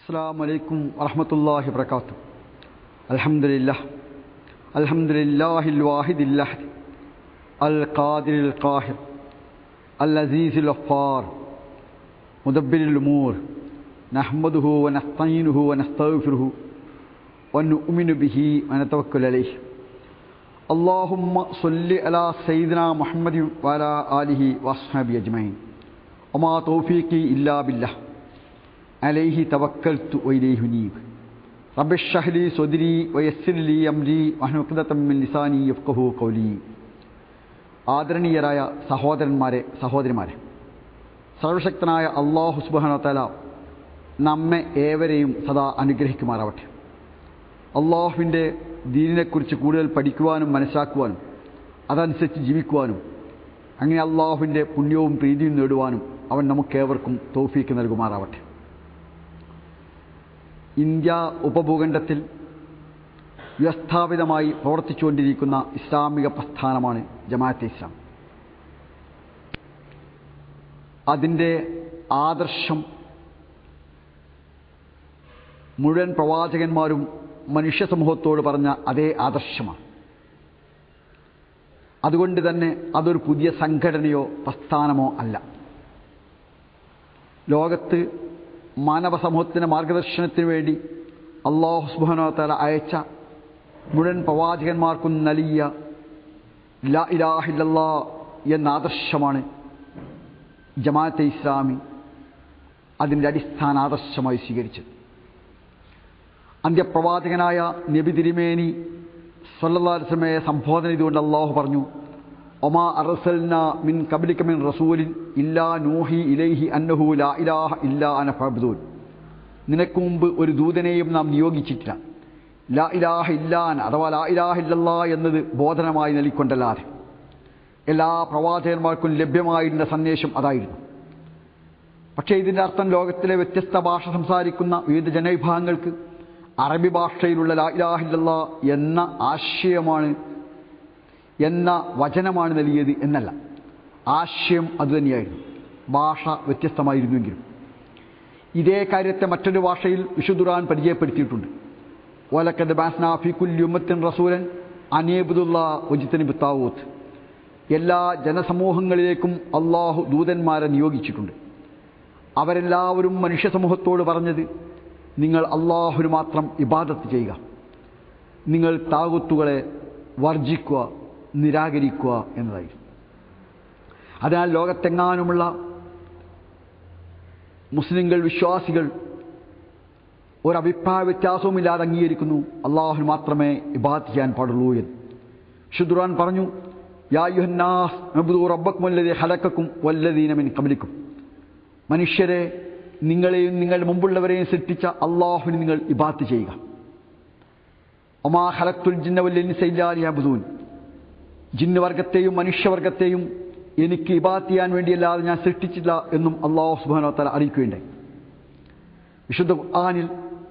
السلام عليكم ورحمة الله وبركاته الحمد لله الحمد لله الواحد الأحد القادر القاهر العزيز الغفار مدبر الأمور نحمده ونستعينه ونستغفره ونؤمن به ونتوكل عليه اللهم صل على سيدنا محمد وعلى آله وأصحابه أجمعين وما توفيقي إلا بالله عليه توكلت وإليه نيب رب اشرح لي صدري ويسر لي أمري واحلل عقدة من لساني يفقهوا قولي ആദരണീയരായ സഹോദരന്മാരെ സഹോദരിമാരെ സർവശക്തനായ അള്ളാഹു സുബാനോത്തല നമ്മെ ഏവരെയും സദാ അനുഗ്രഹിക്കുമാറാവട്ടെ അള്ളാഹുവിൻ്റെ ദീനിനെക്കുറിച്ച് കൂടുതൽ പഠിക്കുവാനും മനസ്സിലാക്കുവാനും അതനുസരിച്ച് ജീവിക്കുവാനും അങ്ങനെ അള്ളാഹുവിൻ്റെ പുണ്യവും പ്രീതിയും നേടുവാനും അവൻ നമുക്കേവർക്കും തോഫീക്ക് നൽകുമാറാവട്ടെ ഇന്ത്യ ഉപഭൂഖണ്ഡത്തിൽ വ്യവസ്ഥാപിതമായി പ്രവർത്തിച്ചുകൊണ്ടിരിക്കുന്ന ഇസ്ലാമിക പ്രസ്ഥാനമാണ് ജമാഅത്തെ ഇസ്ലാം അതിൻ്റെ ആദർശം മുഴുവൻ പ്രവാചകന്മാരും മനുഷ്യ സമൂഹത്തോട് പറഞ്ഞ അതേ ആദർശമാണ് അതുകൊണ്ട് തന്നെ അതൊരു പുതിയ സംഘടനയോ പ്രസ്ഥാനമോ അല്ല ലോകത്ത് മാനവ സമൂഹത്തിൻ്റെ മാർഗദർശനത്തിന് വേണ്ടി അള്ളാഹു സുബാനോ തല അയച്ച മുഴുവൻ പ്രവാചകന്മാർക്കും നൽകിയ ലാ ഇലാഹില്ലല്ലാ എന്ന ആദർശമാണ് ജമാഅത്തെ ഇസ്ലാമി അതിൻ്റെ അടിസ്ഥാന ആദർശമായി സ്വീകരിച്ചത് അന്ത്യപ്രവാചകനായ നബി തിരുമേനി സല്ലാസ്ലമയെ സംബോധന ചെയ്തുകൊണ്ട് അള്ളാഹു പറഞ്ഞു ഒമാ അറസൽന മിൻ കബലിക മിൻ റസൂലിൻ ഇല്ലാ നൂഹി ഇലൈഹി അന്നഹു ലാ ഇലാഹ ഇല്ലാ അന ഫഅബ്ദൂൻ നിനക്ക് മുമ്പ് ഒരു ദൂതനെയും നാം നിയോഗിച്ചിട്ടില്ല ലാ ഇലാഹ ഇല്ലാൻ അഥവാ ലാ ഇലാഹ ഇല്ലല്ലാ എന്നത് ബോധനമായി നൽകിക്കൊണ്ടല്ലാതെ എല്ലാ പ്രവാചകന്മാർക്കും ലഭ്യമായിരുന്ന സന്ദേശം അതായിരുന്നു പക്ഷേ ഇതിൻ്റെ അർത്ഥം ലോകത്തിലെ വ്യത്യസ്ത ഭാഷ സംസാരിക്കുന്ന വിവിധ ജനവിഭാഗങ്ങൾക്ക് അറബി ഭാഷയിലുള്ള ലാ ഇലാഹില്ല എന്ന ആശയമാണ് എന്ന വചനമാണ് നൽകിയത് എന്നല്ല ആശയം അതുതന്നെയായിരുന്നു ഭാഷ വ്യത്യസ്തമായിരുന്നുവെങ്കിലും ഇതേ കാര്യത്തെ മറ്റൊരു ഭാഷയിൽ വിശുദ്ധുറാൻ പരിചയപ്പെടുത്തിയിട്ടുണ്ട് ഓലക്കത് ബാസ്നാഫിക്കുല്യുമത്തിൻ റസൂലൻ അനേബുദുള്ള ഒജിത്തനി ബിത്താവൂത്ത് എല്ലാ ജനസമൂഹങ്ങളിലേക്കും അള്ളാഹു ദൂതന്മാരെ നിയോഗിച്ചിട്ടുണ്ട് അവരെല്ലാവരും മനുഷ്യ സമൂഹത്തോട് പറഞ്ഞത് നിങ്ങൾ അള്ളാഹുന് മാത്രം ഇബാദത്ത് ചെയ്യുക നിങ്ങൾ താകുത്തുകളെ വർജിക്കുക നിരാകരിക്കുക എന്നതായിരുന്നു അതിനാൽ ലോകത്തെങ്ങാനുമുള്ള മുസ്ലിങ്ങൾ വിശ്വാസികൾ ഒരഭിപ്രായ വ്യത്യാസവുമില്ലാതെ അംഗീകരിക്കുന്നു അള്ളാഹുന് മാത്രമേ ഇബാദത്ത് ചെയ്യാൻ പാടുള്ളൂ എന്ന് ഷുദ്റാൻ പറഞ്ഞു യാ യുഹന്നാസ് നബുദു റബ്ബക്കും വല്ലതി ഹലക്കും വല്ലതീനമിൻ കമലിക്കും മനുഷ്യരെ നിങ്ങളെയും നിങ്ങളുടെ മുമ്പുള്ളവരെയും സൃഷ്ടിച്ച അള്ളാഹുവിന് നിങ്ങൾ ഇബാത്ത് ചെയ്യുക ഒമാ ഹലത്തുൽ ജിന്നവല്ലിൻസൈലാബുദൂൻ ജിന്നുവർഗത്തെയും മനുഷ്യവർഗത്തെയും എനിക്ക് ഇബാത്ത് ചെയ്യാൻ വേണ്ടിയല്ലാതെ ഞാൻ സൃഷ്ടിച്ചില്ല എന്നും അള്ളാഹു സുബാനോത്തല അറിയിക്കുകയുണ്ടായി വിശുദ്ധ ഖുർആാനിൽ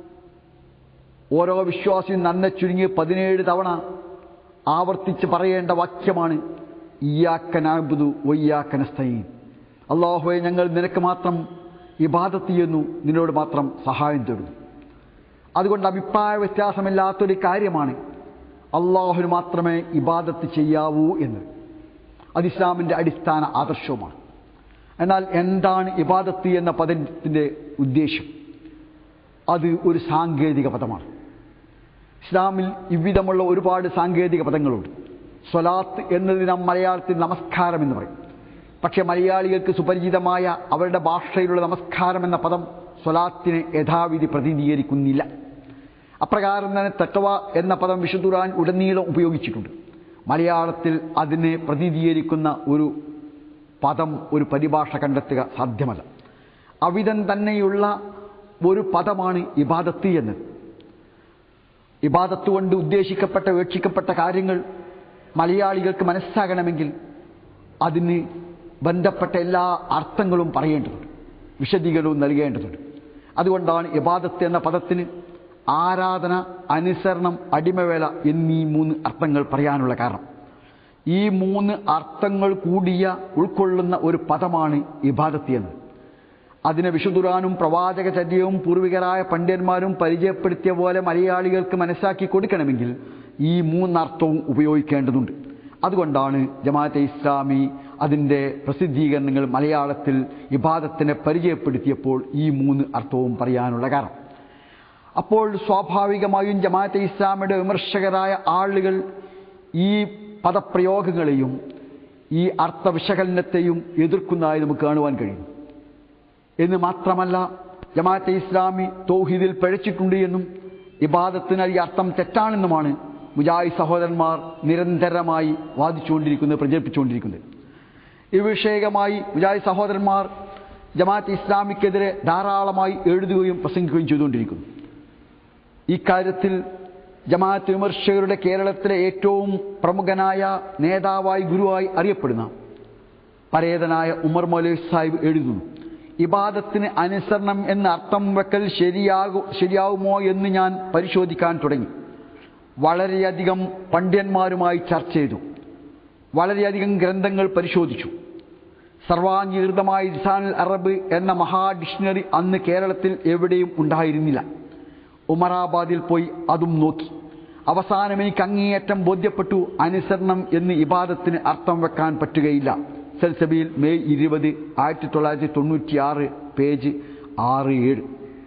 ഓരോ വിശ്വാസിയും നന്നെ ചുരുങ്ങി പതിനേഴ് തവണ ആവർത്തിച്ച് പറയേണ്ട വാക്യമാണ് ഇയാക്കനാബുദു വയ്യാക്കനസ്തീൻ അള്ളാഹുവെ ഞങ്ങൾ നിനക്ക് മാത്രം ഇബാദത്ത് ചെയ്യുന്നു നിന്നോട് മാത്രം സഹായം തേടുന്നു അതുകൊണ്ട് അഭിപ്രായ വ്യത്യാസമില്ലാത്തൊരു കാര്യമാണ് അള്ളാഹുന് മാത്രമേ ഇബാദത്ത് ചെയ്യാവൂ എന്ന് അത് ഇസ്ലാമിൻ്റെ അടിസ്ഥാന ആദർശവുമാണ് എന്നാൽ എന്താണ് ഇബാദത്ത് എന്ന പദത്തിൻ്റെ ഉദ്ദേശം അത് ഒരു സാങ്കേതിക പദമാണ് ഇസ്ലാമിൽ ഇவ்விധമുള്ള ഒരുപാട് സാങ്കേതിക പദങ്ങളുണ്ട് സ്വലാത്ത് എന്നതിന് നാം മലയാളത്തിൽ നമസ്കാരം എന്ന് പറയും പക്ഷേ മലയാളികൾക്ക് സുപരിചിതമായ അവരുടെ ഭാഷയിലുള്ള നമസ്കാരം എന്ന പദം സ്വലാത്തിനെ യഥാവിധി പ്രതിനിധീകരിക്കുന്നില്ല അപ്രകാരം തന്നെ തക്കവ എന്ന പദം വിശുദ്ധുറാൻ ഉടനീളം ഉപയോഗിച്ചിട്ടുണ്ട് മലയാളത്തിൽ അതിനെ പ്രതിനിധീകരിക്കുന്ന ഒരു പദം ഒരു പരിഭാഷ കണ്ടെത്തുക സാധ്യമല്ല അവിധം തന്നെയുള്ള ഒരു പദമാണ് ഇബാദത്ത് എന്നത് ഇബാദത്ത് കൊണ്ട് ഉദ്ദേശിക്കപ്പെട്ട വീക്ഷിക്കപ്പെട്ട കാര്യങ്ങൾ മലയാളികൾക്ക് മനസ്സാകണമെങ്കിൽ അതിന് ബന്ധപ്പെട്ട എല്ലാ അർത്ഥങ്ങളും പറയേണ്ടതുണ്ട് വിശദീകരണവും നൽകേണ്ടതുണ്ട് അതുകൊണ്ടാണ് ഇബാദത്ത് എന്ന പദത്തിന് ആരാധന അനുസരണം അടിമവേല എന്നീ മൂന്ന് അർത്ഥങ്ങൾ പറയാനുള്ള കാരണം ഈ മൂന്ന് അർത്ഥങ്ങൾ കൂടിയ ഉൾക്കൊള്ളുന്ന ഒരു പദമാണ് ഇബാദത്ത് എന്ന് അതിനെ വിശുദ്ധുറാനും പ്രവാചകചര്യവും പൂർവികരായ പണ്ഡിതന്മാരും പരിചയപ്പെടുത്തിയ പോലെ മലയാളികൾക്ക് മനസ്സിലാക്കി കൊടുക്കണമെങ്കിൽ ഈ മൂന്നർത്ഥവും ഉപയോഗിക്കേണ്ടതുണ്ട് അതുകൊണ്ടാണ് ജമാഅത്തെ ഇസ്ലാമി അതിൻ്റെ പ്രസിദ്ധീകരണങ്ങൾ മലയാളത്തിൽ ഇബാദത്തിനെ പരിചയപ്പെടുത്തിയപ്പോൾ ഈ മൂന്ന് അർത്ഥവും പറയാനുള്ള കാരണം അപ്പോൾ സ്വാഭാവികമായും ജമാഅത്തെ ഇസ്ലാമിയുടെ വിമർശകരായ ആളുകൾ ഈ പദപ്രയോഗങ്ങളെയും ഈ അർത്ഥവിശകലനത്തെയും എതിർക്കുന്നതായി നമുക്ക് കാണുവാൻ കഴിയും എന്ന് മാത്രമല്ല ജമാഅത്തെ ഇസ്ലാമി തൗഹീദിൽ പിഴച്ചിട്ടുണ്ട് എന്നും ഇബാദത്തിന് ഈ അർത്ഥം തെറ്റാണെന്നുമാണ് മുജാഹിദ് സഹോദരന്മാർ നിരന്തരമായി വാദിച്ചുകൊണ്ടിരിക്കുന്നത് പ്രചരിപ്പിച്ചുകൊണ്ടിരിക്കുന്നത് ഈ വിഷയകമായി മുജാഹിദ് സഹോദരന്മാർ ജമാഅത്ത് ഇസ്ലാമിക്കെതിരെ ധാരാളമായി എഴുതുകയും പ്രസംഗിക്കുകയും ചെയ്തുകൊണ്ടിരിക്കുന്നു ഇക്കാര്യത്തിൽ ജമാഅത്ത് വിമർശകരുടെ കേരളത്തിലെ ഏറ്റവും പ്രമുഖനായ നേതാവായി ഗുരുവായി അറിയപ്പെടുന്ന പരേതനായ ഉമർ മൗലവി സാഹിബ് എഴുതുന്നു ഇബാദത്തിന് അനുസരണം എന്ന അർത്ഥം വെക്കൽ ശരിയാകു ശരിയാവുമോ എന്ന് ഞാൻ പരിശോധിക്കാൻ തുടങ്ങി വളരെയധികം പണ്ഡിതന്മാരുമായി ചർച്ച ചെയ്തു വളരെയധികം ഗ്രന്ഥങ്ങൾ പരിശോധിച്ചു സർവാംഗീകൃതമായ ലിസാനുൽ അറബ് എന്ന മഹാ ഡിക്ഷണറി അന്ന് കേരളത്തിൽ എവിടെയും ഉണ്ടായിരുന്നില്ല ഉമറാബാദിൽ പോയി അതും നോക്കി അവസാനം എനിക്ക് അങ്ങേയറ്റം ബോധ്യപ്പെട്ടു അനുസരണം എന്ന് ഇബാദത്തിന് അർത്ഥം വെക്കാൻ പറ്റുകയില്ല സെൽസബിയിൽ മെയ് ഇരുപത് ആയിരത്തി തൊള്ളായിരത്തി തൊണ്ണൂറ്റി ആറ് പേജ് ആറ് ഏഴ്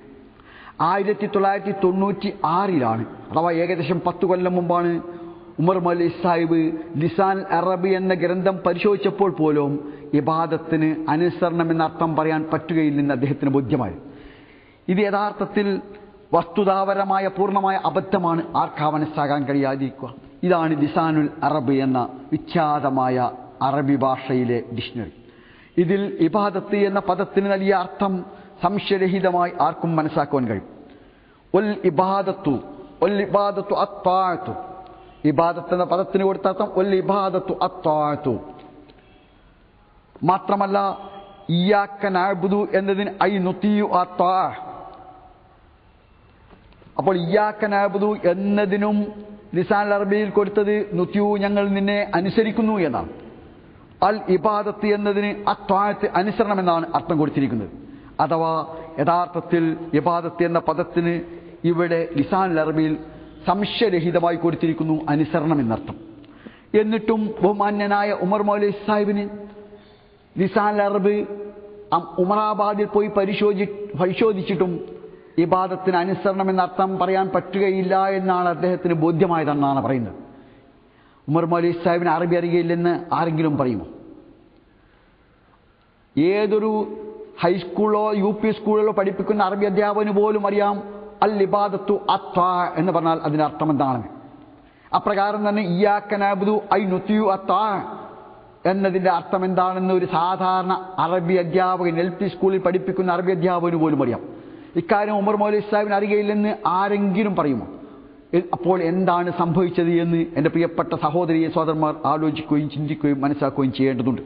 ആയിരത്തി തൊള്ളായിരത്തി തൊണ്ണൂറ്റി ആറിലാണ് അഥവാ ഏകദേശം പത്ത് കൊല്ലം മുമ്പാണ് ഉമർ മലി സാഹിബ് ലിസാൻ അറബി എന്ന ഗ്രന്ഥം പരിശോധിച്ചപ്പോൾ പോലും ഇബാദത്തിന് അനുസരണം എന്ന അർത്ഥം പറയാൻ പറ്റുകയില്ലെന്ന് അദ്ദേഹത്തിന് ബോധ്യമായി ഇത് യഥാർത്ഥത്തിൽ വസ്തുതാപരമായ പൂർണ്ണമായ അബദ്ധമാണ് ആർക്കാ മനസ്സാകാൻ കഴിയാതിരിക്കുക ഇതാണ് ലിസാനുൽ അറബ് എന്ന വിഖ്യാതമായ അറബി ഭാഷയിലെ ഡിക്ഷണറി ഇതിൽ ഇബാദത്ത് എന്ന പദത്തിന് നൽകിയ അർത്ഥം സംശയരഹിതമായി ആർക്കും മനസ്സിലാക്കുവാൻ കഴിയും ഒൽ ഇബാദത്തു ഒൽ ഇബാദത്തു അത്താഴത്തു ഇബാദത്ത് എന്ന പദത്തിന് കൊടുത്ത അർത്ഥം ഒൽ ഇബാദത്തു അത്താഴത്തു മാത്രമല്ല ഇയാക്കൻ അഴുതു എന്നതിന് ഐ നുത്തിയു അത്താ അപ്പോൾ ഇയാക്കൻ അഴുതു എന്നതിനും ലിസാൻ അറബിയിൽ കൊടുത്തത് നുത്തിയു ഞങ്ങൾ നിന്നെ അനുസരിക്കുന്നു എന്നാണ് അൽ ഇബാദത്ത് എന്നതിന് അത്വാഴത്ത് അനുസരണം എന്നാണ് അർത്ഥം കൊടുത്തിരിക്കുന്നത് അഥവാ യഥാർത്ഥത്തിൽ ഇബാദത്ത് എന്ന പദത്തിന് ഇവിടെ ലിസാൻ അറബിയിൽ സംശയരഹിതമായി കൊടുത്തിരിക്കുന്നു അനുസരണം എന്നർത്ഥം എന്നിട്ടും ബഹുമാന്യനായ ഉമർ മൗലി സാഹിബിന് ലിസാൻ അറബ് ഉമറാബാദിൽ പോയി പരിശോധി പരിശോധിച്ചിട്ടും ഇബാദത്തിന് അനുസരണം എന്നർത്ഥം പറയാൻ പറ്റുകയില്ല എന്നാണ് അദ്ദേഹത്തിന് ബോധ്യമായതെന്നാണ് പറയുന്നത് ഉമർ മൗലി സാഹിബിന് അറബി അറിയില്ലെന്ന് ആരെങ്കിലും പറയുമോ ഏതൊരു ഹൈസ്കൂളിലോ യു പി സ്കൂളിലോ പഠിപ്പിക്കുന്ന അറബി അധ്യാപകന് പോലും അറിയാം അൽ ഇബാദത്തു അത്വ എന്ന് പറഞ്ഞാൽ അതിൻ്റെ അർത്ഥം എന്താണെന്ന് അപ്രകാരം തന്നെ ഇയാക്കനാബുദു ഐ നുത്തിയു അത്വ എന്നതിൻ്റെ അർത്ഥം എന്താണെന്ന് ഒരു സാധാരണ അറബി അധ്യാപകൻ എൽ പി സ്കൂളിൽ പഠിപ്പിക്കുന്ന അറബി അധ്യാപകന് പോലും അറിയാം ഇക്കാര്യം ഉമർ മൗലി സാഹിബിന് അറിയില്ലെന്ന് ആരെങ്കിലും പറയുമോ അപ്പോൾ എന്താണ് സംഭവിച്ചത് എന്ന് എൻ്റെ പ്രിയപ്പെട്ട സഹോദരിയെ സഹോദരന്മാർ ആലോചിക്കുകയും ചിന്തിക്കുകയും മനസ്സിലാക്കുകയും ചെയ്യേണ്ടതുണ്ട്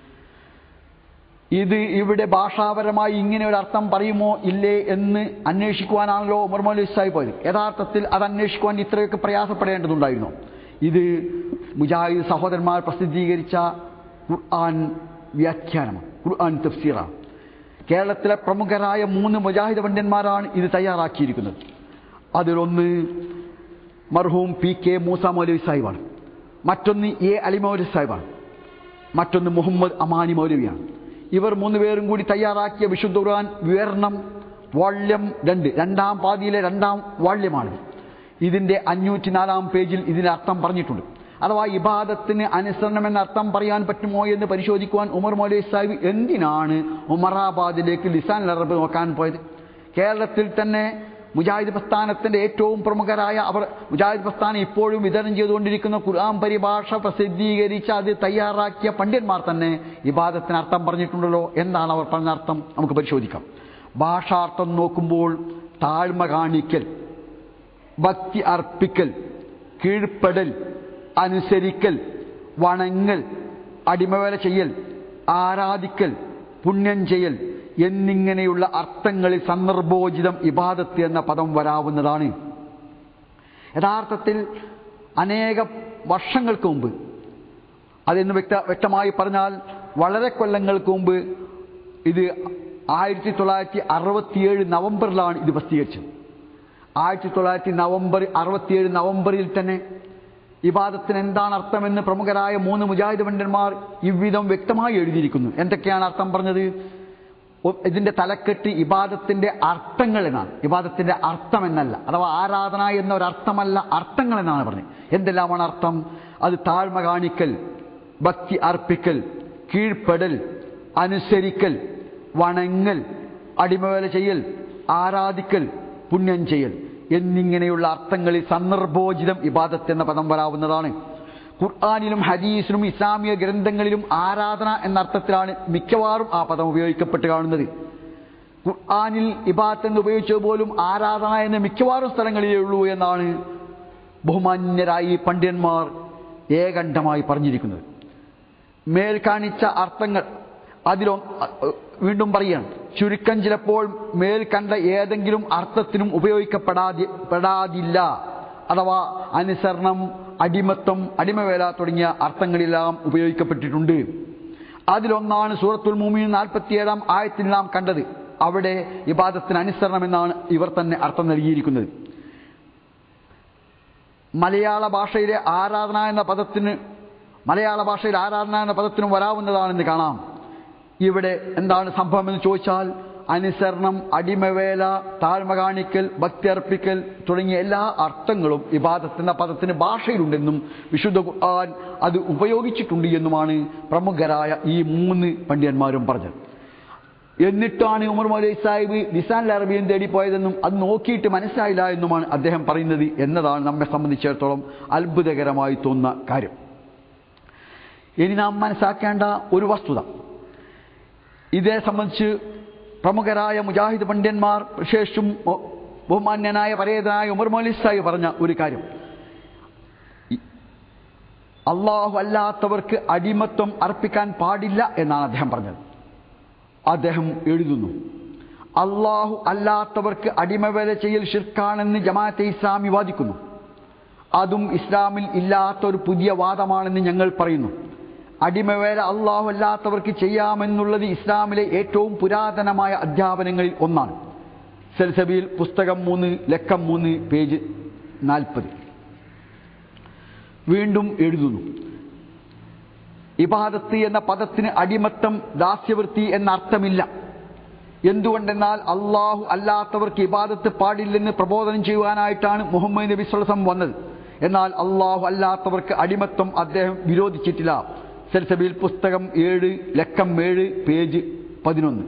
ഇത് ഇവിടെ ഭാഷാപരമായി ഇങ്ങനെ ഒരു അർത്ഥം പറയുമോ ഇല്ലേ എന്ന് അന്വേഷിക്കുവാനാണല്ലോ ഉമർ മൗലവി സാഹിബ് പോയത് യഥാർത്ഥത്തിൽ അത് അന്വേഷിക്കുവാൻ ഇത്രയൊക്കെ പ്രയാസപ്പെടേണ്ടതുണ്ടായിരുന്നു ഇത് മുജാഹിദ് സഹോദരന്മാർ പ്രസിദ്ധീകരിച്ച ഖുർആൻ വ്യാഖ്യാനമാണ് ഖുർആൻ തഫ്സീറാണ് കേരളത്തിലെ പ്രമുഖരായ മൂന്ന് മുജാഹിദ് പണ്ഡിതന്മാരാണ് ഇത് തയ്യാറാക്കിയിരിക്കുന്നത് അതിലൊന്ന് മർഹൂം പി കെ മൂസ മൗലവി സാഹിബാണ് മറ്റൊന്ന് എ അലി മൗലവി സാഹിബാണ് മറ്റൊന്ന് മുഹമ്മദ് അമാനി മൗലവിയാണ് ഇവർ മൂന്നുപേരും കൂടി തയ്യാറാക്കിയ വിശുദ്ധ ഖുർആൻ വിവരണം വാള്യം രണ്ട് രണ്ടാം പാതിയിലെ രണ്ടാം വാള്യമാണ് ഇതിൻ്റെ അഞ്ഞൂറ്റി നാലാം പേജിൽ ഇതിൻ്റെ അർത്ഥം പറഞ്ഞിട്ടുണ്ട് അഥവാ ഇബാദത്തിന് അനുസരണം എന്ന അർത്ഥം പറയാൻ പറ്റുമോ എന്ന് പരിശോധിക്കുവാൻ ഉമർ മൗലവി സാഹിബ് എന്തിനാണ് ഉമറാബാദിലേക്ക് ലിസാൻ അറബ് നോക്കാൻ പോയത് കേരളത്തിൽ തന്നെ മുജാഹിദ് പ്രസ്ഥാനത്തിന്റെ ഏറ്റവും പ്രമുഖരായ അവർ മുജാഹിദ് പ്രസ്ഥാനം ഇപ്പോഴും വിതരണം ചെയ്തുകൊണ്ടിരിക്കുന്ന ഖുർആൻ പരിഭാഷ പ്രസിദ്ധീകരിച്ച് അത് തയ്യാറാക്കിയ പണ്ഡിതന്മാർ തന്നെ ഇബാദത്തിന് അർത്ഥം പറഞ്ഞിട്ടുണ്ടല്ലോ എന്താണ് അവർ പറഞ്ഞ അർത്ഥം നമുക്ക് പരിശോധിക്കാം ഭാഷാർത്ഥം നോക്കുമ്പോൾ താഴ്മ കാണിക്കൽ ഭക്തി അർപ്പിക്കൽ കീഴ്പ്പെടൽ അനുസരിക്കൽ വണങ്ങൽ അടിമവേല ചെയ്യൽ ആരാധിക്കൽ പുണ്യം ചെയ്യൽ എന്നിങ്ങനെയുള്ള അർത്ഥങ്ങളിൽ സന്ദർഭോചിതം ഇബാദത്ത് എന്ന പദം വരാവുന്നതാണ് യഥാർത്ഥത്തിൽ അനേക വർഷങ്ങൾക്ക് മുമ്പ് അതെന്ന് വ്യക്ത വ്യക്തമായി പറഞ്ഞാൽ വളരെ കൊല്ലങ്ങൾക്ക് മുമ്പ് ഇത് ആയിരത്തി തൊള്ളായിരത്തി അറുപത്തിയേഴ് നവംബറിലാണ് ഇത് പ്രസിദ്ധീകരിച്ചത് ആയിരത്തി തൊള്ളായിരത്തി നവംബർ അറുപത്തിയേഴ് നവംബറിൽ തന്നെ ഇബാദത്തിന് എന്താണ് അർത്ഥമെന്ന് പ്രമുഖരായ മൂന്ന് മുജാഹിദ് പണ്ഡന്മാർ ഇவ்விധം വ്യക്തമായി എഴുതിയിരിക്കുന്നു എന്തൊക്കെയാണ് അർത്ഥം പറഞ്ഞത് ഒ- ഇതിന്റെ തലക്കെട്ട് ഇബാദത്തിന്റെ അർത്ഥങ്ങൾ എന്നാണ് ഇബാദത്തിന്റെ അർത്ഥം എന്നല്ല അഥവാ ആരാധന എന്നൊരർത്ഥമല്ല അർത്ഥങ്ങൾ എന്നാണ് പറഞ്ഞത് എന്തെല്ലാമാണ് അർത്ഥം അത് താഴ്മ കാണിക്കൽ ഭക്തി അർപ്പിക്കൽ കീഴ്പ്പെടൽ അനുസരിക്കൽ വണങ്ങൽ അടിമവേല ചെയ്യൽ ആരാധിക്കൽ പുണ്യം ചെയ്യൽ എന്നിങ്ങനെയുള്ള അർത്ഥങ്ങളിൽ സന്ദർഭോചിതം ഇബാദത്ത് എന്ന പദം വരാവുന്നതാണ് ഖുർആാനിലും ഹദീസിലും ഇസ്ലാമിക ഗ്രന്ഥങ്ങളിലും ആരാധന എന്ന അർത്ഥത്തിലാണ് മിക്കവാറും ആ പദം ഉപയോഗിക്കപ്പെട്ട് കാണുന്നത് ഖുർആാനിൽ ഇബാത്ത് എന്ന് ഉപയോഗിച്ചത് പോലും ആരാധന എന്ന മിക്കവാറും സ്ഥലങ്ങളിലേ ഉള്ളൂ എന്നാണ് ബഹുമാന്യരായി പണ്ഡിതന്മാർ ഏകണ്ഠമായി പറഞ്ഞിരിക്കുന്നത് മേൽ കാണിച്ച അർത്ഥങ്ങൾ അതിലൊ വീണ്ടും പറയാണ് ചുരുക്കം ചിലപ്പോൾ മേൽ കണ്ട ഏതെങ്കിലും അർത്ഥത്തിനും ഉപയോഗിക്കപ്പെടാതി പെടാതില്ല അഥവാ അനുസരണം അടിമത്വം അടിമവേല തുടങ്ങിയ അർത്ഥങ്ങളെല്ലാം ഉപയോഗിക്കപ്പെട്ടിട്ടുണ്ട് അതിലൊന്നാണ് സൂറത്തുൽ മൂമിൻ നാൽപ്പത്തിയേഴാം ആയത്തിൽ നാം കണ്ടത് അവിടെ ഇബാദത്തിന് അനുസരണം എന്നാണ് ഇവർ തന്നെ അർത്ഥം നൽകിയിരിക്കുന്നത് മലയാള ഭാഷയിലെ ആരാധന എന്ന പദത്തിന് മലയാള ഭാഷയിൽ ആരാധന എന്ന പദത്തിനും വരാവുന്നതാണെന്ന് കാണാം ഇവിടെ എന്താണ് സംഭവമെന്ന് ചോദിച്ചാൽ അനുസരണം അടിമവേല താഴ്മ കാണിക്കൽ ഭക്തി അർപ്പിക്കൽ തുടങ്ങിയ എല്ലാ അർത്ഥങ്ങളും ഇബാദത്ത് എന്ന പദത്തിന് ഭാഷയിലുണ്ടെന്നും വിശുദ്ധ ഖുർആൻ അത് ഉപയോഗിച്ചിട്ടുണ്ട് എന്നുമാണ് പ്രമുഖരായ ഈ മൂന്ന് പണ്ഡിതന്മാരും പറഞ്ഞത് എന്നിട്ടാണ് ഉമർ മൗലൈ സാഹിബ് നിസാൻ അറബിയൻ തേടി പോയതെന്നും അത് നോക്കിയിട്ട് മനസ്സിലായില്ല എന്നുമാണ് അദ്ദേഹം പറയുന്നത് എന്നതാണ് നമ്മെ സംബന്ധിച്ചിടത്തോളം അത്ഭുതകരമായി തോന്നുന്ന കാര്യം ഇനി നാം മനസ്സിലാക്കേണ്ട ഒരു വസ്തുത ഇതേ സംബന്ധിച്ച് പ്രമുഖരായ മുജാഹിദ് പണ്ഡിതന്മാർ വിശേഷിച്ചും ബഹു- ബഹുമാന്യനായ പരേതനായ ഉമർ മൗലി സാഹിബ് പറഞ്ഞ ഒരു കാര്യം അള്ളാഹു അല്ലാത്തവർക്ക് അടിമത്വം അർപ്പിക്കാൻ പാടില്ല എന്നാണ് അദ്ദേഹം പറഞ്ഞത് അദ്ദേഹം എഴുതുന്നു അള്ളാഹു അല്ലാത്തവർക്ക് അടിമവേല ചെയ്യൽ ഷിർക്കാണെന്ന് ജമാഅത്തെ ഇസ്ലാമി വാദിക്കുന്നു അതും ഇസ്ലാമിൽ ഇല്ലാത്ത ഒരു പുതിയ വാദമാണെന്ന് ഞങ്ങൾ പറയുന്നു അടിമവേല അള്ളാഹു അല്ലാത്തവർക്ക് ചെയ്യാമെന്നുള്ളത് ഇസ്ലാമിലെ ഏറ്റവും പുരാതനമായ അധ്യാപനങ്ങളിൽ ഒന്നാണ് സെൽസബിയിൽ പുസ്തകം മൂന്ന് ലക്കം മൂന്ന് പേജ് നാൽപ്പത് വീണ്ടും എഴുതുന്നു ഇബാദത്ത് എന്ന പദത്തിന് അടിമത്തം ദാസ്യവൃത്തി എന്ന അർത്ഥമില്ല എന്തുകൊണ്ടെന്നാൽ അള്ളാഹു അല്ലാത്തവർക്ക് ഇബാദത്ത് പാടില്ലെന്ന് പ്രബോധനം ചെയ്യുവാനായിട്ടാണ് മുഹമ്മദ് നബി സ്വലസം വന്നത് എന്നാൽ അള്ളാഹു അല്ലാത്തവർക്ക് അടിമത്വം അദ്ദേഹം വിരോധിച്ചിട്ടില്ല സെൽസബിയിൽ പുസ്തകം ഏഴ് ലക്കം ഏഴ് പേജ് പതിനൊന്ന്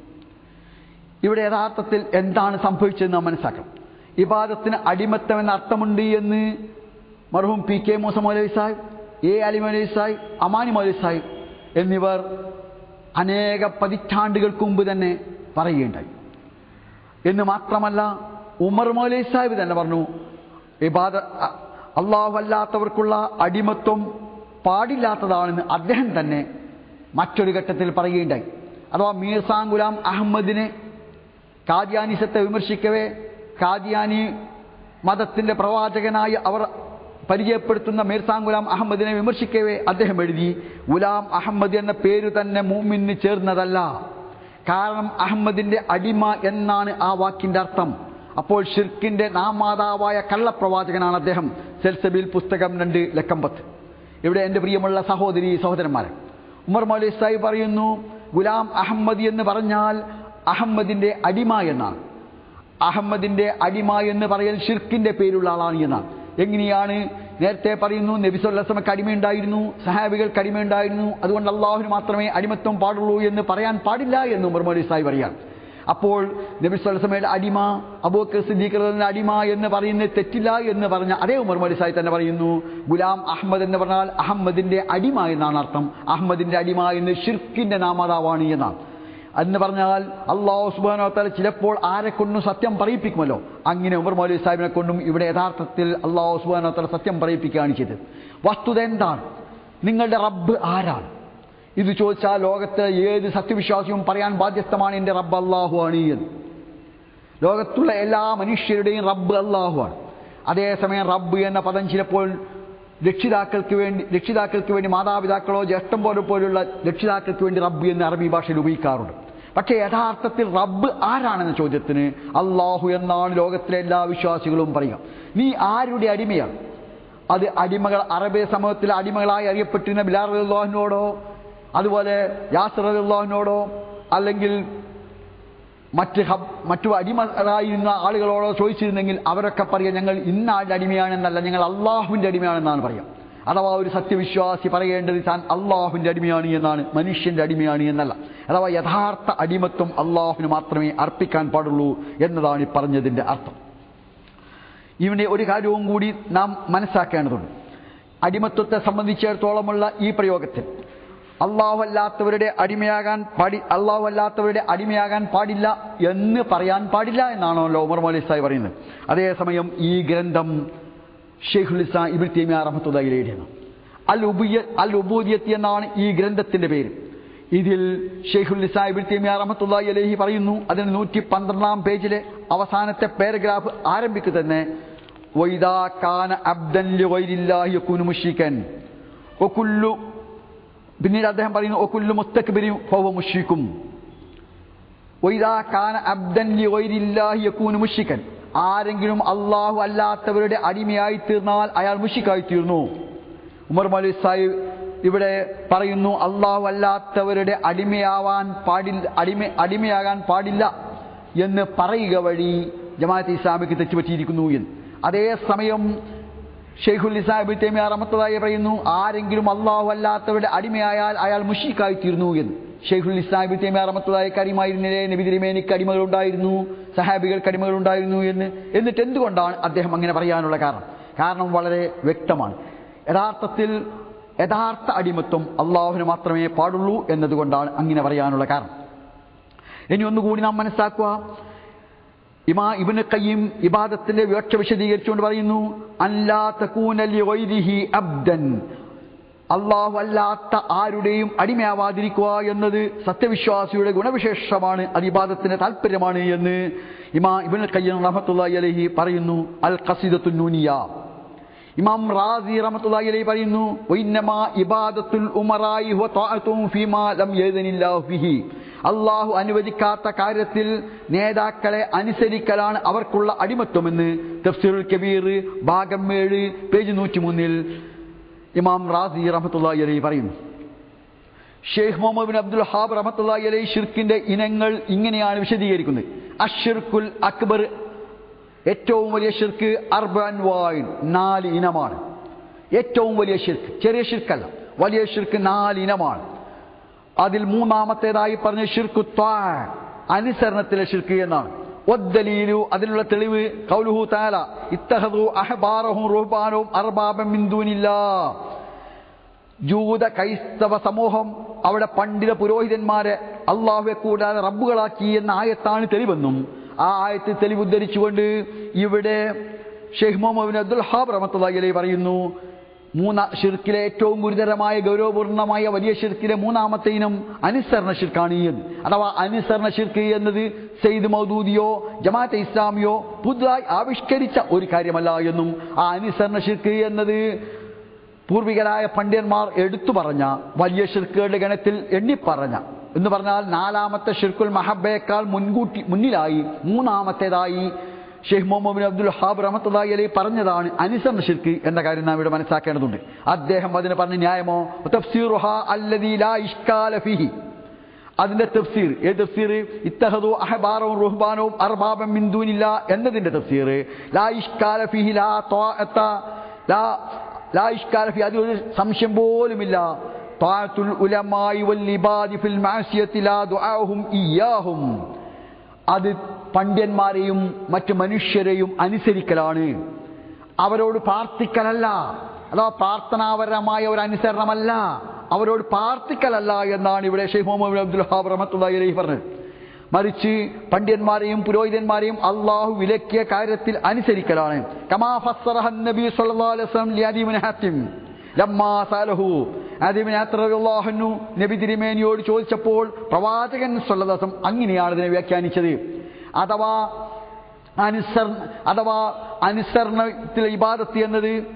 ഇവിടെ യഥാർത്ഥത്തിൽ എന്താണ് സംഭവിച്ചതെന്ന് നാം മനസ്സിലാക്കണം ഇബാദത്തിന് അടിമത്തം എന്ന അർത്ഥമുണ്ട് എന്ന് മർഹൂം P K Moosa Maulavi Sahib A Ali Maulavi Sahib Amani Maulavi Sahib എന്നിവർ അനേക പതിറ്റാണ്ടുകൾക്ക് മുമ്പ് തന്നെ പറയുകയുണ്ടായി എന്ന് മാത്രമല്ല ഉമർ മൗലവി സാഹിബ് തന്നെ പറഞ്ഞു ഇബാദ അള്ളാഹു അല്ലാത്തവർക്കുള്ള അടിമത്വം പാടില്ലാത്തതാണെന്ന് അദ്ദേഹം തന്നെ മറ്റൊരു ഘട്ടത്തിൽ പറയുകയുണ്ടായി അഥവാ മീർസാൻ ഗുലാം അഹമ്മദിനെ കാദ്യാനിസത്തെ വിമർശിക്കവേ കാദ്യാനി മതത്തിന്റെ പ്രവാചകനായി അവർ പരിചയപ്പെടുത്തുന്ന മീർസാൻ ഗുലാം അഹമ്മദിനെ വിമർശിക്കവേ അദ്ദേഹം എഴുതി ഗുലാം അഹമ്മദ് എന്ന പേര് തന്നെ മൂമിന് ചേർന്നതല്ല കാരണം അഹമ്മദിന്റെ അടിമ എന്നാണ് ആ വാക്കിന്റെ അർത്ഥം അപ്പോൾ ഷിർക്കിന്റെ നാമാതാവായ കള്ളപ്രവാചകനാണ് അദ്ദേഹം സെൽസബിൽ പുസ്തകം രണ്ട് ലക്കം പത്ത് ഇവിടെ എൻ്റെ പ്രിയമുള്ള സഹോദരി സഹോദരന്മാരെ ഉമർ മൗലി സാഹിബ് പറയുന്നു ഗുലാം അഹമ്മദ് എന്ന് പറഞ്ഞാൽ അഹമ്മദിന്റെ അടിമ എന്നാണ് അഹമ്മദിന്റെ അടിമ എന്ന് പറയൽ ഷിർക്കിന്റെ പേരുള്ള ആളാണ് എന്നാണ് എങ്ങനെയാണ് നേരത്തെ പറയുന്നു നബിസ്വല്ലമക്ക് അടിമയുണ്ടായിരുന്നു സഹാബികൾക്ക് അടിമയുണ്ടായിരുന്നു അതുകൊണ്ട് അള്ളാഹുവിന് മാത്രമേ അടിമത്വം പാടുള്ളൂ എന്ന് പറയാൻ പാടില്ല എന്ന് ഉമർ മൗലി സാഹിബ് പറയാം അപ്പോൾ നബി സ്വലസമയുടെ അടിമ അബൂക്കർ സിദ്ദീഖറിന്റെ അടിമ എന്ന് പറയുന്നത് തെറ്റില്ല എന്ന് പറഞ്ഞ അതേ ഉമർ മൗലി സാഹിബ് തന്നെ പറയുന്നു ഗുലാം അഹമ്മദ് എന്ന് പറഞ്ഞാൽ അഹമ്മദിന്റെ അടിമ എന്നാണ് അർത്ഥം അഹമ്മദിന്റെ അടിമ എന്ന് ഷിർക്കിന്റെ നാമതാവാണ് എന്നാണ് എന്ന് പറഞ്ഞാൽ അള്ളാഹു സുബാനോത്താൽ ചിലപ്പോൾ ആരെ കൊണ്ടും സത്യം പറയിപ്പിക്കുമല്ലോ അങ്ങനെ ഉമർ മൗലവി സാഹിബിനെ കൊണ്ടും ഇവിടെ യഥാർത്ഥത്തിൽ അള്ളാഹു സുബാനോത്താൽ സത്യം പറയിപ്പിക്കുകയാണ് ചെയ്തത് വസ്തുത എന്താണ് നിങ്ങളുടെ റബ്ബ് ആരാണ് ഇത് ചോദിച്ചാൽ ലോകത്തെ ഏത് സത്യവിശ്വാസിയും പറയാൻ ബാധ്യസ്ഥമാണ് എൻ്റെ റബ്ബ് അള്ളാഹു ആണ് എന്ന് ലോകത്തുള്ള എല്ലാ മനുഷ്യരുടെയും റബ്ബ് അള്ളാഹു ആണ് അതേസമയം റബ്ബ് എന്ന പദം ചിലപ്പോൾ രക്ഷിതാക്കൾക്ക് വേണ്ടി രക്ഷിതാക്കൾക്ക് വേണ്ടി മാതാപിതാക്കളോ ജ്യേഷ്ഠം പോലെ പോലുള്ള രക്ഷിതാക്കൾക്ക് വേണ്ടി റബ്ബ് എന്ന് അറബി ഭാഷയിൽ ഉപയോഗിക്കാറുണ്ട് പക്ഷേ യഥാർത്ഥത്തിൽ റബ്ബ് ആരാണെന്ന ചോദ്യത്തിന് അള്ളാഹു എന്നാണ് ലോകത്തിലെ എല്ലാ വിശ്വാസികളും പറയുക നീ ആരുടെ അടിമയാണ് അത് അടിമകൾ അറബി സമൂഹത്തിലെ അടിമകളായി അറിയപ്പെട്ടിരുന്ന ബിലാർ അള്ളാഹിനോടോ അതുപോലെ യാസർ അള്ളാഹിനോടോ അല്ലെങ്കിൽ മറ്റ് ഹബ് മറ്റു അടിമകളായിരുന്ന ആളുകളോടോ ചോദിച്ചിരുന്നെങ്കിൽ അവരൊക്കെ പറയുക ഞങ്ങൾ ഇന്ന ആളുടെ അടിമയാണെന്നല്ല ഞങ്ങൾ അള്ളാഹുവിൻ്റെ അടിമയാണെന്നാണ് പറയുക അഥവാ ഒരു സത്യവിശ്വാസി പറയേണ്ടത് താൻ അള്ളാഹുവിൻ്റെ അടിമയാണ് എന്നാണ് മനുഷ്യൻ്റെ അടിമയാണ് എന്നല്ല അഥവാ യഥാർത്ഥ അടിമത്വം അള്ളാഹുവിന് മാത്രമേ അർപ്പിക്കാൻ പാടുള്ളൂ എന്നതാണ് ഈ പറഞ്ഞതിൻ്റെ അർത്ഥം ഇവിടെ ഒരു കാര്യവും കൂടി നാം മനസ്സാക്കേണ്ടതുണ്ട് അടിമത്വത്തെ സംബന്ധിച്ചിടത്തോളമുള്ള ഈ പ്രയോഗത്തിൽ അള്ളാഹു അല്ലാത്തവരുടെ അടിമയാകാൻ പാടി അള്ളാഹു അല്ലാത്തവരുടെ അടിമയാകാൻ പാടില്ല എന്ന് പറയാൻ പാടില്ല എന്നാണല്ലോ ഉമർ മൗലി സാഹിബ് പറയുന്നത് അതേസമയം ഈ ഗ്രന്ഥം ഷെയ്ഖുൽ ഇസ്ലാം ഇബിൻ തീമിയ റഹ്മത്തുള്ളയിൽ എഴുതിയത് അൽ ഉബിയ അൽ ഉബൂദിയത്ത് എന്നാണ് ഈ ഗ്രന്ഥത്തിന്റെ പേര് ഇതിൽ ഷെയ്ഖുൽ ഇസ്ലാം ഇബിൻ തീമിയ റഹ്മത്തുള്ളി അലഹി പറയുന്നു അതിന് നൂറ്റി പന്ത്രണ്ടാം പേജിലെ അവസാനത്തെ പാരഗ്രാഫ് ആരംഭിക്കുക തന്നെ വൈദാ കാന അബ്ദൻ ലിഗൈരില്ലാഹി യകൂനു മുശ്രിക്കൻ വകുല്ലു പിന്നീട് അദ്ദേഹം പറയുന്നു ഒക്കുല്ലു മുസ്തക്ബിരും ഫവ മുഷിക്കും മുഷിക്കൻ ആരെങ്കിലും അള്ളാഹു അല്ലാത്തവരുടെ അടിമയായി തീർന്നാൽ അയാൾ മുഷിക്കായി തീർന്നു ഉമർ മലി സാഹിബ് ഇവിടെ പറയുന്നു അള്ളാഹു അല്ലാത്തവരുടെ അടിമയാവാൻ പാടില്ല അടിമ അടിമയാകാൻ പാടില്ല എന്ന് പറയുക വഴി ജമാഅത്ത് ഇസ്ലാമിക്ക് തെറ്റുപറ്റിയിരിക്കുന്നു എന്ന് അതേസമയം ഷെയ്ഖുൽ ഇസാബ് തേമിയ റഹമത്തതായി പറയുന്നു ആരെങ്കിലും അള്ളാഹു അല്ലാത്തവരുടെ അടിമയായാൽ അയാൾ മുഷീഖായി തീർന്നു എന്ന് ഷെയ്ഖുൽ ഇസ്ലാബ് തേമിയ റഹമത്തതായി കരിമായിരുന്നില്ലേ നബി തിരുമേനിക്ക് അടിമകളുണ്ടായിരുന്നു സഹാബികൾക്ക് അടിമകളുണ്ടായിരുന്നു എന്ന് എന്നിട്ട് എന്തുകൊണ്ടാണ് അദ്ദേഹം അങ്ങനെ പറയാനുള്ള കാരണം കാരണം വളരെ വ്യക്തമാണ് യഥാർത്ഥത്തിൽ യഥാർത്ഥ അടിമത്വം അള്ളാഹുവിന് മാത്രമേ പാടുള്ളൂ എന്നതുകൊണ്ടാണ് അങ്ങനെ പറയാനുള്ള കാരണം ഇനി ഒന്നുകൂടി നാം മനസ്സിലാക്കുക ഇമാ ഇബിന് കയ്യും ഇബാദത്തിന്റെ വ്യാഖ്യ വിശദീകരിച്ചുകൊണ്ട് പറയുന്നു അല്ലാ തക്കൂനലി വൈദിഹി അബ്ദൻ അള്ളാഹു അല്ലാത്ത ആരുടെയും അടിമയാവാതിരിക്കുക എന്നത് സത്യവിശ്വാസിയുടെ ഗുണവിശേഷമാണ് അത് ഇബാദത്തിന്റെ താല്പര്യമാണ് എന്ന് ഇമാ ഇബിന് കയ്യം റഹമത്തുള്ള അലഹി പറയുന്നു അൽ ഖസീദത്തുന്നൂനിയ ഇമാം റാസി റഹമത്തുള്ളാഹി അലൈഹി പറയുന്നു വൈന്നമാ ഇബാദത്തുൽ ഉമറായി ഹുവ ത്വാഅത്തും ഫീമാ ലം യഅ്ദനില്ലാഹു ഫിഹി അള്ളാഹു അനുവദിക്കാത്ത കാര്യത്തിൽ നേതാക്കളെ അനുസരിക്കലാണ് അവർക്കുള്ള അടിമത്വമെന്ന് തഫ്സീറുൽ കബീർ ഭാഗം ഏഴ് പേജ് നൂറ്റി മൂന്നിൽ ഇമാം റാസി റഹമത്തുള്ളാഹി അലൈഹി പറയുന്നു Sheikh Muhammad bin Abdul Hab റഹമത്തുള്ളാഹി അലൈഹി ഷിർക്കിന്റെ ഇനങ്ങൾ ഇങ്ങനെയാണ് വിശദീകരിക്കുന്നത് അഷിർക്കുൽ അക്ബർ ഏറ്റവും വലിയ ഷിർക്ക് അർബൻ വായിൻ നാല് ഇനമാണ് ഏറ്റവും വലിയ ഷിർക്ക് ചെറിയ ഷിർക്കല്ല വലിയ ഷിർക്ക് നാല് ഇനമാണ് അതിൽ മൂന്നാമത്തേതായി പറഞ്ഞ ഷിർക്ക് ത്വാ അനുസരണത്തിലെ ഷിർക്ക് എന്നാണ് ഒദ്ദലീലു അതിനുള്ള തെളിവ് കൗലുഹു താല ഇത്തഹദു അഹബാറഹും റുഹ്ബാനവും അർബാബം മിന്ദൂനില്ലാ ജൂത ക്രൈസ്തവ സമൂഹം അവിടെ പണ്ഡിത പുരോഹിതന്മാരെ അള്ളാഹുവെ കൂടാതെ റബ്ബുകളാക്കി എന്ന ആയത്താണ് തെളിവെന്നും ആ ആയത്ത് തെളിവ് ഉദ്ധരിച്ചുകൊണ്ട് ഇവിടെ ഷെയ്ഖ് മുഹമ്മദ് അബ്ദുൽ ഹാബ് റഹമത്തുള്ളി അലൈഹി പറയുന്നു മൂന്ന ഷിർക്കിലെ ഏറ്റവും ഗുരുതരമായ ഗൗരവപൂർണമായ വലിയ ഷിർക്കിലെ മൂന്നാമത്തെ ഇനം അനുസരണ ഷിർക്കാണ് എന്ന് അഥവാ അനുസരണ ഷിർക്ക് എന്നത് സെയ്ദ് മൗദൂദിയോ ജമാഅത്തെ ഇസ്ലാമിയോ പുതുതായി ആവിഷ്കരിച്ച ഒരു കാര്യമല്ല എന്നും ആ അനുസരണ ഷിർക്ക് എന്നത് പൂർവികരായ പണ്ഡിതന്മാർ എടുത്തു പറഞ്ഞ വലിയ ഷിർക്കുകളുടെ ഗണത്തിൽ എണ്ണിപ്പറഞ്ഞ എന്ന് പറഞ്ഞാൽ നാലാമത്തെ ഷിർക്കുൽ മഹബയേക്കാൾ മുൻകൂട്ടി മുന്നിലായി മൂന്നാമത്തേതായി Sheikh Muhammad bin Abdul Hab റഹമത്തുള്ളാഹി അലൈഹി പറഞ്ഞതാണ് അനുസരണ ഷിർക്ക് എന്ന കാര്യം നാം ഇവിടെ മനസ്സിലാക്കേണ്ടതുണ്ട് അദ്ദേഹം അതിന് പറഞ്ഞ ന്യായമോ തഫ്സീറുഹ അല്ലദീ ലാ ഇഷ്കാല ഫിഹി അതിന്റെ തഫ്സീർ ഏത് തഫ്സീർ ഇത്തഹദു അഹബാറവും റുഹ്ബാനവും അർബാബം മിന്ദൂനില്ല എന്നതിന്റെ തഫ്സീർ ലാ ഇഷ്കാല ഫിഹി ലാ ത്വാഅത്ത ലാ ലാ ഇഷ്കാല ഫിഹി അതിലൊരു സംശയം പോലുമില്ല ത്വാഅത്തുൽ ഉലമായി വൽ ഇബാദി ഫിൽ മഅസിയത്തി ലാ ദുആഹും ഇയ്യാഹും അത് പണ്ഡ്യന്മാരെയും മറ്റു മനുഷ്യരെയും അനുസരിക്കലാണ് അവരോട് പ്രാർത്ഥിക്കലല്ല അഥവാ പ്രാർത്ഥനാപരമായ ഒരു അനുസരണമല്ല അവരോട് പ്രാർത്ഥിക്കലല്ല എന്നാണ് ഇവിടെ ഷെയ്ഖ് മുഹമ്മദ് അബ്ദുൽ ഹാബ് റഹമത്തുള്ളി അലൈഹി പറഞ്ഞത് മറിച്ച് പണ്ഡ്യന്മാരെയും പുരോഹിതന്മാരെയും അള്ളാഹു വിലക്കിയ കാര്യത്തിൽ അനുസരിക്കലാണ് കമാ ഫസ്സറഹ നബി സല്ലല്ലാഹു അലൈഹി വസല്ലം ലിഅദീബിൻ ഹാത്തിം ലമ്മാ സാലഹു അതിമിനാത്രഹു നബി തിരുമേനിയോട് ചോദിച്ചപ്പോൾ പ്രവാചകൻ സ്വല്ലദാസം അങ്ങനെയാണ് ഇതിനെ വ്യാഖ്യാനിച്ചത് അഥവാ അനുസരണ അഥവാ അനുസരണത്തിലെ ഇബാദത്ത് എന്നത്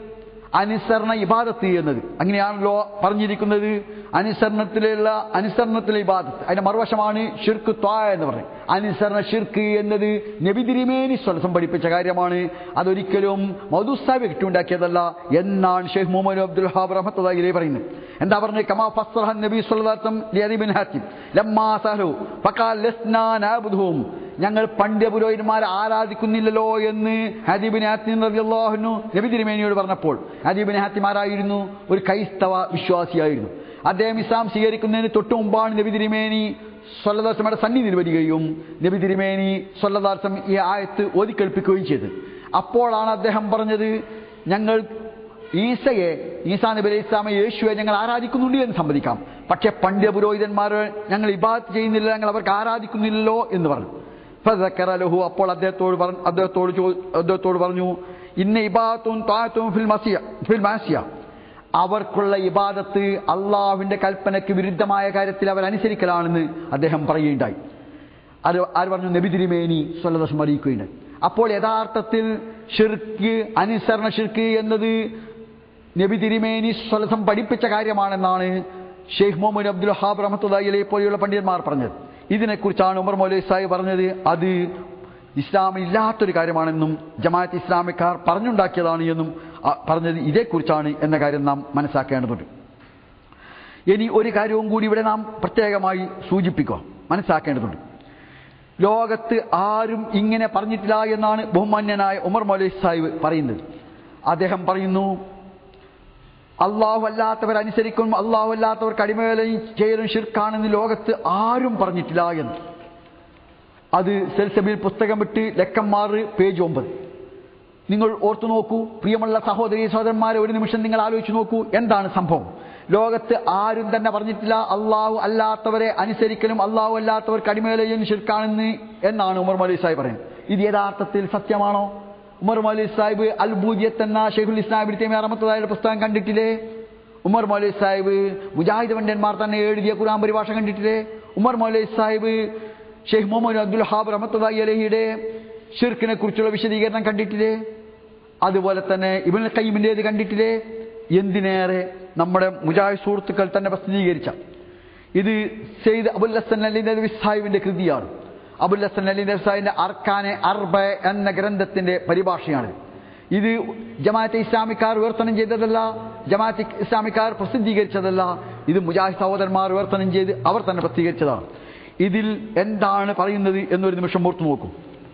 അനുസരണ ഇബാദത്ത് എന്നത് അങ്ങനെയാണല്ലോ പറഞ്ഞിരിക്കുന്നത് അനുസരണത്തിലുള്ള അനുസരണത്തിലെ ഇബാദത്ത് അതിന്റെ മറുവശമാണ് ഷിർക്ക് ത്വാ എന്ന് പറയുന്നത് അനുസരണ ഷിർക്ക് എന്നത് നബി തിരുമേനി സ്വലസം പഠിപ്പിച്ച കാര്യമാണ് അതൊരിക്കലും മധുസാബ് കിട്ടുണ്ടാക്കിയതല്ല എന്നാണ് ഷെയ്ഖ് മുഹമ്മദ് അബ്ദുൽ ഹാബ് റഹ്മത്തുള്ളാഹി പറയുന്നത് എന്താ പറഞ്ഞത് കമാ ഫസ്റഹ നബി സ്വല്ലല്ലാഹു അലൈഹി ബിൻ ഹാത്തിം ലമ്മാ സഹലു ഫഖാൽ ലസ്നാ നഅബ്ദുഹും ഞങ്ങൾ പണ്ഡ്യ പുരോഹിതന്മാരെ ആരാധിക്കുന്നില്ലല്ലോ എന്ന് ഹദീബിൻ ഹാത്തിം റളിയല്ലാഹു നബി തിരുമേനിയോട് പറഞ്ഞപ്പോൾ ഹദീബിൻ ഹാത്തിം ആരായിരുന്നു ഒരു ക്രൈസ്തവ വിശ്വാസിയായിരുന്നു അദ്ദേഹം ഇസ്ലാം സ്വീകരിക്കുന്നതിന് തൊട്ടു മുമ്പാണ് നബി തിരുമേനി സ്വല്ലദാസമയുടെ സന്നിധിയിൽ വരികയും നബി തിരുമേനി സ്വല്ലദാസം ഈ ആയത്ത് ഓതിക്കേൾപ്പിക്കുകയും ചെയ്തത് അപ്പോഴാണ് അദ്ദേഹം പറഞ്ഞത് ഞങ്ങൾ ഈസയെ ഈസാ നബി അലൈഹി ഇസ്ലാമെ യേശുവെ ഞങ്ങൾ ആരാധിക്കുന്നുണ്ട് എന്ന് സമ്മതിക്കാം പക്ഷെ പണ്ഡ്യ പുരോഹിതന്മാർ ഞങ്ങൾ ഇബാദത്ത് ചെയ്യുന്നില്ല ഞങ്ങൾ അവർക്ക് ആരാധിക്കുന്നില്ലല്ലോ എന്ന് പറഞ്ഞു ഫസക്കറ ലഹു അപ്പോൾ അദ്ദേഹത്തോട് പറഞ്ഞു അദ്ദേഹത്തോട് ചോ അദ്ദേഹത്തോട് പറഞ്ഞു ഇന്ന ഇബാത്തും താത്തും ഫിൽ മസിയ ഫിൽ മാസിയ അവർക്കുള്ള ഇബാദത്ത് അള്ളാഹുവിന്റെ കൽപ്പനയ്ക്ക് വിരുദ്ധമായ കാര്യത്തിൽ അവർ അനുസരിക്കലാണെന്ന് അദ്ദേഹം പറയുകയുണ്ടായി അത് ആര് പറഞ്ഞു നബി തിരുമേനി സ്വല്ലദശം അറിയിക്കുകയുണ്ടായി അപ്പോൾ യഥാർത്ഥത്തിൽ ഷിർക്ക് അനുസരണ ഷിർക്ക് എന്നത് നബി തിരുമേനി സ്വലസം പഠിപ്പിച്ച കാര്യമാണെന്നാണ് ഷെയ്ഖ് മുഹമ്മദ് അബ്ദുൽ ഹാബ് റഹ്മത്തുല്ലാഹിലെ പോലെയുള്ള പണ്ഡിതന്മാർ പറഞ്ഞത് ഇതിനെക്കുറിച്ചാണ് ഉമർ മൗലവി സാഹിബ് പറഞ്ഞത് അത് ഇസ്ലാമിൽ ഇല്ലാത്തൊരു കാര്യമാണെന്നും ജമാഅത്ത് ഇസ്ലാമിക്കാർ പറഞ്ഞുണ്ടാക്കിയതാണ് എന്നും ആ, പറഞ്ഞത് ഇതേക്കുറിച്ചാണ് എന്ന കാര്യം നാം മനസ്സിലാക്കേണ്ടതുണ്ട് ഇനി ഒരു കാര്യവും കൂടി ഇവിടെ നാം പ്രത്യേകമായി സൂചിപ്പിക്കുക മനസ്സിലാക്കേണ്ടതുണ്ട് ലോകത്ത് ആരും ഇങ്ങനെ പറഞ്ഞിട്ടില്ല എന്നാണ് ബഹുമാന്യനായ ഉമർ മൗലവി സാഹിബ് പറയുന്നത് അദ്ദേഹം പറയുന്നു അള്ളാഹു അല്ലാത്തവർ അനുസരിക്കും അള്ളാഹു അല്ലാത്തവർക്ക് അടിമവേലയും ചെയ്യലും ഷിർക്കാണെന്ന് ലോകത്ത് ആരും പറഞ്ഞിട്ടില്ല എന്ന് അത് സെൽസബിൽ പുസ്തകം വിട്ട് ലക്കന്മാർ പേജ് ഒമ്പത് നിങ്ങൾ ഓർത്തു നോക്കൂ പ്രിയമുള്ള സഹോദരി സഹോദരന്മാരെ ഒരു നിമിഷം നിങ്ങൾ ആലോചിച്ച് നോക്കൂ എന്താണ് സംഭവം ലോകത്ത് ആരും തന്നെ പറഞ്ഞിട്ടില്ല അള്ളാഹു അല്ലാത്തവരെ അനുസരിക്കലും അള്ളാഹു അല്ലാത്തവർക്ക് അടിമേലയും ഷിർക്കാണെന്ന് എന്നാണ് ഉമർ മൗലവി സാഹിബ് പറയുന്നത് ഇത് യഥാർത്ഥത്തിൽ സത്യമാണോ ഉമർ മൗലവി സാഹിബ് അൽബൂദിയത്ത് എന്ന ഷെയ്ഖുൽ ഇസ്ലാം ഇബ്നു അറമത്തതായുടെ പുസ്തകം കണ്ടിട്ടില്ലേ ഉമർ മൗലവി സാഹിബ് മുജാഹിദ് പണ്ഡന്മാർ തന്നെ എഴുതിയ ഖുർആൻ പരിഭാഷ കണ്ടിട്ടില്ലേ ഉമർ മൗലവി സാഹിബ് ഷെയ്ഖ് മുഹമ്മദ് അബ്ദുൽ ഹാബ് റഹമത്തതായി അലഹിയുടെ ഷിർക്കിനെ കുറിച്ചുള്ള വിശദീകരണം കണ്ടിട്ടില്ലേ അതുപോലെ തന്നെ ഇബിൻ കയ്യിമിൻ്റേത് കണ്ടിട്ടില്ലേ എന്തിനേറെ നമ്മുടെ മുജാഹിദ് സുഹൃത്തുക്കൾ തന്നെ പ്രസിദ്ധീകരിച്ച ഇത് സെയ്ദ് അബുൽ ഹസൻ അലി നദവി സാഹിബിന്റെ കൃതിയാണ് അബുൽ ഹസൻ അലി നദവി സാഹിബിന്റെ അർക്കാനെ അർബ എന്ന ഗ്രന്ഥത്തിന്റെ പരിഭാഷയാണ് ഇത് ജമാഅത്തെ ഇസ്ലാമിക്കാർ വിവർത്തനം ചെയ്തതല്ല ജമാഅത്ത് ഇസ്ലാമിക്കാർ പ്രസിദ്ധീകരിച്ചതല്ല ഇത് മുജാഹിദ് സഹോദരന്മാർ വിവർത്തനം ചെയ്ത് അവർ തന്നെ പ്രസിദ്ധീകരിച്ചതാണ് ഇതിൽ എന്താണ് പറയുന്നത് എന്നൊരു നിമിഷം ഓർത്തു നോക്കും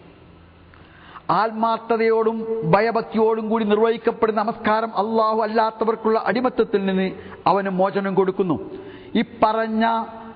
ആത്മാർത്ഥതയോടും ഭയഭക്തിയോടും കൂടി നിർവഹിക്കപ്പെടുന്ന നമസ്കാരം അള്ളാഹു അല്ലാത്തവർക്കുള്ള അടിമത്തത്തിൽ നിന്ന് അവന് മോചനം കൊടുക്കുന്നു ഈ പറഞ്ഞ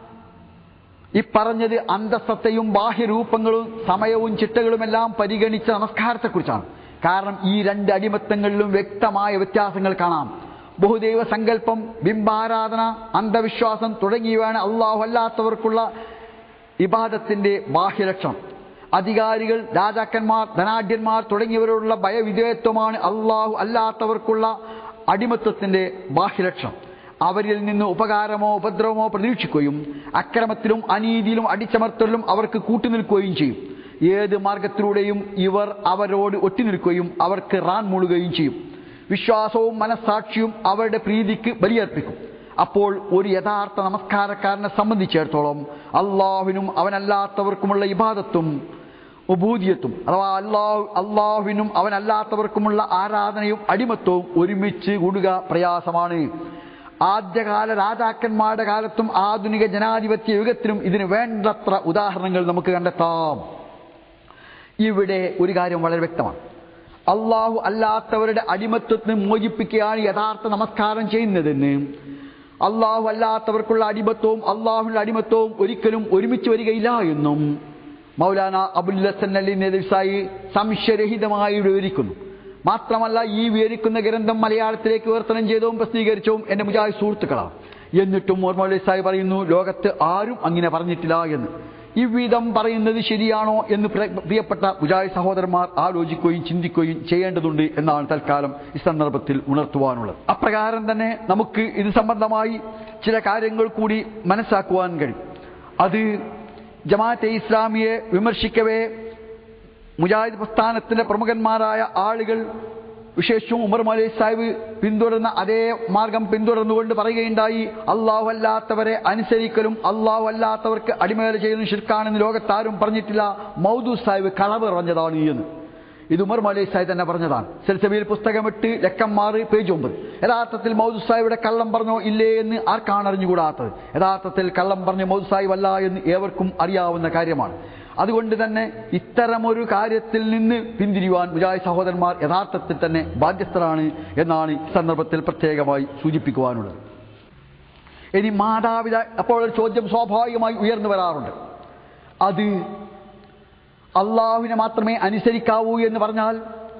ഈ പറഞ്ഞത് അന്തസ്സത്തെയും ബാഹ്യരൂപങ്ങളും സമയവും ചിട്ടകളുമെല്ലാം പരിഗണിച്ച നമസ്കാരത്തെക്കുറിച്ചാണ് കാരണം ഈ രണ്ട് അടിമത്തങ്ങളിലും വ്യക്തമായ വ്യത്യാസങ്ങൾ കാണാം ബഹുദൈവ സങ്കല്പം ബിംബാരാധന അന്ധവിശ്വാസം തുടങ്ങിയവയാണ് അള്ളാഹു അല്ലാത്തവർക്കുള്ള ഇബാദത്തിന്റെ ബാഹ്യലക്ഷണം അധികാരികൾ രാജാക്കന്മാർ ധനാഢ്യന്മാർ തുടങ്ങിയവരോടുള്ള ഭയവിധേയത്വമാണ് അള്ളാഹു അല്ലാത്തവർക്കുള്ള അടിമത്വത്തിന്റെ ബാഹ്യലക്ഷണം അവരിൽ നിന്ന് ഉപകാരമോ ഉപദ്രവമോ പ്രതീക്ഷിക്കുകയും അക്രമത്തിലും അനീതിയിലും അടിച്ചമർത്തലിലും അവർക്ക് കൂട്ടുനിൽക്കുകയും ചെയ്യും ഏത് മാർഗത്തിലൂടെയും ഇവർ അവരോട് ഒട്ടിനിൽക്കുകയും അവർക്ക് റാൻ മൂളുകയും ചെയ്യും വിശ്വാസവും മനസ്സാക്ഷിയും അവരുടെ പ്രീതിക്ക് ബലിയർപ്പിക്കും അപ്പോൾ ഒരു യഥാർത്ഥ നമസ്കാരക്കാരനെ സംബന്ധിച്ചിടത്തോളം അള്ളാഹുവിനും അവനല്ലാത്തവർക്കുമുള്ള ഇബാദത്തും ഉബൂദിയത്തും അഥവാ അള്ളാഹു അള്ളാഹുവിനും അവനല്ലാത്തവർക്കുമുള്ള ആരാധനയും അടിമത്വവും ഒരുമിച്ച് കൂടുക പ്രയാസമാണ് ആദ്യകാല രാജാക്കന്മാരുടെ കാലത്തും ആധുനിക ജനാധിപത്യ യുഗത്തിലും ഇതിന് വേണ്ടത്ര ഉദാഹരണങ്ങൾ നമുക്ക് കണ്ടെത്താം ഇവിടെ ഒരു കാര്യം വളരെ വ്യക്തമാണ് അള്ളാഹു അല്ലാത്തവരുടെ അടിമത്വത്തിന് മോചിപ്പിക്കുകയാണ് യഥാർത്ഥ നമസ്കാരം ചെയ്യുന്നതെന്ന് അള്ളാഹു അല്ലാത്തവർക്കുള്ള അടിമത്വവും അള്ളാഹുവിന്റെ അടിമത്വവും ഒരിക്കലും ഒരുമിച്ച് വരികയില്ല എന്നും മൗലാന അബുൽ ഹസൻ അലി നദിസായി സംശയരഹിതമായി വിവരിക്കുന്നു മാത്രമല്ല ഈ വിവരിക്കുന്ന ഗ്രന്ഥം മലയാളത്തിലേക്ക് വിവർത്തനം ചെയ്തതും പ്രസിദ്ധീകരിച്ചതും എന്റെ മുജാഹി സുഹൃത്തുക്കളാണ് എന്നിട്ടും മൗലവി സാഹിബ് പറയുന്നു ലോകത്ത് ആരും അങ്ങനെ പറഞ്ഞിട്ടില്ല എന്ന് ഇவ்விധം പറയുന്നത് ശരിയാണോ എന്ന് പ്ര- പ്രിയപ്പെട്ട മുജാഹി സഹോദരന്മാർ ആലോചിക്കുകയും ചിന്തിക്കുകയും ചെയ്യേണ്ടതുണ്ട് എന്നാണ് തൽക്കാലം ഈ സന്ദർഭത്തിൽ ഉണർത്തുവാനുള്ളത് അപ്രകാരം തന്നെ നമുക്ക് ഇത് സംബന്ധമായി ചില കാര്യങ്ങൾ കൂടി മനസ്സാക്കുവാൻ കഴിയും അത് ജമാഅത്തെ ഇസ്ലാമിയെ വിമർശിക്കവേ മുജാഹിദ് പ്രസ്ഥാനത്തിന്റെ പ്രമുഖന്മാരായ ആളുകൾ വിശേഷവും ഉമർ മലി സാഹിബ് പിന്തുടർന്ന അതേ മാർഗം പിന്തുടർന്നുകൊണ്ട് പറയുകയുണ്ടായി അള്ളാഹു അല്ലാത്തവരെ അനുസരിക്കലും അള്ളാഹു അല്ലാത്തവർക്ക് അടിമവേല ചെയ്യുന്ന ഷിർക്കാണെന്ന് ലോകത്താരും പറഞ്ഞിട്ടില്ല മൗദു സാഹിബ് കളവ് പറഞ്ഞതാണ് എന്ന് ഇത് ഉമർ മലി സാഹിബ് തന്നെ പറഞ്ഞതാണ് സെൽസബിയിൽ പുസ്തകം എട്ട് ലക്കം ആറ് പേജ് ഒമ്പത് യഥാർത്ഥത്തിൽ മൗദു സാഹിബിയുടെ കള്ളം പറഞ്ഞോ ഇല്ലേ എന്ന് ആർക്കാണ് അറിഞ്ഞുകൂടാത്തത് യഥാർത്ഥത്തിൽ കള്ളം പറഞ്ഞ മൗദു സാഹിബ് അല്ല എന്ന് ഏവർക്കും അറിയാവുന്ന കാര്യമാണ് അതുകൊണ്ട് തന്നെ ഇത്തരമൊരു കാര്യത്തിൽ നിന്ന് പിന്തിരിയുവാൻ മുജാഹിദ് സഹോദരന്മാർ യഥാർത്ഥത്തിൽ തന്നെ ബാധ്യസ്ഥരാണ് എന്നാണ് ഈ സന്ദർഭത്തിൽ പ്രത്യേകമായി സൂചിപ്പിക്കുവാനുള്ളത് ഇനി മാതാപിതാ അപ്പോൾ ഒരു ചോദ്യം സ്വാഭാവികമായി ഉയർന്നു വരാറുണ്ട് അത് അള്ളാഹുവിനെ മാത്രമേ അനുസരിക്കാവൂ എന്ന് പറഞ്ഞാൽ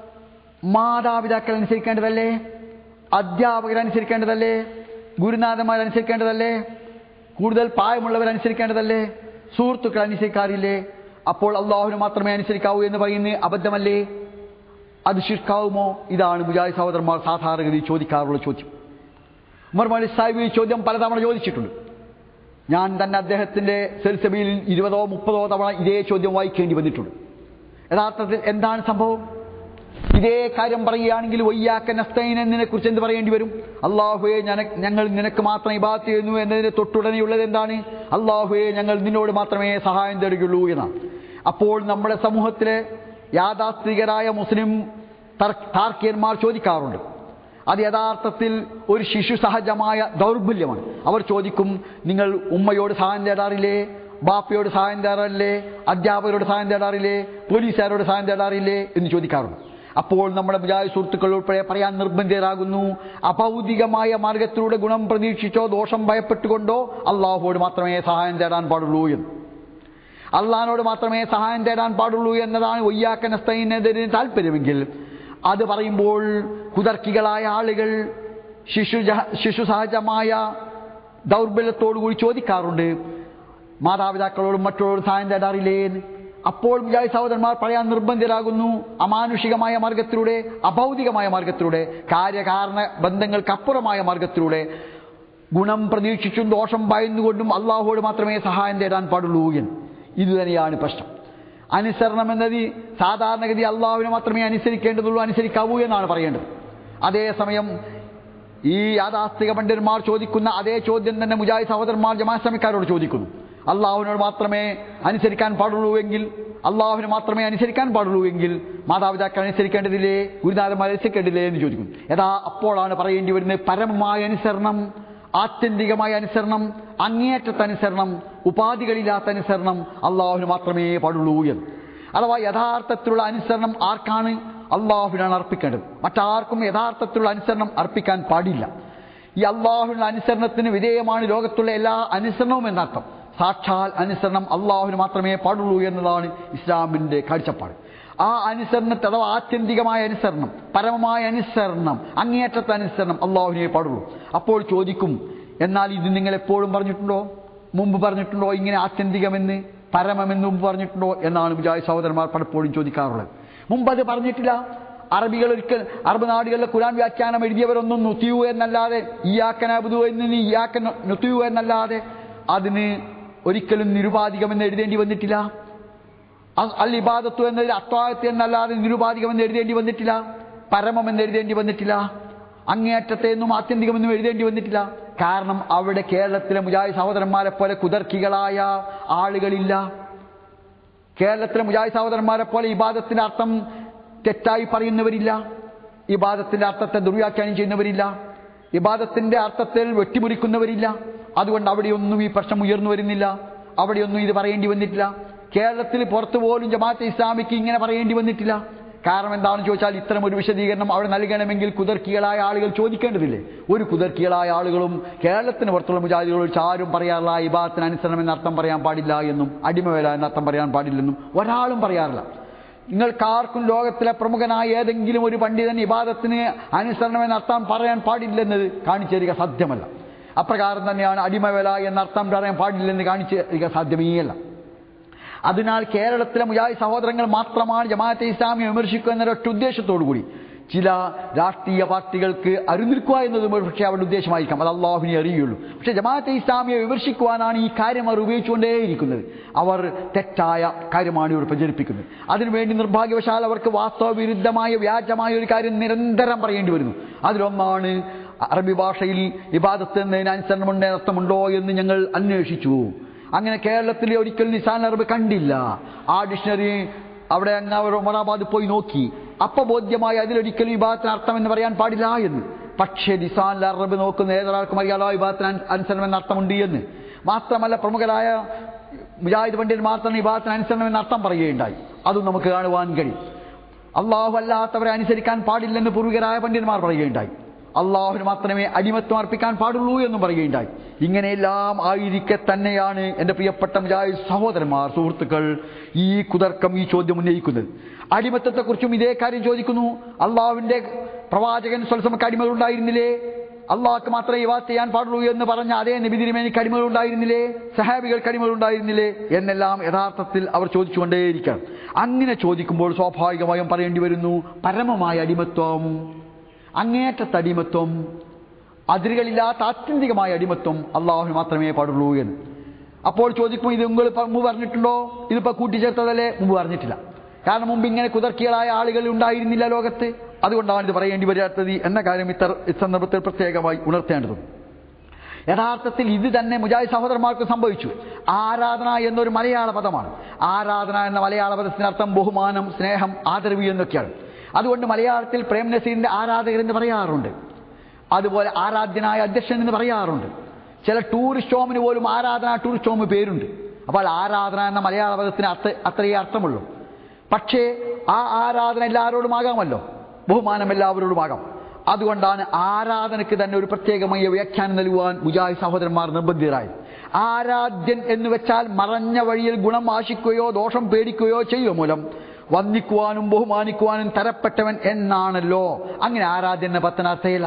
മാതാപിതാക്കൾ അനുസരിക്കേണ്ടതല്ലേ അധ്യാപകർ അനുസരിക്കേണ്ടതല്ലേ ഗുരുനാഥന്മാർ അനുസരിക്കേണ്ടതല്ലേ കൂടുതൽ പ്രായമുള്ളവർ അനുസരിക്കേണ്ടതല്ലേ സുഹൃത്തുക്കൾ അനുസരിക്കാറില്ലേ അപ്പോൾ അള്ളാഹുവിനെ മാത്രമേ അനുസരിക്കാവൂ എന്ന് പറയുന്നത് അബദ്ധമല്ലേ അത് ശിർക്കാവുമോ ഇതാണ് മുജാഹിദ് സഹോദരന്മാർ സാധാരണഗതി ചോദിക്കാറുള്ള ചോദ്യം ഉമർ മലി സാഹിബ് ഈ ചോദ്യം പലതവണ ചോദിച്ചിട്ടുണ്ട് ഞാൻ തന്നെ അദ്ദേഹത്തിന്റെ സെൽസബിയിൽ ഇരുപതോ മുപ്പതോ തവണ ഇതേ ചോദ്യം വായിക്കേണ്ടി വന്നിട്ടുണ്ട് യഥാർത്ഥത്തിൽ എന്താണ് സംഭവം ഇതേ കാര്യം പറയുകയാണെങ്കിൽ വയ്യാക്ക നസ്തൈൻ എന്നതിനെ കുറിച്ച് എന്ത് പറയേണ്ടി വരും അള്ളാഹുയെ ഞങ്ങൾ നിനക്ക് മാത്രം ഇബാത്ത് ചെയ്യുന്നു എന്നതിന് തൊട്ടുടനെയുള്ളത് എന്താണ് അള്ളാഹുയെ ഞങ്ങൾ നിന്നോട് മാത്രമേ സഹായം തരികയുള്ളൂ എന്നാണ് അപ്പോൾ നമ്മുടെ സമൂഹത്തിലെ യാഥാസ്ഥികരായ മുസ്ലിം താർക്കിയന്മാർ ചോദിക്കാറുണ്ട് അത് യഥാർത്ഥത്തിൽ ഒരു ശിശു സഹജമായ ദൗർബല്യമാണ് അവർ ചോദിക്കും നിങ്ങൾ ഉമ്മയോട് സഹായം തേടാറില്ലേ ബാപ്പയോട് സഹായം തേടാറില്ലേ അധ്യാപകരോട് സഹായം തേടാറില്ലേ പോലീസുകാരോട് സഹായം തേടാറില്ലേ എന്ന് ചോദിക്കാറുണ്ട് അപ്പോൾ നമ്മുടെ മുജാഹിദ് സുഹൃത്തുക്കൾ ഉൾപ്പെടെ പറയാൻ നിർബന്ധിതരാകുന്നു അഭൗതികമായ മാർഗത്തിലൂടെ ഗുണം പ്രതീക്ഷിച്ചോ ദോഷം ഭയപ്പെട്ടുകൊണ്ടോ അള്ളാഹുവോട് മാത്രമേ സഹായം തേടാൻ പാടുള്ളൂ എന്ന് അള്ളഹാനോട് മാത്രമേ സഹായം തേടാൻ പാടുള്ളൂ എന്നതാണ് ഒയ്യാക്കനസ്തൈനെതിരെ താല്പര്യമെങ്കിൽ അത് പറയുമ്പോൾ കുതർക്കികളായ ആളുകൾ ശിശു ശിശു സഹജമായ ദൗർബല്യത്തോടുകൂടി ചോദിക്കാറുണ്ട് മാതാപിതാക്കളോടും മറ്റുള്ളവരോടും സഹായം തേടാറില്ലേ എന്ന് അപ്പോൾ മുജാഹിദ് സഹോദരന്മാർ പറയാൻ നിർബന്ധിതരാകുന്നു അമാനുഷികമായ മാർഗത്തിലൂടെ അഭൗതികമായ മാർഗത്തിലൂടെ കാര്യകാരണ ബന്ധങ്ങൾക്കപ്പുറമായ മാർഗത്തിലൂടെ ഗുണം പ്രതീക്ഷിച്ചും ദോഷം ഭയന്നുകൊണ്ടും അള്ളാഹുവോട് മാത്രമേ സഹായം തേടാൻ പാടുള്ളൂ എന്ന് ഇത് തന്നെയാണ് പ്രശ്നം അനുസരണം എന്നത് സാധാരണഗതി അള്ളാഹുവിനെ മാത്രമേ അനുസരിക്കേണ്ടതുള്ളൂ അനുസരിക്കാവൂ എന്നാണ് പറയേണ്ടത് അതേസമയം ഈ യാഥാസ്ഥിക പണ്ഡിതന്മാർ ചോദിക്കുന്ന അതേ ചോദ്യം തന്നെ മുജാഹിദ് സഹോദരന്മാർ ജമാശ്രമിക്കാരോട് ചോദിക്കുന്നു അള്ളാഹുവിനോട് മാത്രമേ അനുസരിക്കാൻ പാടുള്ളൂ എങ്കിൽ അള്ളാഹുവിനെ മാത്രമേ അനുസരിക്കാൻ പാടുള്ളൂ എങ്കിൽ മാതാപിതാക്കൾ അനുസരിക്കേണ്ടതില്ലേ ഗുരുനാഥന്മാർ അനുസരിക്കേണ്ടതില്ലേ എന്ന് ചോദിക്കുന്നു യഥാ അപ്പോഴാണ് പറയേണ്ടി വരുന്നത് പരമമായ അനുസരണം ആത്യന്തികമായ അനുസരണം അങ്ങേയറ്റത്തെ അനുസരണം ഉപാധികളില്ലാത്ത അനുസരണം അള്ളാഹുവിന് മാത്രമേ പാടുള്ളൂ എന്ന് അഥവാ യഥാർത്ഥത്തിലുള്ള അനുസരണം ആർക്കാണ് അള്ളാഹുവിനാണ് അർപ്പിക്കേണ്ടത് മറ്റാർക്കും യഥാർത്ഥത്തിലുള്ള അനുസരണം അർപ്പിക്കാൻ പാടില്ല ഈ അള്ളാഹുവിനുള്ള അനുസരണത്തിന് വിധേയമാണ് ലോകത്തുള്ള എല്ലാ അനുസരണവും എന്നർത്ഥം സാക്ഷാൽ അനുസരണം അള്ളാഹുവിന് മാത്രമേ പാടുള്ളൂ എന്നതാണ് ഇസ്ലാമിൻ്റെ കാഴ്ചപ്പാട് ആ അനുസരണത്തെ അഥവാ ആത്യന്തികമായ അനുസരണം പരമമായ അനുസരണം അങ്ങേയറ്റത്തെ അനുസരണം അള്ളാഹുവിനെ പാടുള്ളൂ അപ്പോൾ ചോദിക്കും എന്നാൽ ഇത് നിങ്ങൾ എപ്പോഴും പറഞ്ഞിട്ടുണ്ടോ മുമ്പ് പറഞ്ഞിട്ടുണ്ടോ ഇങ്ങനെ ആത്യന്തികമെന്ന് പരമമെന്ന് മുമ്പ് പറഞ്ഞിട്ടുണ്ടോ എന്നാണ് മുജാഹിദ് സഹോദരന്മാർ പലപ്പോഴും ചോദിക്കാറുള്ളത് മുമ്പ് അത് പറഞ്ഞിട്ടില്ല അറബികൾ ഒരിക്കൽ അറബ് നാടുകളിലെ ഖുരാൻ വ്യാഖ്യാനം എഴുതിയവരൊന്നും നുത്തിയു എന്നല്ലാതെ ഇയാക്കനാബുദു എന്ന് ഇയാക്ക നുത്തിയു എന്നല്ലാതെ അതിന് ഒരിക്കലും നിരുപാധികമെന്ന് എഴുതേണ്ടി വന്നിട്ടില്ല അൽ ഇബാദത്തു എന്നതിൽ അത്വായത്ത് എന്നല്ലാതെ നിരുപാധികമെന്ന് എഴുതേണ്ടി വന്നിട്ടില്ല പരമമെന്ന് എഴുതേണ്ടി വന്നിട്ടില്ല അങ്ങേയറ്റത്തെ എന്നും ആത്യന്തികമെന്നും എഴുതേണ്ടി വന്നിട്ടില്ല കാരണം അവിടെ കേരളത്തിലെ മുജാഹിദ് സഹോദരന്മാരെ പോലെ കുതർക്കികളായ ആളുകളില്ല കേരളത്തിലെ മുജാഹിദ് സഹോദരന്മാരെ പോലെ ഇബാദത്തിന്റെ അർത്ഥം തെറ്റായി പറയുന്നവരില്ല ഇബാദത്തിന്റെ അർത്ഥത്തെ ദുർവ്യാഖ്യാനം ചെയ്യുന്നവരില്ല ഇബാദത്തിന്റെ അർത്ഥത്തിൽ വെട്ടിമുറിക്കുന്നവരില്ല അതുകൊണ്ട് അവിടെയൊന്നും ഈ പ്രശ്നം ഉയർന്നു വരുന്നില്ല അവിടെയൊന്നും ഇത് പറയേണ്ടി വന്നിട്ടില്ല കേരളത്തിൽ പുറത്തു പോലും ജമാഅത്തെ ഇസ്ലാമിക്ക് ഇങ്ങനെ പറയേണ്ടി വന്നിട്ടില്ല കാരണം എന്താണെന്ന് ചോദിച്ചാൽ ഇത്തരം ഒരു വിശദീകരണം അവിടെ നൽകണമെങ്കിൽ കുതർക്കികളായ ആളുകൾ ചോദിക്കേണ്ടതില്ലേ ഒരു കുതർക്കികളായ ആളുകളും കേരളത്തിന് പുറത്തുള്ള മുജാദികളോട് ആരും പറയാറില്ല ഇബാദത്തിന് അനുസരണം എന്ന അർത്ഥം പറയാൻ പാടില്ല എന്നും അടിമവേല എന്ന അർത്ഥം പറയാൻ പാടില്ലെന്നും ഒരാളും പറയാറില്ല നിങ്ങൾക്കാർക്കും ലോകത്തിലെ പ്രമുഖനായ ഏതെങ്കിലും ഒരു പണ്ഡിതൻ ഇബാദത്തിന് അനുസരണം എന്ന അർത്ഥം പറയാൻ പാടില്ലെന്നത് കാണിച്ചു തരിക സാധ്യമല്ല അപ്രകാരം തന്നെയാണ് അടിമവേല എന്ന അർത്ഥം പറയാൻ പാടില്ലെന്ന് കാണിച്ചു തരിക സാധ്യമേയല്ല അതിനാൽ കേരളത്തിലെ മുജാഹിദ് സഹോദരങ്ങൾ മാത്രമാണ് ജമാഅത്തെ ഇസ്ലാമി വിമർശിക്കുക എന്ന ഒറ്റ ഉദ്ദേശത്തോടു കൂടി ചില രാഷ്ട്രീയ പാർട്ടികൾക്ക് അരുനിൽക്കുക എന്നതും പക്ഷേ അവരുടെ ഉദ്ദേശമായിരിക്കാം അത് അള്ളാഹുവിനെ അറിയുള്ളൂ പക്ഷേ ജമാഅത്തെ ഇസ്ലാമിയെ വിമർശിക്കുവാനാണ് ഈ കാര്യം അവർ ഉപയോഗിച്ചുകൊണ്ടേയിരിക്കുന്നത് അവർ തെറ്റായ കാര്യമാണ് ഇവർ പ്രചരിപ്പിക്കുന്നത് അതിനുവേണ്ടി നിർഭാഗ്യവശാൽ അവർക്ക് വാസ്തവവിരുദ്ധമായ വ്യാജമായ ഒരു കാര്യം നിരന്തരം പറയേണ്ടി വരുന്നു അതിലൊന്നാണ് അറബി ഭാഷയിൽ ഇബാദത്ത് എന്നതിന് അനുസരണമുണ്ട് അർത്ഥമുണ്ടോ എന്ന് ഞങ്ങൾ അന്വേഷിച്ചു അങ്ങനെ കേരളത്തിൽ ഒരിക്കൽ നിസാൻ അറബ് കണ്ടില്ല ആ ഡിക്ഷണറി അവിടെ അങ്ങ് അവർ ഒമറാബാദ് പോയി നോക്കി അപ്പൊ ബോധ്യമായി അതിലൊരിക്കലും വിഭാഗത്തിന് അർത്ഥം എന്ന് പറയാൻ പാടില്ല എന്ന് പക്ഷേ നിസാൻ അറബ് നോക്കുന്ന ഏതൊരാൾക്കും അറിയാലോ വിഭാഗത്തിന് അനുസരണം എന്ന അർത്ഥമുണ്ട് എന്ന് മാത്രമല്ല പ്രമുഖരായ മുജാഹിദ് പണ്ഡിതന്മാർ തന്നെ വിഭാഗത്തിന് അനുസരണം എന്ന അർത്ഥം പറയുകയുണ്ടായി അതും നമുക്ക് കാണുവാൻ കഴിയും അള്ളാഹു അല്ലാത്തവരെ അനുസരിക്കാൻ പാടില്ലെന്ന് പൂർവികരായ പണ്ഡിതന്മാർ പറയുകയുണ്ടായി അള്ളാഹുവിന് മാത്രമേ അടിമത്വം അർപ്പിക്കാൻ പാടുള്ളൂ എന്നും പറയുകയുണ്ടായി ഇങ്ങനെയെല്ലാം ആയിരിക്കെ തന്നെയാണ് എൻ്റെ പ്രിയപ്പെട്ട മുജാഹിദ് സഹോദരന്മാർ സുഹൃത്തുക്കൾ ഈ കുതർക്കം ഈ ചോദ്യം ഉന്നയിക്കുന്നത് അടിമത്തത്തെക്കുറിച്ചും ഇതേ കാര്യം ചോദിക്കുന്നു അള്ളാഹുവിൻ്റെ പ്രവാചകൻ സ്വൽസമക്ക് അടിമകളുണ്ടായിരുന്നില്ലേ അള്ളാഹ്ക്ക് മാത്രമേ ഇവാസ് ചെയ്യാൻ പാടുള്ളൂ എന്ന് പറഞ്ഞ അതേ നബിതിരിമേനിക്ക് അടിമകളുണ്ടായിരുന്നില്ലേ സഹാബികൾക്ക് അടിമകളുണ്ടായിരുന്നില്ലേ എന്നെല്ലാം യഥാർത്ഥത്തിൽ അവർ ചോദിച്ചുകൊണ്ടേയിരിക്കണം അങ്ങനെ ചോദിക്കുമ്പോൾ സ്വാഭാവികമായും പറയേണ്ടി വരുന്നു പരമമായ അടിമത്വം അങ്ങേറ്റത്തെ അടിമത്വം അതിരുകളില്ലാത്ത ആത്യന്തികമായ അടിമത്വം അള്ളാഹുവിന് മാത്രമേ പാടുള്ളൂ എന്ന് അപ്പോൾ ചോദിക്കുമ്പോൾ ഇത് നിങ്ങൾ മുമ്പ് പറഞ്ഞിട്ടുണ്ടോ ഇതിപ്പോൾ കൂട്ടിച്ചേർത്തതല്ലേ മുമ്പ് പറഞ്ഞിട്ടില്ല കാരണം മുമ്പ് ഇങ്ങനെ കുതർക്കികളായ ആളുകൾ ഉണ്ടായിരുന്നില്ല ലോകത്ത് അതുകൊണ്ടാണ് ഇത് പറയേണ്ടി വരാത്തത് എന്ന കാര്യം ഇത്തർ സന്ദർഭത്തിൽ പ്രത്യേകമായി ഉണർത്തേണ്ടതുണ്ട് യഥാർത്ഥത്തിൽ ഇത് തന്നെ മുജാഹിദ് സഹോദരന്മാർക്ക് സംഭവിച്ചു ആരാധന എന്നൊരു മലയാള പദമാണ് ആരാധന എന്ന മലയാള പദത്തിന് അർത്ഥം ബഹുമാനം സ്നേഹം ആദരവ് എന്നൊക്കെയാണ് അതുകൊണ്ട് മലയാളത്തിൽ പ്രേം നസീറിന്റെ ആരാധകരെന്ന് പറയാറുണ്ട് അതുപോലെ ആരാധ്യനായ അധ്യക്ഷൻ എന്ന് പറയാറുണ്ട് ചില ടൂറിസ്റ്റ് ഹോമിന് പോലും ആരാധന ടൂറിസ്റ്റ് ഹോം പേരുണ്ട് അപ്പോൾ ആരാധന എന്ന മലയാള പദത്തിന് അർത്ഥ അത്രയേ അർത്ഥമുള്ളൂ പക്ഷേ ആ ആരാധന എല്ലാവരോടും ആകാമല്ലോ ബഹുമാനം എല്ലാവരോടുമാകാം അതുകൊണ്ടാണ് ആരാധനയ്ക്ക് തന്നെ ഒരു പ്രത്യേകമായ വ്യാഖ്യാനം നൽകുവാൻ മുജാഹിദ് സഹോദരന്മാർ നിർബന്ധിതരായി ആരാധ്യൻ എന്ന് വെച്ചാൽ മറഞ്ഞ വഴിയിൽ ഗുണം ആശിക്കുകയോ ദോഷം പേടിക്കുകയോ ചെയ്യുക മൂലം വന്ദിക്കുവാനും ബഹുമാനിക്കുവാനും തരപ്പെട്ടവൻ എന്നാണല്ലോ അങ്ങനെ ആരാധ്യൻ എന്ന പത്തനർത്ഥയില്ല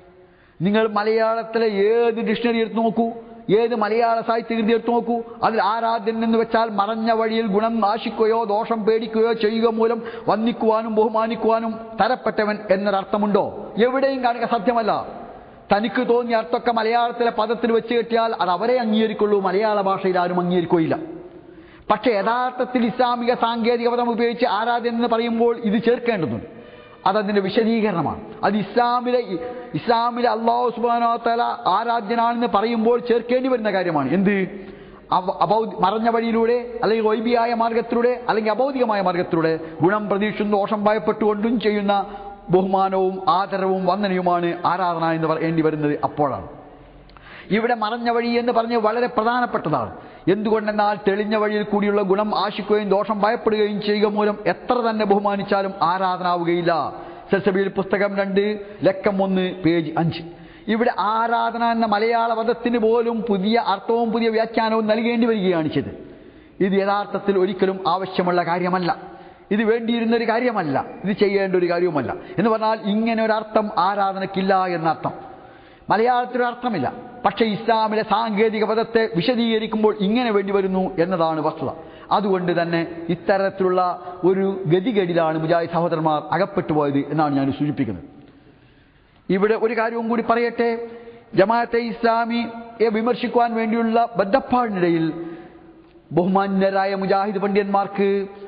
നിങ്ങൾ മലയാളത്തിലെ ഏത് ഡിക്ഷണറി എടുത്ത് നോക്കൂ ഏത് മലയാള സാഹിത്യ കൃതി എടുത്ത് നോക്കൂ അതിൽ ആരാധ്യൻ എന്ന് വെച്ചാൽ മറഞ്ഞ വഴിയിൽ ഗുണം നാശിക്കുകയോ ദോഷം പേടിക്കുകയോ ചെയ്യുക മൂലം വന്ദിക്കുവാനും ബഹുമാനിക്കുവാനും തരപ്പെട്ടവൻ എന്നൊരർത്ഥമുണ്ടോ എവിടെയും കാണുക സത്യമല്ല തനിക്ക് തോന്നിയ അർത്ഥമൊക്കെ മലയാളത്തിലെ പദത്തിൽ വെച്ച് കെട്ടിയാൽ അത് അവരെ അംഗീകരിക്കുള്ളൂ മലയാള ഭാഷയിൽ ആരും അംഗീകരിക്കുകയില്ല പക്ഷേ യഥാർത്ഥത്തിൽ ഇസ്ലാമിക സാങ്കേതിക പദം ഉപയോഗിച്ച് ആരാധ്യൻ എന്ന് പറയുമ്പോൾ ഇത് ചേർക്കേണ്ടതുണ്ട് അതതിൻ്റെ വിശദീകരണമാണ് അത് ഇസ്ലാമിലെ ഇസ്ലാമിലെ അള്ളാഹു സുബാനോ തല ആരാധ്യനാണെന്ന് പറയുമ്പോൾ ചേർക്കേണ്ടി വരുന്ന കാര്യമാണ് എന്ത് അവ- അബൗ- മറഞ്ഞ വഴിയിലൂടെ അല്ലെങ്കിൽ വൈബിയായ മാർഗത്തിലൂടെ അല്ലെങ്കിൽ അബൗദികമായ മാർഗത്തിലൂടെ ഗുണം പ്രതീക്ഷിച്ചും ദോഷം ഭയപ്പെട്ടുകൊണ്ടും ചെയ്യുന്ന ബഹുമാനവും ആദരവും വന്ദനയുമാണ് ആരാധന എന്ന് പറയേണ്ടി വരുന്നത് അപ്പോഴാണ് ഇവിടെ മറഞ്ഞ വഴി എന്ന് പറഞ്ഞ് വളരെ പ്രധാനപ്പെട്ടതാണ് എന്തുകൊണ്ടെന്നാൽ തെളിഞ്ഞ വഴിയിൽ കൂടിയുള്ള ഗുണം ആശിക്കുകയും ദോഷം ഭയപ്പെടുകയും ചെയ്യുക മൂലം എത്ര തന്നെ ബഹുമാനിച്ചാലും ആരാധനാവുകയില്ല സെസബിയിൽ പുസ്തകം രണ്ട് ലക്കം ഒന്ന് പേജ് അഞ്ച് ഇവിടെ ആരാധന എന്ന മലയാള പദത്തിന് പോലും പുതിയ അർത്ഥവും പുതിയ വ്യാഖ്യാനവും നൽകേണ്ടി വരികയാണ് ചെയ്തത് ഇത് യഥാർത്ഥത്തിൽ ഒരിക്കലും ആവശ്യമുള്ള കാര്യമല്ല ഇത് വേണ്ടിയിരുന്ന ഒരു കാര്യമല്ല ഇത് ചെയ്യേണ്ട ഒരു കാര്യവുമല്ല എന്ന് പറഞ്ഞാൽ ഇങ്ങനെ ഒരു അർത്ഥം ആരാധനയ്ക്കില്ല എന്നർത്ഥം മലയാളത്തിലൊരു അർത്ഥമില്ല പക്ഷേ ഇസ്ലാമിലെ സാങ്കേതിക പദത്തെ വിശദീകരിക്കുമ്പോൾ ഇങ്ങനെ വേണ്ടി വരുന്നു എന്നതാണ് വസ്തുത അതുകൊണ്ട് തന്നെ ഇത്തരത്തിലുള്ള ഒരു ഗതികേടിലാണ് മുജാഹിദ് സഹോദരന്മാർ അകപ്പെട്ടു പോയത് എന്നാണ് ഞാൻ സൂചിപ്പിക്കുന്നത് ഇവിടെ ഒരു കാര്യവും കൂടി പറയട്ടെ ജമാഅത്തെ ഇസ്ലാമിയെ വിമർശിക്കുവാൻ വേണ്ടിയുള്ള ബദ്ധപ്പാടിനിടയിൽ ബഹുമാന്യരായ മുജാഹിദ് പണ്ഡിതന്മാർക്ക്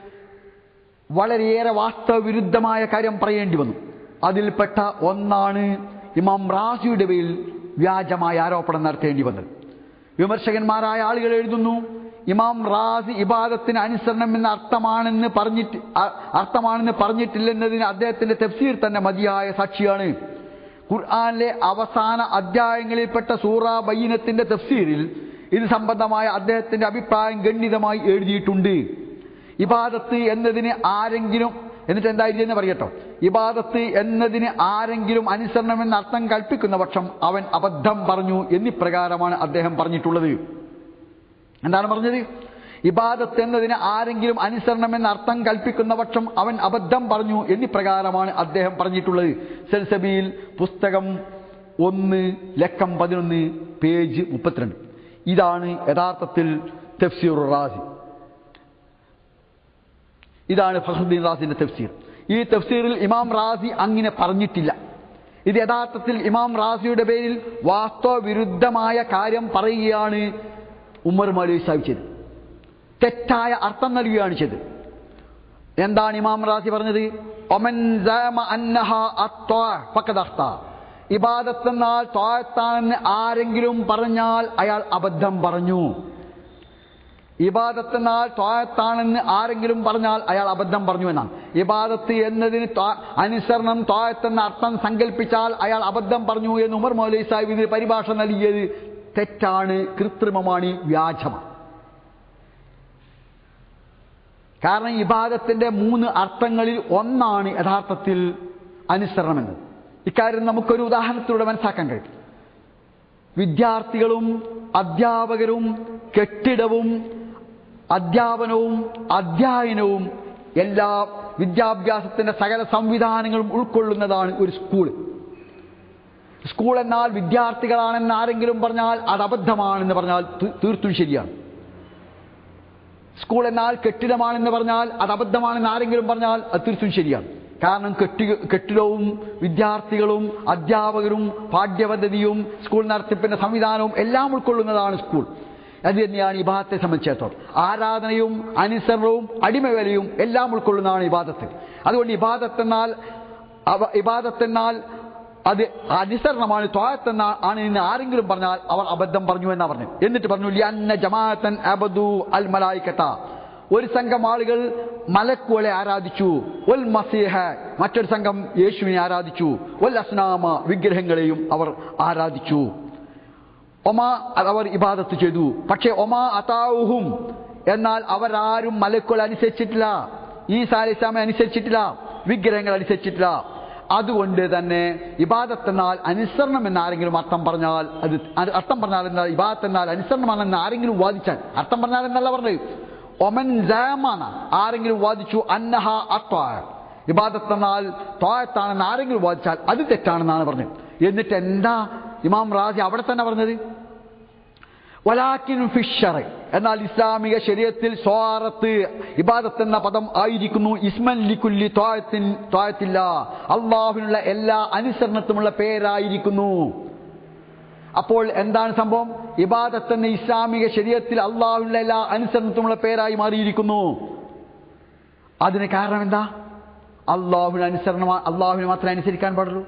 വളരെയേറെ വാസ്തവവിരുദ്ധമായ കാര്യം പറയേണ്ടി വന്നു അതിൽപ്പെട്ട ഒന്നാണ് ഇമാം റാസിയുടെ പേരിൽ വ്യാജമായ ആരോപണം നടത്തേണ്ടി വന്നത് വിമർശകന്മാരായ ആളുകൾ എഴുതുന്നു ഇമാം റാസി ഇബാദത്തിന് അനുസരണം എന്ന അർത്ഥമാണെന്ന് പറഞ്ഞിട്ട് അ- അർത്ഥമാണെന്ന് പറഞ്ഞിട്ടില്ലെന്നതിന് അദ്ദേഹത്തിന്റെ തഫ്സീർ തന്നെ മതിയായ സാക്ഷിയാണ് ഖുർആനിലെ അവസാന അധ്യായങ്ങളിൽപ്പെട്ട സൂറ ബയ്യനത്തിന്റെ തഫ്സീറിൽ ഇത് സംബന്ധമായ അദ്ദേഹത്തിന്റെ അഭിപ്രായം ഗണ്ഡിതമായി എഴുതിയിട്ടുണ്ട് ഇബാദത്ത് എന്നതിന് ആരെങ്കിലും എന്നിട്ട് എന്തായിരിക്കും പറയട്ടോ ഇബാദത്ത് എന്നതിന് ആരെങ്കിലും അനുസരണം എന്ന അർത്ഥം കൽപ്പിക്കുന്ന പക്ഷം അവൻ അബദ്ധം പറഞ്ഞു എന്നിപ്രകാരമാണ് അദ്ദേഹം പറഞ്ഞിട്ടുള്ളത് എന്താണ് പറഞ്ഞത് ഇബാദത്ത് എന്നതിന് ആരെങ്കിലും അനുസരണം എന്ന അർത്ഥം കൽപ്പിക്കുന്ന പക്ഷം അവൻ അബദ്ധം പറഞ്ഞു എന്നിപ്രകാരമാണ് അദ്ദേഹം പറഞ്ഞിട്ടുള്ളത് സെൽസബിയിൽ പുസ്തകം ഒന്ന് ലക്കം പതിനൊന്ന് പേജ് മുപ്പത്തിരണ്ട് ഇതാണ് യഥാർത്ഥത്തിൽ തഫ്സീർ റാസി ഇതാണ് ഫഹ്റുദ്ദീൻ റാസിന്റെ തഫ്സീർ ഈ തഫ്സീറിൽ ഇമാം റാസി അങ്ങനെ പറഞ്ഞിട്ടില്ല ഇത് യഥാർത്ഥത്തിൽ ഇമാം റാസിയുടെ പേരിൽ വാസ്തവ വിരുദ്ധമായ കാര്യം പറയുകയാണ് ഉമർ മൗലവി സാഹിബ് ചെയ്തത് തെറ്റായ അർത്ഥം നൽകുകയാണ് ചെയ്തത് എന്താണ് ഇമാം റാസി പറഞ്ഞത് ഒമൻ സഅമ അന്നഹ അത്വാ ഫഖദ് അഖ്താ. ഇബാദത്തെന്നാൽ ത്വാഴത്താണെന്ന് ആരെങ്കിലും പറഞ്ഞാൽ അയാൾ അബദ്ധം പറഞ്ഞു ഇബാദത്തെന്നാൽ ത്വാഴത്താണെന്ന് ആരെങ്കിലും പറഞ്ഞാൽ അയാൾ അബദ്ധം പറഞ്ഞു എന്നാണ് ഇബാദത്ത് എന്നതിന് ത്വാ- അനുസരണം ത്വാഴത്തെന്ന അർത്ഥം സങ്കല്പിച്ചാൽ അയാൾ അബദ്ധം പറഞ്ഞു എന്ന് ഉമർ മൗലവി സാഹിബ് ഇതിന് പരിഭാഷ നൽകിയത് തെറ്റാണ് കൃത്രിമമാണ് വ്യാജമാണ് കാരണം ഇബാദത്തിന്റെ മൂന്ന് അർത്ഥങ്ങളിൽ ഒന്നാണ് യഥാർത്ഥത്തിൽ അനുസരണമെന്നത് ഇക്കാര്യം നമുക്കൊരു ഉദാഹരണത്തിലൂടെ മനസ്സിലാക്കാൻ കഴിയും വിദ്യാർത്ഥികളും അധ്യാപകരും കെട്ടിടവും അധ്യാപനവും അധ്യയനവും എല്ലാ വിദ്യാഭ്യാസത്തിന്റെ സകല സംവിധാനങ്ങളും ഉൾക്കൊള്ളുന്നതാണ് ഒരു സ്കൂൾ സ്കൂൾ എന്നാൽ വിദ്യാർത്ഥികളാണെന്ന് ആരെങ്കിലും പറഞ്ഞാൽ അത് അബദ്ധമാണെന്ന് പറഞ്ഞാൽ തീ- തീർത്തും ശരിയാണ് സ്കൂൾ എന്നാൽ കെട്ടിടമാണെന്ന് പറഞ്ഞാൽ അത് അബദ്ധമാണെന്ന് ആരെങ്കിലും പറഞ്ഞാൽ അത് തീർത്തും ശരിയാണ് കാരണം കെട്ടി കെട്ടിടവും വിദ്യാർത്ഥികളും അധ്യാപകരും പാഠ്യപദ്ധതിയും സ്കൂൾ നടത്തിപ്പിന്റെ സംവിധാനവും എല്ലാം ഉൾക്കൊള്ളുന്നതാണ് സ്കൂൾ അത് തന്നെയാണ് ഇബാദത്തെ സംബന്ധിച്ചിടത്തോളം ആരാധനയും അനുസരണവും അടിമവേലയും എല്ലാം ഉൾക്കൊള്ളുന്നതാണ് ഇബാദത്ത് അതുകൊണ്ട് ഇബാദത്ത് എന്നാൽ അവ ഇബാദത്തെന്നാൽ അത് അനുസരണമാണ് ത്വായത്തെന്ന ആണ് എന്ന് ആരെങ്കിലും പറഞ്ഞാൽ അവർ അബദ്ധം പറഞ്ഞു എന്നാ പറഞ്ഞു എന്നിട്ട് പറഞ്ഞു ലിയന്ന ജമാഅത്തൻ അബദു അൽ മലായിക്കത്ത ഒരു സംഘം ആളുകൾ മലക്കുകളെ ആരാധിച്ചു ഒൽ മസീഹ മറ്റൊരു സംഘം യേശുവിനെ ആരാധിച്ചു ഒൽ അസ്നാമ വിഗ്രഹങ്ങളെയും അവർ ആരാധിച്ചു ഒമാ അവർ ഇബാദത്ത് ചെയ്തു പക്ഷേ ഒമാ അതാവുഹും എന്നാൽ അവരാരും മലക്കുകൾ അനുസരിച്ചിട്ടില്ല ഈ സാലിസ്ലാമെ അനുസരിച്ചിട്ടില്ല വിഗ്രഹങ്ങൾ അനുസരിച്ചിട്ടില്ല അതുകൊണ്ട് തന്നെ ഇബാദത്ത് എന്നാൽ അനുസരണം എന്ന് ആരെങ്കിലും അർത്ഥം പറഞ്ഞാൽ അത് അത് അർത്ഥം പറഞ്ഞാൽ എന്നാൽ ഇബാദത്ത് എന്നാൽ അനുസരണമാണെന്ന് ആരെങ്കിലും വാദിച്ചാൽ അർത്ഥം പറഞ്ഞാൽ എന്നല്ല പറഞ്ഞത് ഒമൻ ജാമാണ് ആരെങ്കിലും വാദിച്ചു അന്നഹ അത്വാ ഇബാദത്ത് എന്നാൽ ത്വായത്താണെന്ന് ആരെങ്കിലും വാദിച്ചാൽ അത് തെറ്റാണെന്നാണ് പറഞ്ഞത് എന്നിട്ട് എന്താ ഇമാം റാജി അവിടെ തന്നെ പറഞ്ഞത് വലാക്കിൻ ഫിഷർ എന്നാൽ ഇസ്ലാമിക ശരീരത്തിൽ സ്വാറത്ത് ഇബാദത്ത് എന്ന പദം ആയിരിക്കുന്നു ഇസ്മൻ ലിക്കുല്ലി ത്വായത്തിൻ ത്വായത്തില്ല അള്ളാഹുവിനുള്ള എല്ലാ അനുസരണത്തുമുള്ള പേരായിരിക്കുന്നു അപ്പോൾ എന്താണ് സംഭവം ഇബാദത്ത് എന്ന ഇസ്ലാമിക ശരീരത്തിൽ അള്ളാഹുവിനുള്ള എല്ലാ അനുസരണത്തുമുള്ള പേരായി മാറിയിരിക്കുന്നു അതിന് കാരണം എന്താ അള്ളാഹുവിന് അനുസരണം അള്ളാഹുവിന് മാത്രമേ അനുസരിക്കാൻ പാടുള്ളൂ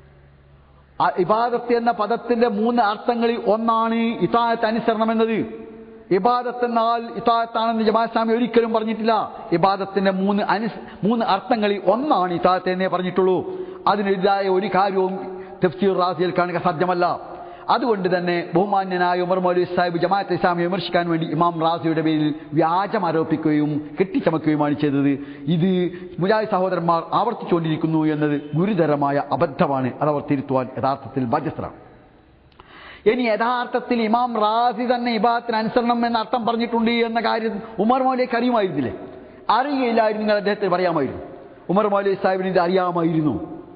ആ ഇബാദത്ത് എന്ന പദത്തിന്റെ മൂന്ന് അർത്ഥങ്ങളിൽ ഒന്നാണ് ഇതായത്ത് അനുസരണം എന്നത് ഇബാദത്ത് എന്നാൽ ഇതായത്താണെന്ന് ജമാസ്വാമി ഒരിക്കലും പറഞ്ഞിട്ടില്ല ഇബാദത്തിന്റെ മൂന്ന് അനു മൂന്ന് അർത്ഥങ്ങളിൽ ഒന്നാണ് ഇതായത്ത് എന്നേ പറഞ്ഞിട്ടുള്ളൂ അതിനെതിരായ ഒരു കാര്യവും തഫ്സീർ റാസിയിൽ കാണുക സാധ്യമല്ല അതുകൊണ്ട് തന്നെ ബഹുമാന്യനായ ഉമർ മൗലവി സാഹിബ് ജമാഅത്ത് ഇസ്ലാമി വിമർശിക്കാൻ വേണ്ടി ഇമാം റാസിയുടെ പേരിൽ വ്യാജം ആരോപിക്കുകയും കെട്ടിച്ചമക്കുകയുമാണ് ചെയ്തത് ഇത് മുജാഹിദ് സഹോദരന്മാർ ആവർത്തിച്ചുകൊണ്ടിരിക്കുന്നു എന്നത് ഗുരുതരമായ അബദ്ധമാണ് അതവർ തിരുത്തുവാൻ യഥാർത്ഥത്തിൽ ബാധ്യസ്ഥരാണ് ഇനി യഥാർത്ഥത്തിൽ ഇമാം റാസി തന്നെ ഇബാദത്തിന് അനുസരണം എന്ന അർത്ഥം പറഞ്ഞിട്ടുണ്ട് എന്ന കാര്യം ഉമർ മൗലിക്ക് അറിയുമായിരുന്നില്ലേ അറിയില്ലായിരുന്നു നിങ്ങൾ അദ്ദേഹത്തിന് പറയാമായിരുന്നു ഉമർ മൗലി സാഹിബിന് ഇത് അറിയാമായിരുന്നു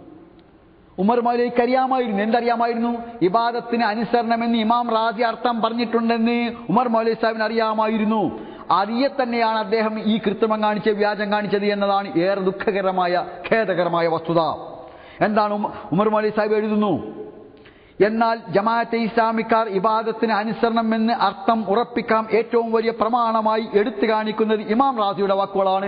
ഉമർ മൗലയ്ക്ക് അറിയാമായിരുന്നു എന്തറിയാമായിരുന്നു ഇബാദത്തിന് അനുസരണമെന്ന് ഇമാം റാജി അർത്ഥം പറഞ്ഞിട്ടുണ്ടെന്ന് ഉമർ മൗലി സാഹിബിന് അറിയാമായിരുന്നു അറിയെ തന്നെയാണ് അദ്ദേഹം ഈ കൃത്രിമം കാണിച്ച് വ്യാജം കാണിച്ചത് എന്നതാണ് ഏറെ ദുഃഖകരമായ ഖേദകരമായ വസ്തുത എന്താണ് ഉമ- ഉമർ മൗലി സാഹിബ് എഴുതുന്നു എന്നാൽ ജമാഅത്തെ ഇസ്ലാമിക്കാർ ഇബാദത്തിന് അനുസരണം എന്ന് അർത്ഥം ഉറപ്പിക്കാം ഏറ്റവും വലിയ പ്രമാണമായി എടുത്തു കാണിക്കുന്നത് ഇമാം റാസിയുടെ വാക്കുകളാണ്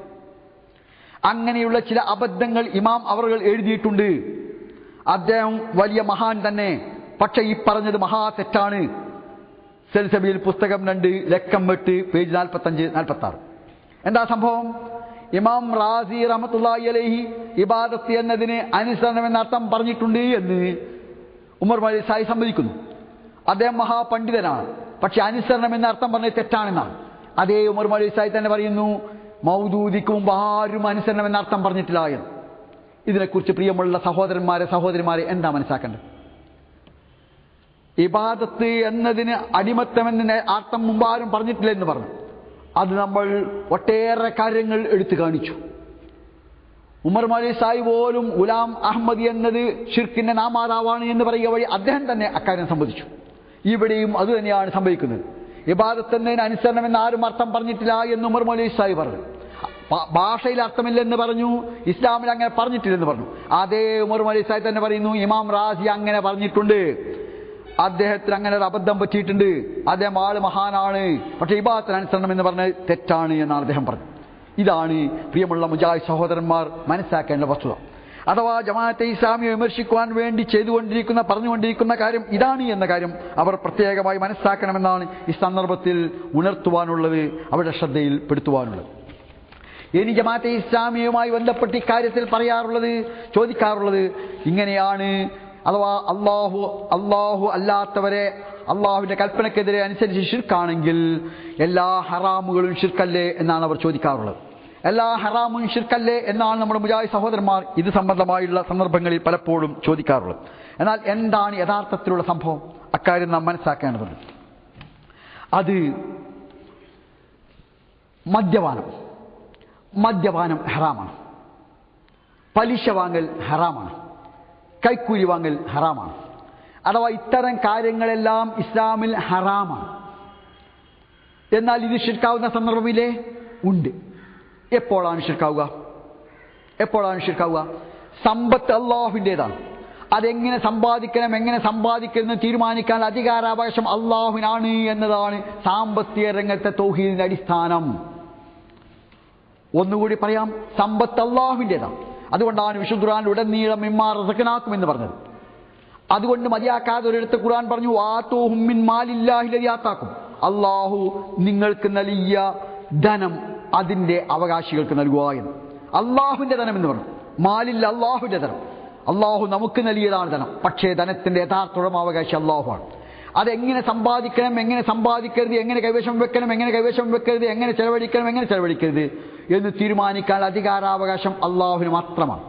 അങ്ങനെയുള്ള ചില അബദ്ധങ്ങൾ ഇമാം അവറുകൾ എഴുതിയിട്ടുണ്ട് അദ്ദേഹം വലിയ മഹാൻ തന്നെ പക്ഷെ ഈ പറഞ്ഞത് മഹാ തെറ്റാണ് സെൽസബിയിൽ പുസ്തകം രണ്ട് ലക്കം എട്ട് പേജ് നാൽപ്പത്തഞ്ച് നാൽപ്പത്തി ആറ് എന്താ സംഭവം ഇമാം റാസി റഹമത്തുള്ളി അലഹി ഇബാദത്ത് എന്നതിന് അനുസരണം എന്ന അർത്ഥം പറഞ്ഞിട്ടുണ്ട് എന്ന് ഉമർ മലി സായി സമ്മതിക്കുന്നു അദ്ദേഹം മഹാപണ്ഡിതനാണ് പക്ഷെ അനുസരണം എന്ന അർത്ഥം പറഞ്ഞത് തെറ്റാണെന്നാണ് അതേ ഉമർ മലി സായി തന്നെ പറയുന്നു മൗദൂദിക്ക് മുമ്പ് ആരും അനുസരണം എന്ന അർത്ഥം പറഞ്ഞിട്ടില്ല എന്ന് ഇതിനെക്കുറിച്ച് പ്രിയമുള്ള സഹോദരന്മാരെ സഹോദരിമാരെ എന്താ മനസ്സിലാക്കേണ്ടത് ഇബാദത്ത് എന്നതിന് അടിമത്തമെന്ന അർത്ഥം മുമ്പ് ആരും പറഞ്ഞിട്ടില്ല എന്ന് പറഞ്ഞു അത് നമ്മൾ ഒട്ടേറെ കാര്യങ്ങൾ എടുത്തു കാണിച്ചു ഉമർ മലി സായി പോലും ഗുലാം അഹമ്മദി എന്നത് ഷിർക്കിന്റെ നാമാതാവാണ് എന്ന് പറയുക വഴി അദ്ദേഹം തന്നെ അക്കാര്യം സംബന്ധിച്ചു ഇവിടെയും അത് തന്നെയാണ് സംഭവിക്കുന്നത് ഇബാദത്ത് എന്നതിന് അനുസരണം എന്ന് ആരും അർത്ഥം പറഞ്ഞിട്ടില്ല എന്ന് ഉമർ മലി സായി പറഞ്ഞു ഭാ- ഭാഷയിൽ അർത്ഥമില്ലെന്ന് പറഞ്ഞു ഇസ്ലാമിൽ അങ്ങനെ പറഞ്ഞിട്ടില്ലെന്ന് പറഞ്ഞു അതേ ഉമർ അലി സാഹിബ് തന്നെ പറയുന്നു ഇമാം റാസി അങ്ങനെ പറഞ്ഞിട്ടുണ്ട് അദ്ദേഹത്തിന് അങ്ങനെ ഒരു അബദ്ധം പറ്റിയിട്ടുണ്ട് അദ്ദേഹം ആള് മഹാനാണ് പക്ഷെ ഇബാത്തിന് അനുസരണം എന്ന് പറഞ്ഞത് തെറ്റാണ് എന്നാണ് അദ്ദേഹം പറഞ്ഞത് ഇതാണ് പ്രിയമുള്ള മുജാഹിദ് സഹോദരന്മാർ മനസ്സിലാക്കേണ്ട വസ്തുത അഥവാ ജമാഅത്തെ ഇസ്ലാമിയെ വിമർശിക്കുവാൻ വേണ്ടി ചെയ്തുകൊണ്ടിരിക്കുന്ന പറഞ്ഞുകൊണ്ടിരിക്കുന്ന കാര്യം ഇതാണ് എന്ന കാര്യം അവർ പ്രത്യേകമായി മനസ്സിലാക്കണമെന്നാണ് ഈ സന്ദർഭത്തിൽ ഉണർത്തുവാനുള്ളത് അവരുടെ ശ്രദ്ധയിൽ പെടുത്തുവാനുള്ളത് ഇനി ജമാഅത്തെ ഇസ്ലാമിയുമായി ബന്ധപ്പെട്ട് ഇക്കാര്യത്തിൽ പറയാറുള്ളത് ചോദിക്കാറുള്ളത് ഇങ്ങനെയാണ് അഥവാ അള്ളാഹു അള്ളാഹു അല്ലാത്തവരെ അള്ളാഹുവിന്റെ കൽപ്പനക്കെതിരെ അനുസരിച്ച് ഷിർക്കാണെങ്കിൽ എല്ലാ ഹറാമുകളും ഷിർക്കല്ലേ എന്നാണ് അവർ ചോദിക്കാറുള്ളത് എല്ലാ ഹറാമും ഷിർക്കല്ലേ എന്നാണ് നമ്മുടെ മുജാഹിദ് സഹോദരന്മാർ ഇത് സംബന്ധമായുള്ള സന്ദർഭങ്ങളിൽ പലപ്പോഴും ചോദിക്കാറുള്ളത് എന്നാൽ എന്താണ് യഥാർത്ഥത്തിലുള്ള സംഭവം അക്കാര്യം നാം മനസ്സിലാക്കേണ്ടതുണ്ട് അത് മദ്യപാനം മദ്യപാനം ഹറാമാണ് പലിശ വാങ്ങൽ ഹറാമാണ് കൈക്കൂലി വാങ്ങൽ ഹറാമാണ് അഥവാ ഇത്തരം കാര്യങ്ങളെല്ലാം ഇസ്ലാമിൽ ഹറാമാണ് എന്നാൽ ഇത് ഷിർക്കാവുന്ന സന്ദർഭമില്ലേ ഉണ്ട് എപ്പോഴാണ് ഷിർക്കാവുക എപ്പോഴാണ് ഷിർക്കാവുക സമ്പത്ത് അള്ളാഹുവിൻ്റെതാണ് അതെങ്ങനെ സമ്പാദിക്കണം എങ്ങനെ സമ്പാദിക്കണം എന്ന് തീരുമാനിക്കാൻ അധികാരാവകാശം അള്ളാഹുവിനാണ് എന്നതാണ് സാമ്പത്തിക രംഗത്തെ തൗഹീദിന്റെ അടിസ്ഥാനം ഒന്നുകൂടി പറയാം സമ്പത്ത് അള്ളാഹുവിൻ്റെതാണ് അതുകൊണ്ടാണ് വിശുദ്ധുറാൻ ഉടനീളം മിമ്മാർ റസക്കനാക്കും എന്ന് പറഞ്ഞത് അതുകൊണ്ട് മതിയാക്കാതെ ഒരിടത്ത് ഖുർആൻ പറഞ്ഞു വാത്തോഹുമ്മിൻ മാലില്ലാഹിലതിയാത്താക്കും അള്ളാഹു നിങ്ങൾക്ക് നൽകിയ ധനം അതിൻ്റെ അവകാശികൾക്ക് നൽകുക എന്ന് അള്ളാഹുവിൻ്റെ ധനം എന്ന് പറഞ്ഞു മാലില്ല അള്ളാഹുവിൻ്റെ ധനം അള്ളാഹു നമുക്ക് നൽകിയതാണ് ധനം പക്ഷേ ധനത്തിൻ്റെ യഥാർത്ഥ ഉടമാവകാശി അള്ളാഹുവാണ് അതെങ്ങനെ സമ്പാദിക്കണം എങ്ങനെ സമ്പാദിക്കരുത് എങ്ങനെ കൈവശം വെക്കണം എങ്ങനെ കൈവശം വെക്കരുത് എങ്ങനെ ചെലവഴിക്കണം എങ്ങനെ ചെലവഴിക്കരുത് എന്ന് തീരുമാനിക്കാൻ അധികാരാവകാശം അള്ളാഹുവിന് മാത്രമാണ്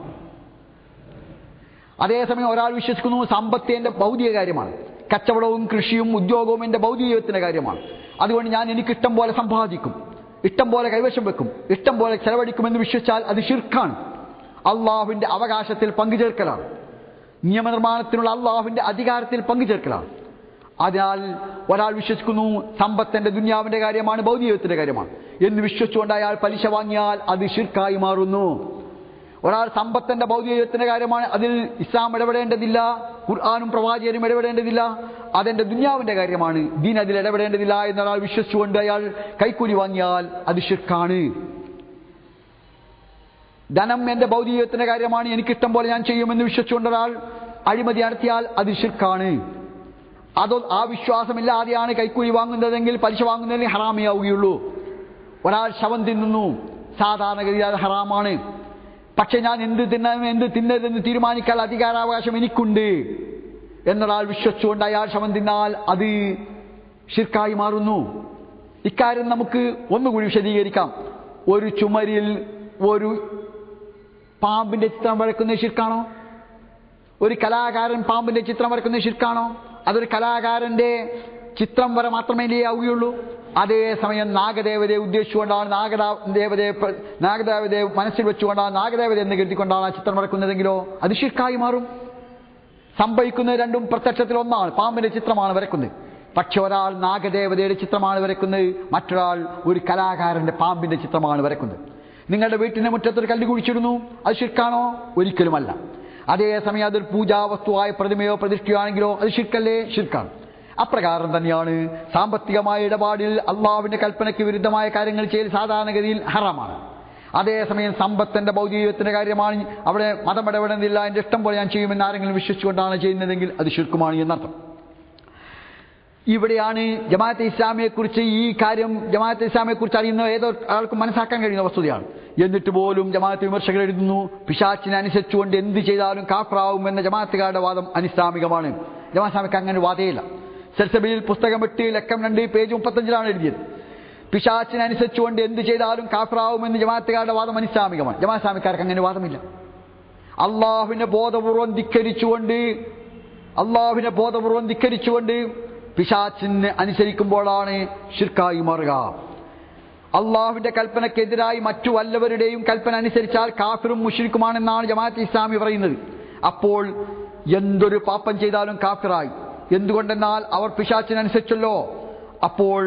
അതേസമയം ഒരാൾ വിശ്വസിക്കുന്നു സമ്പത്ത് എൻ്റെ ഭൗതിക കാര്യമാണ് കച്ചവടവും കൃഷിയും ഉദ്യോഗവും എൻ്റെ ഭൗതിക ജീവിതത്തിൻ്റെ കാര്യമാണ് അതുകൊണ്ട് ഞാൻ എനിക്ക് ഇഷ്ടം പോലെ സമ്പാദിക്കും ഇഷ്ടം പോലെ കൈവശം വെക്കും ഇഷ്ടം പോലെ ചെലവഴിക്കുമെന്ന് വിശ്വസിച്ചാൽ അത് ഷിർക്കാണ് അള്ളാഹുവിൻ്റെ അവകാശത്തിൽ പങ്കുചേർക്കലാണ് നിയമനിർമ്മാണത്തിനുള്ള അള്ളാഹുവിൻ്റെ അധികാരത്തിൽ പങ്കുചേർക്കലാണ് അതിനാൽ ഒരാൾ വിശ്വസിക്കുന്നു സമ്പത്തിന്റെ ദുന്യാവിന്റെ കാര്യമാണ് ഭൗതികത്തിന്റെ കാര്യമാണ് എന്ന് വിശ്വസിച്ചുകൊണ്ട് അയാൾ പലിശ വാങ്ങിയാൽ അത് ഷിർക്കായി മാറുന്നു ഒരാൾ സമ്പത്തിന്റെ ഭൗതികത്തിന്റെ കാര്യമാണ് അതിൽ ഇസ്ലാം ഇടപെടേണ്ടതില്ല ഖുർആാനും പ്രവാചകനും ഇടപെടേണ്ടതില്ല അതെന്റെ ദുന്യാവിന്റെ കാര്യമാണ് ദീൻ അതിൽ ഇടപെടേണ്ടതില്ല എന്നൊരാൾ വിശ്വസിച്ചുകൊണ്ട് അയാൾ കൈക്കൂലി വാങ്ങിയാൽ അത് ഷിർക്കാണ് ധനം എന്റെ ഭൗതികത്തിന്റെ കാര്യമാണ് എനിക്കിഷ്ടം പോലെ ഞാൻ ചെയ്യുമെന്ന് വിശ്വസിച്ചുകൊണ്ട് ഒരാൾ അഴിമതി നടത്തിയാൽ അത് ഷിർക്കാണ് അതോ ആ വിശ്വാസമില്ലാതെയാണ് കൈക്കൂലി വാങ്ങുന്നതെങ്കിൽ പലിശ വാങ്ങുന്നതിൽ ഹറാമിയാവുകയുള്ളൂ ഒരാൾ ശവം തിന്നുന്നു സാധാരണഗതിയിൽ അത് ഹറാമാണ് പക്ഷെ ഞാൻ എന്ത് തിന്നണം എന്ത് തിന്നരുതെന്ന് തീരുമാനിക്കാൻ അധികാരാവകാശം എനിക്കുണ്ട് എന്നൊരാൾ വിശ്വസിച്ചുകൊണ്ട് അയാൾ ശവം തിന്നാൽ അത് ഷിർക്കായി മാറുന്നു ഇക്കാര്യം നമുക്ക് ഒന്നുകൂടി വിശദീകരിക്കാം ഒരു ചുമരിൽ ഒരു പാമ്പിന്റെ ചിത്രം വരക്കുന്ന ഷിർക്കാണോ ഒരു കലാകാരൻ പാമ്പിന്റെ ചിത്രം വരക്കുന്ന ഷിർക്കാണോ അതൊരു കലാകാരന്റെ ചിത്രം വരെ മാത്രമേ ആവുകയുള്ളൂ അതേസമയം നാഗദേവതയെ ഉദ്ദേശിച്ചുകൊണ്ടാണ് നാഗദാ ദേവതയെ പ്ര- നാഗദേവതയെ മനസ്സിൽ വെച്ചുകൊണ്ടാണ് നാഗദേവത എന്ന് കരുതിക്കൊണ്ടാണ് ആ ചിത്രം വരക്കുന്നതെങ്കിലോ അത് ഷിർക്കായി മാറും സംഭവിക്കുന്നത് രണ്ടും പ്രത്യക്ഷത്തിൽ ഒന്നാണ് പാമ്പിന്റെ ചിത്രമാണ് വരക്കുന്നത് പക്ഷെ ഒരാൾ നാഗദേവതയുടെ ചിത്രമാണ് വരക്കുന്നത് മറ്റൊരാൾ ഒരു കലാകാരന്റെ പാമ്പിന്റെ ചിത്രമാണ് വരക്കുന്നത് നിങ്ങളുടെ വീട്ടിന്റെ മുറ്റത്തൊരു കല്ല് കുഴിച്ചിടുന്നു അത് ഷിർക്കാണോ ഒരിക്കലുമല്ല അതേസമയം അതൊരു പൂജാവസ്തുവായ പ്രതിമയോ പ്രതിഷ്ഠയോ ആണെങ്കിലോ അത് ഷിർക്കല്ലേ ഷിർക്കാണ് അപ്രകാരം തന്നെയാണ് സാമ്പത്തികമായ ഇടപാടിൽ അള്ളാഹുവിന്റെ കൽപ്പനയ്ക്ക് വിരുദ്ധമായ കാര്യങ്ങൾ ചെയ്യൽ സാധാരണഗതിയിൽ ഹറാമാണ് അതേസമയം സമ്പത്തിന്റെ ഭൗതികത്തിന്റെ കാര്യമാണ് അവിടെ മതം ഇടപെടുന്നില്ല എന്റെ ഇഷ്ടം പോലെ ഞാൻ ചെയ്യുമെന്ന് ആരെങ്കിലും വിശ്വസിച്ചുകൊണ്ടാണ് ചെയ്യുന്നതെങ്കിൽ അത് ശിർക്കുമാണ് എന്നർത്ഥം ഇവിടെയാണ് ജമാഅത്തെ ഇസ്ലാമിയെ കുറിച്ച് ഈ കാര്യം ജമാഅത്തെ ഇസ്ലാമിയെ കുറിച്ച് അറിയുന്ന ഏതോ ആൾക്കും മനസ്സിലാക്കാൻ കഴിയുന്ന വസ്തുതയാണ് എന്നിട്ട് പോലും ജമാഅത്ത് വിമർശകർ എഴുതുന്നു പിശാച്ചിനെ അനുസരിച്ചുകൊണ്ട് എന്ത് ചെയ്താലും കാഫറാവും എന്ന ജമാഅത്തുകാരുടെ വാദം അനിസ്ലാമികമാണ് ജമാഅത്ത് ഇസ്ലാമിക്ക് അങ്ങനെ വാദയില്ല സെൽസബിയിൽ പുസ്തകം എട്ട് ലക്കം രണ്ട് പേജ് മുപ്പത്തഞ്ചിലാണ് എഴുതിയത് പിശാച്ചിനനുസരിച്ചുകൊണ്ട് എന്ത് ചെയ്താലും കാഫറാവുമെന്ന് ജമാഅത്തുകാരുടെ വാദം അനിസ്ലാമികമാണ് ജമാഅത്ത് ഇസ്ലാമിക്കാർക്ക് അങ്ങനെ വാദമില്ല അള്ളാഹുവിനെ ബോധപൂർവം ധിക്കരിച്ചുകൊണ്ട് അള്ളാഹുവിനെ ബോധപൂർവം ധിക്കരിച്ചുകൊണ്ട് പിശാച്ചിന് അനുസരിക്കുമ്പോഴാണ് ഷിർക്കായി മാറുക അള്ളാഹുവിന്റെ കൽപ്പനക്കെതിരായി മറ്റു വല്ലവരുടെയും കൽപ്പന അനുസരിച്ചാൽ കാഫിറും മുഷിരിക്കുമാണെന്നാണ് ജമാഅത്ത് ഇസ്ലാമി പറയുന്നത് അപ്പോൾ എന്തൊരു പാപം ചെയ്താലും കാഫിറായി എന്തുകൊണ്ടെന്നാൽ അവർ പിശാച്ചിനനുസരിച്ചല്ലോ അപ്പോൾ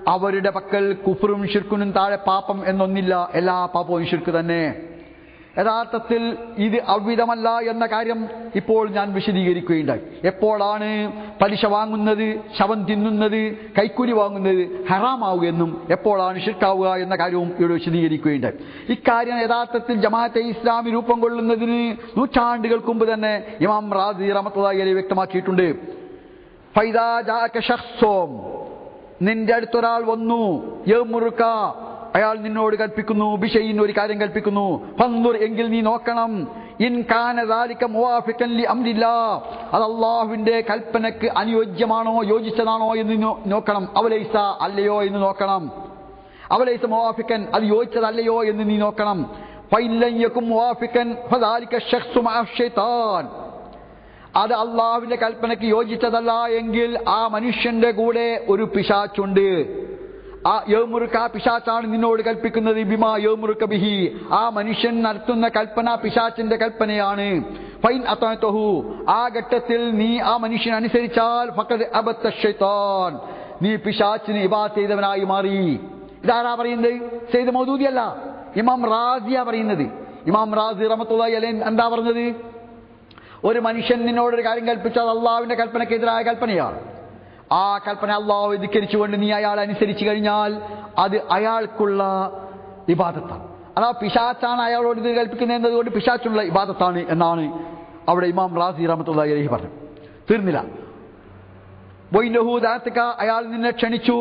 അവരുടെ പക്കൽ കുഫറും ഷിർക്കുനും താഴെ പാപം എന്നൊന്നില്ല എല്ലാ പാപവും ഷിർക്ക് തന്നെ യഥാർത്ഥത്തിൽ ഇത് അവ്വിധമല്ല എന്ന കാര്യം ഇപ്പോൾ ഞാൻ വിശദീകരിക്കുകയുണ്ടായി എപ്പോഴാണ് പലിശ വാങ്ങുന്നത് ശവം തിന്നുന്നത് കൈക്കൂലി വാങ്ങുന്നത് ഹറാമാവുകയെന്നും എപ്പോഴാണ് ഷിർക്കാവുക എന്ന കാര്യവും ഇവിടെ വിശദീകരിക്കുകയുണ്ടായി ഇക്കാര്യം യഥാർത്ഥത്തിൽ ജമാഅത്തെ ഇസ്ലാമി രൂപം കൊള്ളുന്നതിന് നൂറ്റാണ്ടുകൾക്ക് മുമ്പ് തന്നെ ഇമാം റാസി റഹ്മത്തുള്ളാഹി അലൈഹി വ്യക്തമാക്കിയിട്ടുണ്ട് ഫൈദാ ജാഅക ശഖ്സും നിന്റെ അടുത്തൊരാൾ വന്നു യമുറുക്ക അയാൾ നിന്നോട് കൽപ്പിക്കുന്നു ബിഷയിൻ ഒരു കാര്യം കൽപ്പിക്കുന്നു ഫന്ദുർ എങ്കിൽ നീ നോക്കണം ഇൻ കാന ദാലിക മുവാഫിഖൻ ലി അംരില്ലാ അത് അള്ളാഹുവിന്റെ കൽപ്പനക്ക് അനുയോജ്യമാണോ യോജിച്ചതാണോ എന്ന് നോ- നോക്കണം അവലൈസ അല്ലയോ എന്ന് നോക്കണം അവലൈസ മുവാഫിക്കൻ അത് യോജിച്ചതല്ലയോ എന്ന് നീ നോക്കണം ഫൈലൻ യകും മുവാഫിക്കൻ ഫദാലിക ശഖ്സു മഅ ശൈത്താൻ അത് അള്ളാഹുവിന്റെ കൽപ്പനയ്ക്ക് യോജിച്ചതല്ല എങ്കിൽ ആ മനുഷ്യന്റെ കൂടെ ഒരു പിശാച്ചുണ്ട് ആ യോമുറുക്ക ആ പിശാച്ചാണ് നിന്നോട് കൽപ്പിക്കുന്നത് ബിമാ യോമുറുക്ക ബിഹി ആ മനുഷ്യൻ നടത്തുന്ന കൽപ്പന പിശാച്ചിന്റെ കൽപ്പനയാണ് ഫൈൻ അത്താഹു ആ ഘട്ടത്തിൽ നീ ആ മനുഷ്യൻ അനുസരിച്ചാൽ ഫക്കത് അബത്ത ഷൈത്താൻ നീ പിശാച്ചിന് ഇബാത്ത് ചെയ്തവനായി മാറി ഇതാരാ പറയുന്നത് സെയ്ദ് മൗദൂദിയല്ല ഇമാം റാസിയ പറയുന്നത് ഇമാം റാസി റഹ്മത്തുള്ളാഹി അലൈഹി എന്താ പറഞ്ഞത് ഒരു മനുഷ്യൻ നിന്നോടൊരു കാര്യം കൽപ്പിച്ചാൽ അള്ളാഹുവിന്റെ കൽപ്പനയ്ക്കെതിരായ കൽപ്പനയാണ് ആ കൽപ്പന അള്ളാഹു ധിക്കരിച്ചുകൊണ്ട് നീ അയാൾ അനുസരിച്ചു കഴിഞ്ഞാൽ അത് അയാൾക്കുള്ള ഇബാദത്താണ് അതാ പിശാച്ചാണ് അയാളോട് ഇത് കൽപ്പിക്കുന്നത് എന്നതുകൊണ്ട് പിശാച്ചുള്ള ഇബാദത്താണ് എന്നാണ് അവിടെ ഇമാം റാസി റഹ്മത്തുള്ളാഹി അലൈഹി പറഞ്ഞു തീർന്നില്ല വൈനഹൂദാത്തക്ക അയാൾ നിന്നെ ക്ഷണിച്ചു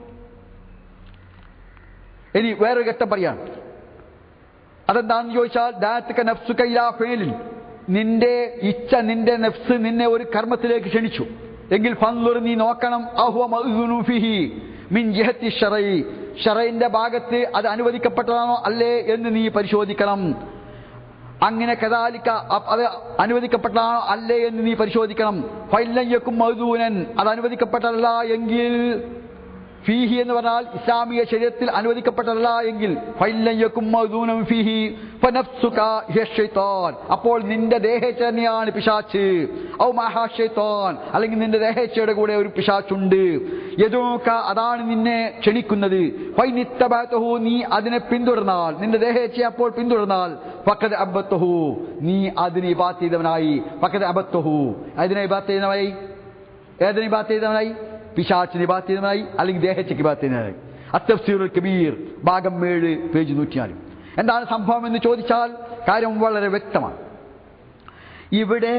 ഇനി വേറൊരു ഘട്ടം പറയാണ് അതെന്താണെന്ന് ചോദിച്ചാൽ ദാത്തക്ക നഫ്സുക ഇലാ ഫേലിൻ നിന്റെ ഇച്ഛ നിന്റെ നഫ്സ് നിന്നെ ഒരു കർമ്മത്തിലേക്ക് ക്ഷണിച്ചു എങ്കിൽ ഫൻലുർ നീ നോക്കണം അഹുവ മഅ്ദുനു ഫിഹി മിൻ ജിഹത്തി ഷറൈ ഷറൈന്റെ ഭാഗത്ത് അത് അനുവദിക്കപ്പെട്ടതാണോ അല്ലേ എന്ന് നീ പരിശോധിക്കണം അങ്ങനെ കദാലിക്ക അ- അത് അനുവദിക്കപ്പെട്ടതാണോ അല്ലേ എന്ന് നീ പരിശോധിക്കണം ഫൈലയ്യക്കും മൗദൂനൻ അത് അനുവദിക്കപ്പെട്ടതല്ല എങ്കിൽ ഫീഹി എന്ന് പറഞ്ഞാൽ ഇസ്ലാമിക ശരീരത്തിൽ അനുവദിക്കപ്പെട്ടതല്ല എങ്കിൽ ഫൈലയ്യക്കും മൗദൂനം ഫീഹി ഫനഫ്സുക ഹിയ ശൈത്താൻ. അപ്പോൾ നിന്റെ ദേഹേച്ഛനെയാണ് പിശാച്ച് ഔ മഹാ ശൈത്താൻ അല്ലെങ്കിൽ നിന്റെ ദേഹേച്ഛയുടെ കൂടെ ഒരു പിശാച്ചുണ്ട് യദൂക അതാണ് നിന്നെ ക്ഷണിക്കുന്നത് ഫൈനിത്തബഅതഹു നീ അതിനെ പിന്തുടർന്നാൽ നിന്റെ ദേഹേച്ഛയെ അപ്പോൾ പിന്തുടർന്നാൽ ഫഖദ് അബത്തഹു നീ അതിനെ ഇബാത്ത് ചെയ്തവനായി ഫഖദ് അബത്തഹു അതിനെ ഇബാത്ത് ചെയ്തവനായി ഏതിനെ ഇബാത്ത് ചെയ്തവനായി പിശാച്ചിന് ഇബാത്ത് ചെയ്തവനായി അല്ലെങ്കിൽ ദേഹച്ചയ്ക്ക് ഇബാത്ത് ചെയ്തവനായി അത്തഫ്സീറുൽ കബീർ ഭാഗം ഏഴ് പേജ് നൂറ്റിനാല് എന്താണ് സംഭവം എന്ന് ചോദിച്ചാൽ കാര്യം വളരെ വ്യക്തമാണ് ഇവിടെ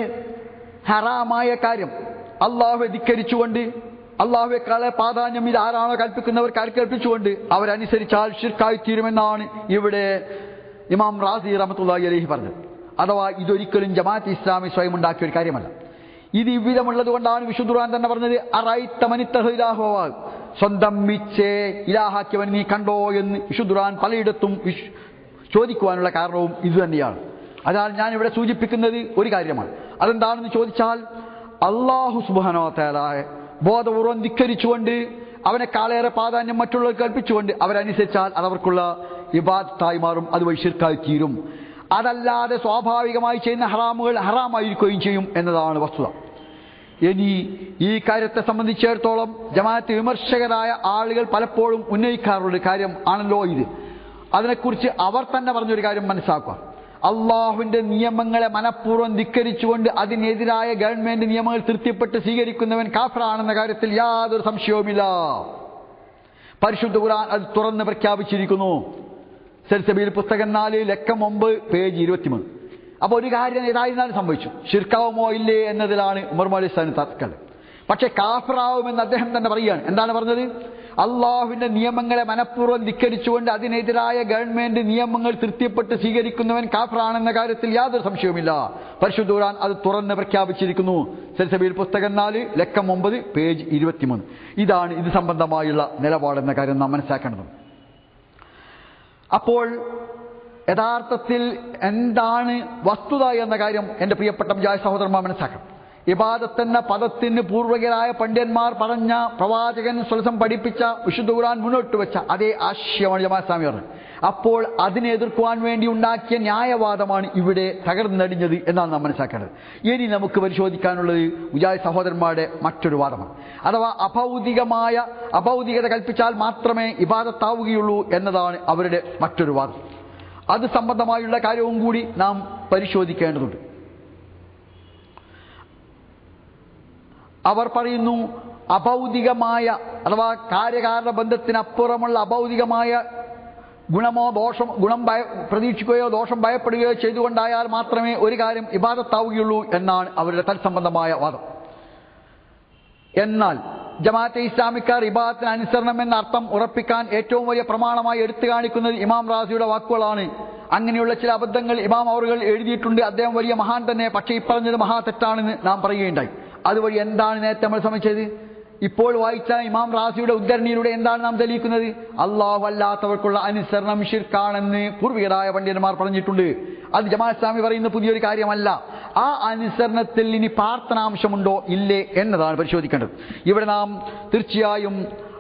ഹറാമായ കാര്യം അള്ളാഹുവെ ധിക്കരിച്ചുകൊണ്ട് അള്ളാഹുവെക്കാളെ പ്രാധാന്യം ഇത് ആരാണോ കൽപ്പിക്കുന്നവർക്ക് ആര് കൽപ്പിച്ചുകൊണ്ട് അവരനുസരിച്ചാൽ ഷിർക്കായി തീരുമെന്നാണ് ഇവിടെ ഇമാം റാസി റഹമത്തുള്ളാഹി അലഹി പറഞ്ഞത് അഥവാ ഇതൊരിക്കലും ജമാഅത്ത് ഇസ്ലാമി സ്വയം ഉണ്ടാക്കിയ ഒരു കാര്യമല്ല ഇത് ഇவ்விധമുള്ളത് കൊണ്ടാണ് വിശുദ്ധ ഖുർആൻ തന്നെ പറഞ്ഞത് അറൈത്ത മനിത്തഹ ഇലാഹുവാ. സ്വന്തം മിച്ചേ ഇലാഹാക്കിയവൻ നീ കണ്ടോ എന്ന് വിശുദ്ധ ഖുർആൻ പലയിടത്തും വിശ്- ചോദിക്കുവാനുള്ള കാരണവും ഇത് തന്നെയാണ് അതിനാൽ ഞാൻ ഇവിടെ സൂചിപ്പിക്കുന്നത് ഒരു കാര്യമാണ് അതെന്താണെന്ന് ചോദിച്ചാൽ അള്ളാഹു സുബാനോ തേലായ ബോധപൂർവം ധിക്കരിച്ചുകൊണ്ട് അവനെ കാളേറെ പ്രാധാന്യം മറ്റുള്ളവർക്ക് കൽപ്പിച്ചുകൊണ്ട് അവരനുസരിച്ചാൽ അതവർക്കുള്ള ഇബാദത്തായി മാറും അത് വഴി ശിർക്കായി തീരും അതല്ലാതെ സ്വാഭാവികമായി ചെയ്യുന്ന ഹറാമുകൾ ഹറാമായിരിക്കുകയും ചെയ്യും എന്നതാണ് വസ്തുത ഇനി ഈ കാര്യത്തെ സംബന്ധിച്ചിടത്തോളം ജമാഅത്ത് വിമർശകരായ ആളുകൾ പലപ്പോഴും ഉന്നയിക്കാറുള്ള കാര്യം ആണല്ലോ ഇത് അതിനെക്കുറിച്ച് അവർ തന്നെ പറഞ്ഞൊരു കാര്യം മനസ്സിലാക്കുക അള്ളാഹുവിന്റെ നിയമങ്ങളെ മനഃപൂർവ്വം ധിക്കരിച്ചുകൊണ്ട് അതിനെതിരായ ഗവൺമെന്റ് നിയമങ്ങൾ തൃപ്തിപ്പെട്ട് സ്വീകരിക്കുന്നവൻ കാഫറാണെന്ന കാര്യത്തിൽ യാതൊരു സംശയവുമില്ല പരിശുദ്ധ ഖുർആൻ അത് തുറന്ന് പ്രഖ്യാപിച്ചിരിക്കുന്നു സെൽസബിയിൽ പുസ്തകം നാല് ലക്കം ഒമ്പത് പേജ് ഇരുപത്തിമൂന്ന് അപ്പൊ ഒരു കാര്യം ഏതായിരുന്നാലും സംഭവിച്ചു ഷിർക്കാവുമോ ഇല്ലേ എന്നതിലാണ് ഉമർ അലി സ്ഥാനം തർക്കൽ പക്ഷെ കാഫറാവുമെന്ന് അദ്ദേഹം തന്നെ പറയുകയാണ് എന്താണ് പറഞ്ഞത് അള്ളാഹുവിന്റെ നിയമങ്ങളെ മനഃപൂർവ്വം ധിക്കരിച്ചുകൊണ്ട് അതിനെതിരായ ഗവൺമെന്റ് നിയമങ്ങൾ തൃപ്തിപ്പെട്ട് സ്വീകരിക്കുന്നവൻ കാഫറാണെന്ന കാര്യത്തിൽ യാതൊരു സംശയവുമില്ല പരിശുദ്ധ ഖുർആൻ അത് തുറന്ന് പ്രഖ്യാപിച്ചിരിക്കുന്നു സെൽസബിയിൽ പുസ്തകം നാല് ലക്കം ഒമ്പത് പേജ് ഇരുപത്തിമൂന്ന് ഇതാണ് ഇത് സംബന്ധമായുള്ള നിലപാടെന്ന കാര്യം നാം മനസ്സിലാക്കേണ്ടത് അപ്പോൾ യഥാർത്ഥത്തിൽ എന്താണ് വസ്തുത എന്ന കാര്യം എൻ്റെ പ്രിയപ്പെട്ട വിജയ സഹോദരന്മാർ മനസ്സിലാക്കണം ഇബാദത്ത് എന്ന പദത്തിന് പൂർവികരായ പണ്ഡിതന്മാർ പറഞ്ഞ പ്രവാചകൻ സ്വലസം പഠിപ്പിച്ച വിശുദ്ധ ഖുർആൻ മുന്നോട്ട് വെച്ച അതേ ആശയമാണ് ജമാഅത്ത് സ്വാമി പറഞ്ഞത് അപ്പോൾ അതിനെ എതിർക്കുവാൻ വേണ്ടി ഉണ്ടാക്കിയ ന്യായവാദമാണ് ഇവിടെ തകർന്നടിഞ്ഞത് എന്നാണ് നാം മനസ്സിലാക്കേണ്ടത് ഇനി നമുക്ക് പരിശോധിക്കാനുള്ളത് മുജാഹിദ് സഹോദരന്മാരുടെ മറ്റൊരു വാദമാണ് അഥവാ അഭൗതികമായ അഭൗതികത കൽപ്പിച്ചാൽ മാത്രമേ ഇബാദത്താവുകയുള്ളൂ എന്നതാണ് അവരുടെ മറ്റൊരു വാദം അത് സംബന്ധമായുള്ള കാര്യവും കൂടി നാം പരിശോധിക്കേണ്ടതുണ്ട് അവർ പറയുന്നു അഭൗതികമായ അഥവാ കാര്യകാരണ ബന്ധത്തിനപ്പുറമുള്ള അഭൗതികമായ ഗുണമോ ദോഷം ഗുണം ഭയ പ്രതീക്ഷിക്കുകയോ ദോഷം ഭയപ്പെടുകയോ ചെയ്തുകൊണ്ടായാൽ മാത്രമേ ഒരു കാര്യം ഇബാദത്താവുകയുള്ളൂ എന്നാണ് അവരുടെ തത്സംബന്ധമായ വാദം എന്നാൽ ജമാഅത്തെ ഇസ്ലാമിക്കാർ ഇബാദത്തിന് അനുസരണം എന്ന അർത്ഥം ഉറപ്പിക്കാൻ ഏറ്റവും വലിയ പ്രമാണമായി എടുത്തു കാണിക്കുന്നത് ഇമാം റാസിയുടെ വാക്കുകളാണ് അങ്ങനെയുള്ള ചില അബദ്ധങ്ങൾ ഇമാം അവറുകൾ എഴുതിയിട്ടുണ്ട് അദ്ദേഹം വലിയ മഹാൻ തന്നെ പക്ഷേ ഇപ്പറഞ്ഞത് മഹാ തെറ്റാണെന്ന് നാം പറയുകയുണ്ടായി അതുവഴി എന്താണ് നേരത്തെ നമ്മൾ ശ്രമിച്ചത് ഇപ്പോൾ വായിച്ച ഇമാം റാസിയുടെ ഉദ്ധരണിയിലൂടെ എന്താണ് നാം തെളിയിക്കുന്നത് അള്ളാഹു അല്ലാത്തവർക്കുള്ള അനുസരണം ഷിർക്കാണെന്ന് പൂർവികരായ പണ്ഡിതന്മാർ പറഞ്ഞിട്ടുണ്ട് അത് ജമാഅത്ത് സ്വാമി പറയുന്ന പുതിയൊരു കാര്യമല്ല ആ അനുസരണത്തിൽ ഇനി പ്രാർത്ഥനാംശമുണ്ടോ ഇല്ലേ എന്നതാണ് പരിശോധിക്കേണ്ടത് ഇവിടെ നാം തീർച്ചയായും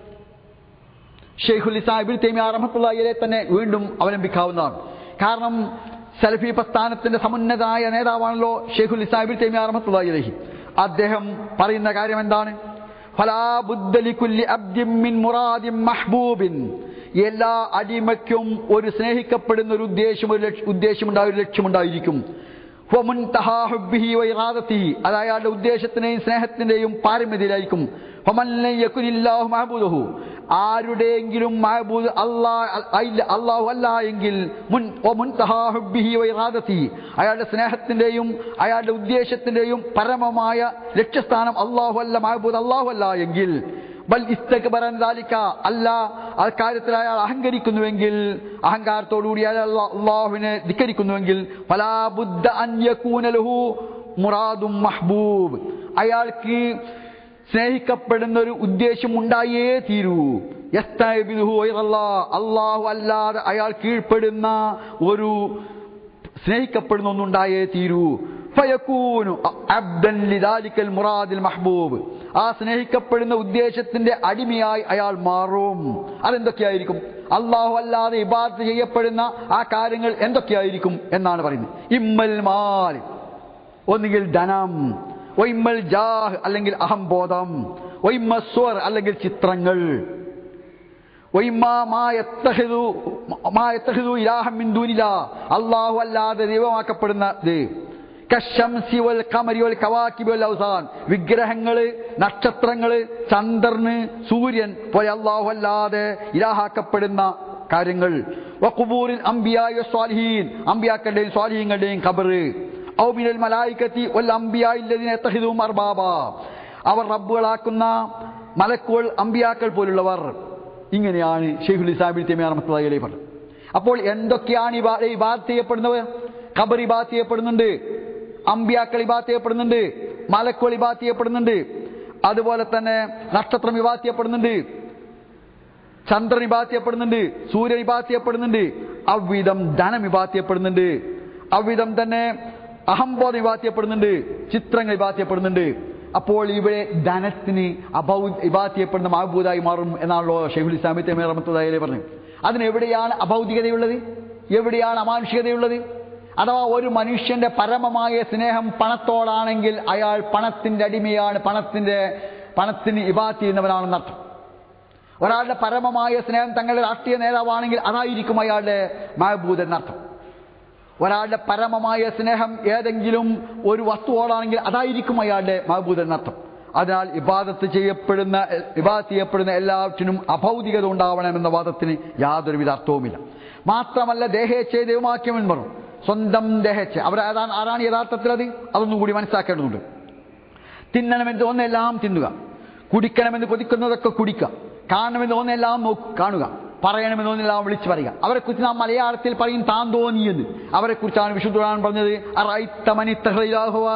ഷെയ്ഖുൽ ഇസ്ലാം തേമിയ റഹ്മത്തുള്ളാഹിയെ തന്നെ വീണ്ടും അവലംബിക്കാവുന്നതാണ് കാരണം സലഫി പ്രസ്ഥാനത്തിന്റെ സമുന്നതായ നേതാവാണല്ലോ ഷെയ്ഖുൽ ഇസ്ലാം തേമിയ റഹ്മത്തുള്ളാഹി അലൈഹി അദ്ദേഹം പറയുന്ന കാര്യം എന്താണ് ഫലാ ബുദ്ദ ലികുല്ലി അബ്ദിൻ മിൻ മുറാദിൻ മഹ്ബൂബിൻ എല്ലാ അടിമയ്ക്കും ഒരു സ്നേഹിക്കപ്പെടുന്ന ഒരു ഉദ്ദേശം ഒരു ലക്ഷ്യം ഉദ്ദേശമുണ്ടായി ഒരു ലക്ഷ്യമുണ്ടായിരിക്കും ഫമുൻതഹാ ഹുബ്ബിഹി വഇറാദത്തിഹി അത് അയാളുടെ ഉദ്ദേശത്തിന്റെയും സ്നേഹത്തിന്റെയും പാരമ്യതയിലായിരിക്കും ഫമൻ ലൻ യകുനില്ലാഹു മഅബൂദുഹു ആരുടെയെങ്കിലും മഅബൂദ് അല്ലാഹ് അല്ലാഹു അല്ല എങ്കിൽ മുൻ വമുൻതഹാ ഹുബ്ബിഹി വഇറാദത്തിഹി അയാളുടെ സ്നേഹത്തിന്റെയും അയാളുടെ ഉദ്ദേശത്തിന്റെയും പരമമായ ലക്ഷ്യസ്ഥാനം അല്ലാഹു അല്ല മഅബൂദ് അല്ലാഹു അല്ല എങ്കിൽ ബൽ ഇസ്തക്ബറൻ ദാലിക അല്ല ആ കാര്യത്തിൽ അയാൾ അഹങ്കരിക്കുന്നുവെങ്കിൽ അഹങ്കാരത്തോടുകൂടി അയാൾ അള്ളാഹുവിനെ ധിക്കരിക്കുന്നുവെങ്കിൽ ഫലാ ബുദ്ധ അൻ യകൂന ലഹു മുറാദും മഹ്ബൂബ് അയാൾക്ക് സ്നേഹിക്കപ്പെടുന്ന ഒരു ഉദ്ദേശം ഉണ്ടായേ തീരൂ യസ്തഅ്ബിദുഹു ഗൈറല്ലാഹ്. അള്ളാഹു അല്ലാതെ അയാൾ കീഴ്പ്പെടുന്ന ഒരു സ്നേഹിക്കപ്പെടുന്ന ഒന്നുണ്ടായേ തീരൂ ഫയക്കൂനു അബ്ദൻ ലിദാലിക്കൽ മുറാദിൽ മഹ്ബൂബ് ആ സ്നേഹിക്കപ്പെടുന്ന ഉദ്ദേശത്തിന്റെ അടിമയായി അയാൾ മാറും അതെന്തൊക്കെയായിരിക്കും അള്ളാഹു അല്ലാതെ ഇബാദത്ത് ചെയ്യപ്പെടുന്ന ആ കാര്യങ്ങൾ എന്തൊക്കെയായിരിക്കും എന്നാണ് പറയുന്നത് ഇമ്മൽ മാൽ ഒന്നുകിൽ ധനം ഒയിമ്മൽ ജാഹ് അല്ലെങ്കിൽ അഹംബോധം ഒയിമ്മ സ്വർ അല്ലെങ്കിൽ ചിത്രങ്ങൾ അള്ളാഹു അല്ലാതെ ദൈവമാക്കപ്പെടുന്നത് കശംസി വൽ കമരി വൽ കവാക്കിബ് വൽ ഔസാൻ വിഗ്രഹങ്ങള് നക്ഷത്രങ്ങള് ചന്ദ്രന് സൂര്യൻ പോലെ അള്ളാഹു അല്ലാതെ ഇലാഹാക്കപ്പെടുന്ന കാര്യങ്ങൾ വഖുബൂറിൽ അംബിയായ സ്വാലിഹീൻ അംബിയാക്കളുടെയും സ്വാലിഹീങ്ങളുടെയും ഖബറ് ഔ മിനൽ മലായിക്കത്തി വൽ അംബിയായില്ലതിനെ തഹിദും അർബാബ അവർ റബ്ബുകളാക്കുന്ന മലക്കുകൾ അമ്പിയാക്കൾ പോലുള്ളവർ ഇങ്ങനെയാണ് ഷെയ്ഖുൽ ഇസ്ലാമിൽ തെമിയ റഹ്മത്തുള്ളാഹി പറഞ്ഞത് അപ്പോൾ എന്തൊക്കെയാണ് ഈ ബാ- ഈ ബാത്ത് ചെയ്യപ്പെടുന്നത് ഖബർ ഇബാത്ത് ചെയ്യപ്പെടുന്നുണ്ട് അമ്പിയാക്കൾ ഇബാത്ത് ചെയ്യപ്പെടുന്നുണ്ട് മലക്കുകൾ ഇബാത്ത് ചെയ്യപ്പെടുന്നുണ്ട് അതുപോലെ തന്നെ നക്ഷത്രം ഇബാത്ത് ചെയ്യപ്പെടുന്നുണ്ട് ചന്ദ്രൻ ഇബാത്ത് ചെയ്യപ്പെടുന്നുണ്ട് സൂര്യൻ ഇബാത്ത് ചെയ്യപ്പെടുന്നുണ്ട് അவ்விധം ധനം ഇബാത്ത് ചെയ്യപ്പെടുന്നുണ്ട് അவ்விധം തന്നെ അഹംബോധം ഇബാത്ത് ചെയ്യപ്പെടുന്നുണ്ട് ചിത്രങ്ങൾ ഇബാത്ത് ചെയ്യപ്പെടുന്നുണ്ട് അപ്പോൾ ഇവിടെ ധനത്തിന് അഭൗ ഇബാത്ത് ചെയ്യപ്പെടുന്ന മഹബൂദായി മാറും എന്നാണല്ലോ ഷെയ്ഖുൽ ഇസ്ലാമി തമീർ റഹ്മത്തുള്ളാഹി പറഞ്ഞത് അതിന് എവിടെയാണ് അഭൗതികതയുള്ളത് എവിടെയാണ് അമാനുഷികതയുള്ളത് അഥവാ ഒരു മനുഷ്യന്റെ പരമമായ സ്നേഹം പണത്തോടാണെങ്കിൽ അയാൾ പണത്തിന്റെ അടിമയാണ് പണത്തിന്റെ പണത്തിന് ഇബാത്ത് ചെയ്യുന്നവനാണെന്നർത്ഥം ഒരാളുടെ പരമമായ സ്നേഹം തങ്ങളുടെ രാഷ്ട്രീയ നേതാവാണെങ്കിൽ അതായിരിക്കും അയാളുടെ മഹബൂദ് എന്നർത്ഥം ഒരാളുടെ പരമമായ സ്നേഹം ഏതെങ്കിലും ഒരു വസ്തുവോടാണെങ്കിൽ അതായിരിക്കും അയാളുടെ മഹബൂദ് എന്നർത്ഥം അതിനാൽ ഇബാദത്ത് ചെയ്യപ്പെടുന്ന ഇബാദത്ത് ചെയ്യപ്പെടുന്ന എല്ലാറ്റിനും അഭൗതികത ഉണ്ടാവണമെന്ന വാദത്തിന് യാതൊരുവിധ അർത്ഥവുമില്ല മാത്രമല്ല ദേഹേച്ഛയെ ദൈവമാക്കിയമെന്ന് പറഞ്ഞു സ്വന്തം ദേഹേച്ഛ അവർ ഏതാണ് ആരാണ് യഥാർത്ഥത്തിൽ അത് അതൊന്നും കൂടി മനസ്സിലാക്കേണ്ടതുണ്ട് തിന്നണമെന്ന് തോന്നെല്ലാം തിന്നുക കുടിക്കണമെന്ന് കൊതിക്കുന്നതൊക്കെ കുടിക്കുക കാണണമെന്ന് തോന്നെല്ലാം നോക്കുക കാണുക പറയണമെന്ന് തോന്നെല്ലാം വിളിച്ചു പറയുക അവരെക്കുറിച്ച് നാം മലയാളത്തിൽ പറയും താൻ തോന്നിയെന്ന് അവരെക്കുറിച്ചാണ് വിശുദ്ധ ഖുർആൻ പറഞ്ഞത് അറൈത്ത മനി തഹ്റ ഇലാഹുവ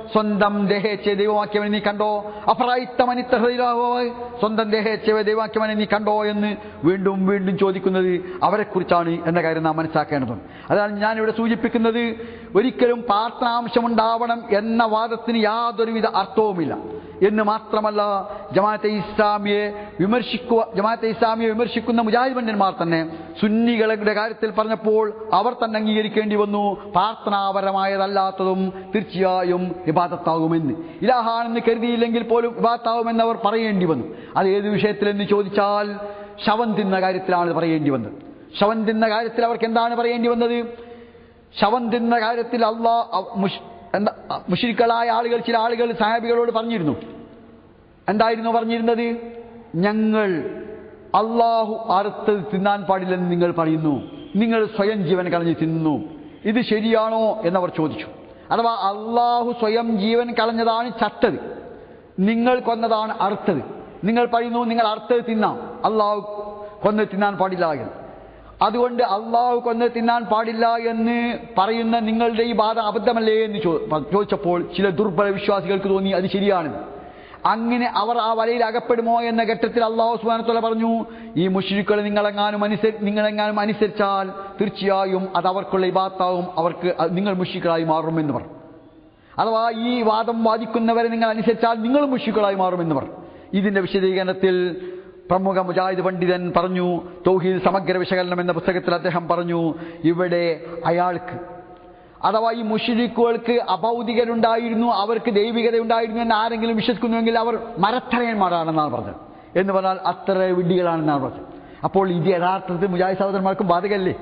സ്വന്തം ദേഹേച്ഛയെ ദൈവവാക്യമനെ നീ കണ്ടോ അപ്രായിത്തമനിത്തഹൃദയാവോ സ്വന്തം ദേഹേച്ഛയെ ദൈവവാക്യമനെ നീ കണ്ടോ എന്ന് വീണ്ടും വീണ്ടും ചോദിക്കുന്നത് അവരെക്കുറിച്ചാണ് എന്ന കാര്യം നാം മനസ്സിലാക്കേണ്ടതുണ്ട് അതാണ് ഞാനിവിടെ സൂചിപ്പിക്കുന്നത് ഒരിക്കലും പ്രാർത്ഥനാംശമുണ്ടാവണം എന്ന വാദത്തിന് യാതൊരുവിധ അർത്ഥവുമില്ല എന്ന് മാത്രമല്ല ജമാഅത്തെ ഇസ്ലാമിയെ വിമർശിക്കുക ജമാഅത്തെ ഇസ്ലാമിയെ വിമർശിക്കുന്ന മുജാഹിദ് പണ്ഡന്മാർ തന്നെ സുന്നികളുടെ കാര്യത്തിൽ പറഞ്ഞപ്പോൾ അവർ തന്നെ അംഗീകരിക്കേണ്ടി വന്നു പ്രാർത്ഥനാപരമായതല്ലാത്തതും തീർച്ചയായും വിവാദത്താകുമെന്ന് ഇലാഹാണെന്ന് കരുതിയില്ലെങ്കിൽ പോലും വിവാദത്താകുമെന്ന് അവർ പറയേണ്ടി വന്നു അത് ഏത് വിഷയത്തിലെന്ന് ചോദിച്ചാൽ ശവം തിന്ന കാര്യത്തിലാണ് പറയേണ്ടി വന്നത് ശവം തിന്ന കാര്യത്തിൽ അവർക്ക് എന്താണ് പറയേണ്ടി വന്നത് ശവം തിന്ന കാര്യത്തിൽ അള്ളാ എന്താ മുഷിരിക്കളായ ആളുകൾ ചില ആളുകൾ സാഹിബികളോട് പറഞ്ഞിരുന്നു എന്തായിരുന്നു പറഞ്ഞിരുന്നത് ഞങ്ങൾ അള്ളാഹു അറുത്തത് തിന്നാൻ പാടില്ലെന്ന് നിങ്ങൾ പറയുന്നു നിങ്ങൾ സ്വയം ജീവൻ കളഞ്ഞ് തിന്നുന്നു ഇത് ശരിയാണോ എന്നവർ ചോദിച്ചു അഥവാ അള്ളാഹു സ്വയം ജീവൻ കളഞ്ഞതാണ് ചത്തത് നിങ്ങൾ കൊന്നതാണ് അറുത്തത് നിങ്ങൾ പറയുന്നു നിങ്ങൾ അറുത്തത് തിന്നാം അള്ളാഹു കൊന്ന് തിന്നാൻ പാടില്ല എന്ന് അതുകൊണ്ട് അള്ളാഹു കൊന്ന് തിന്നാൻ പാടില്ല എന്ന് പറയുന്ന നിങ്ങളുടെ ഈ ബാധ അബദ്ധമല്ലേ എന്ന് ചോദിച്ചപ്പോൾ ചില ദുർബല വിശ്വാസികൾക്ക് തോന്നി അത് ശരിയാണ് അങ്ങനെ അവർ ആ വലയിൽ അകപ്പെടുമോ എന്ന ഘട്ടത്തിൽ അള്ളാഹു സുബാനത്തോല പറഞ്ഞു ഈ മുഷിരിക്കൾ നിങ്ങളെങ്ങാനും അനുസരി നിങ്ങളെങ്ങാനും അനുസരിച്ചാൽ തീർച്ചയായും അത് അവർക്കുള്ള ഇബാത്താവും അവർക്ക് നിങ്ങൾ മുഷിക്കളായി മാറുമെന്ന് പറഞ്ഞു അഥവാ ഈ വാദം വാദിക്കുന്നവരെ നിങ്ങൾ അനുസരിച്ചാൽ നിങ്ങൾ മുഷിക്കളായി മാറുമെന്ന് പറഞ്ഞു ഇതിന്റെ വിശദീകരണത്തിൽ പ്രമുഖ മുജാഹിദ് പണ്ഡിതൻ പറഞ്ഞു തൗഹീദ് സമഗ്ര വിശകലനം എന്ന പുസ്തകത്തിൽ അദ്ദേഹം പറഞ്ഞു ഇവിടെ അയാൾക്ക് അഥവാ ഈ മുഷിരിക്കുകൾക്ക് അഭൗതികരുണ്ടായിരുന്നു അവർക്ക് ദൈവികത ഉണ്ടായിരുന്നു എന്ന് ആരെങ്കിലും വിശ്വസിക്കുന്നുവെങ്കിൽ അവർ മരത്തരയന്മാരാണെന്നാണ് പറഞ്ഞത് എന്ന് പറഞ്ഞാൽ അത്ര വിഡ്ഢികളാണെന്നാണ് പറഞ്ഞത് അപ്പോൾ ഇത് യഥാർത്ഥത്തിൽ മുജാഹിദ് സഹോദരന്മാർക്കും ബാധകമല്ലേ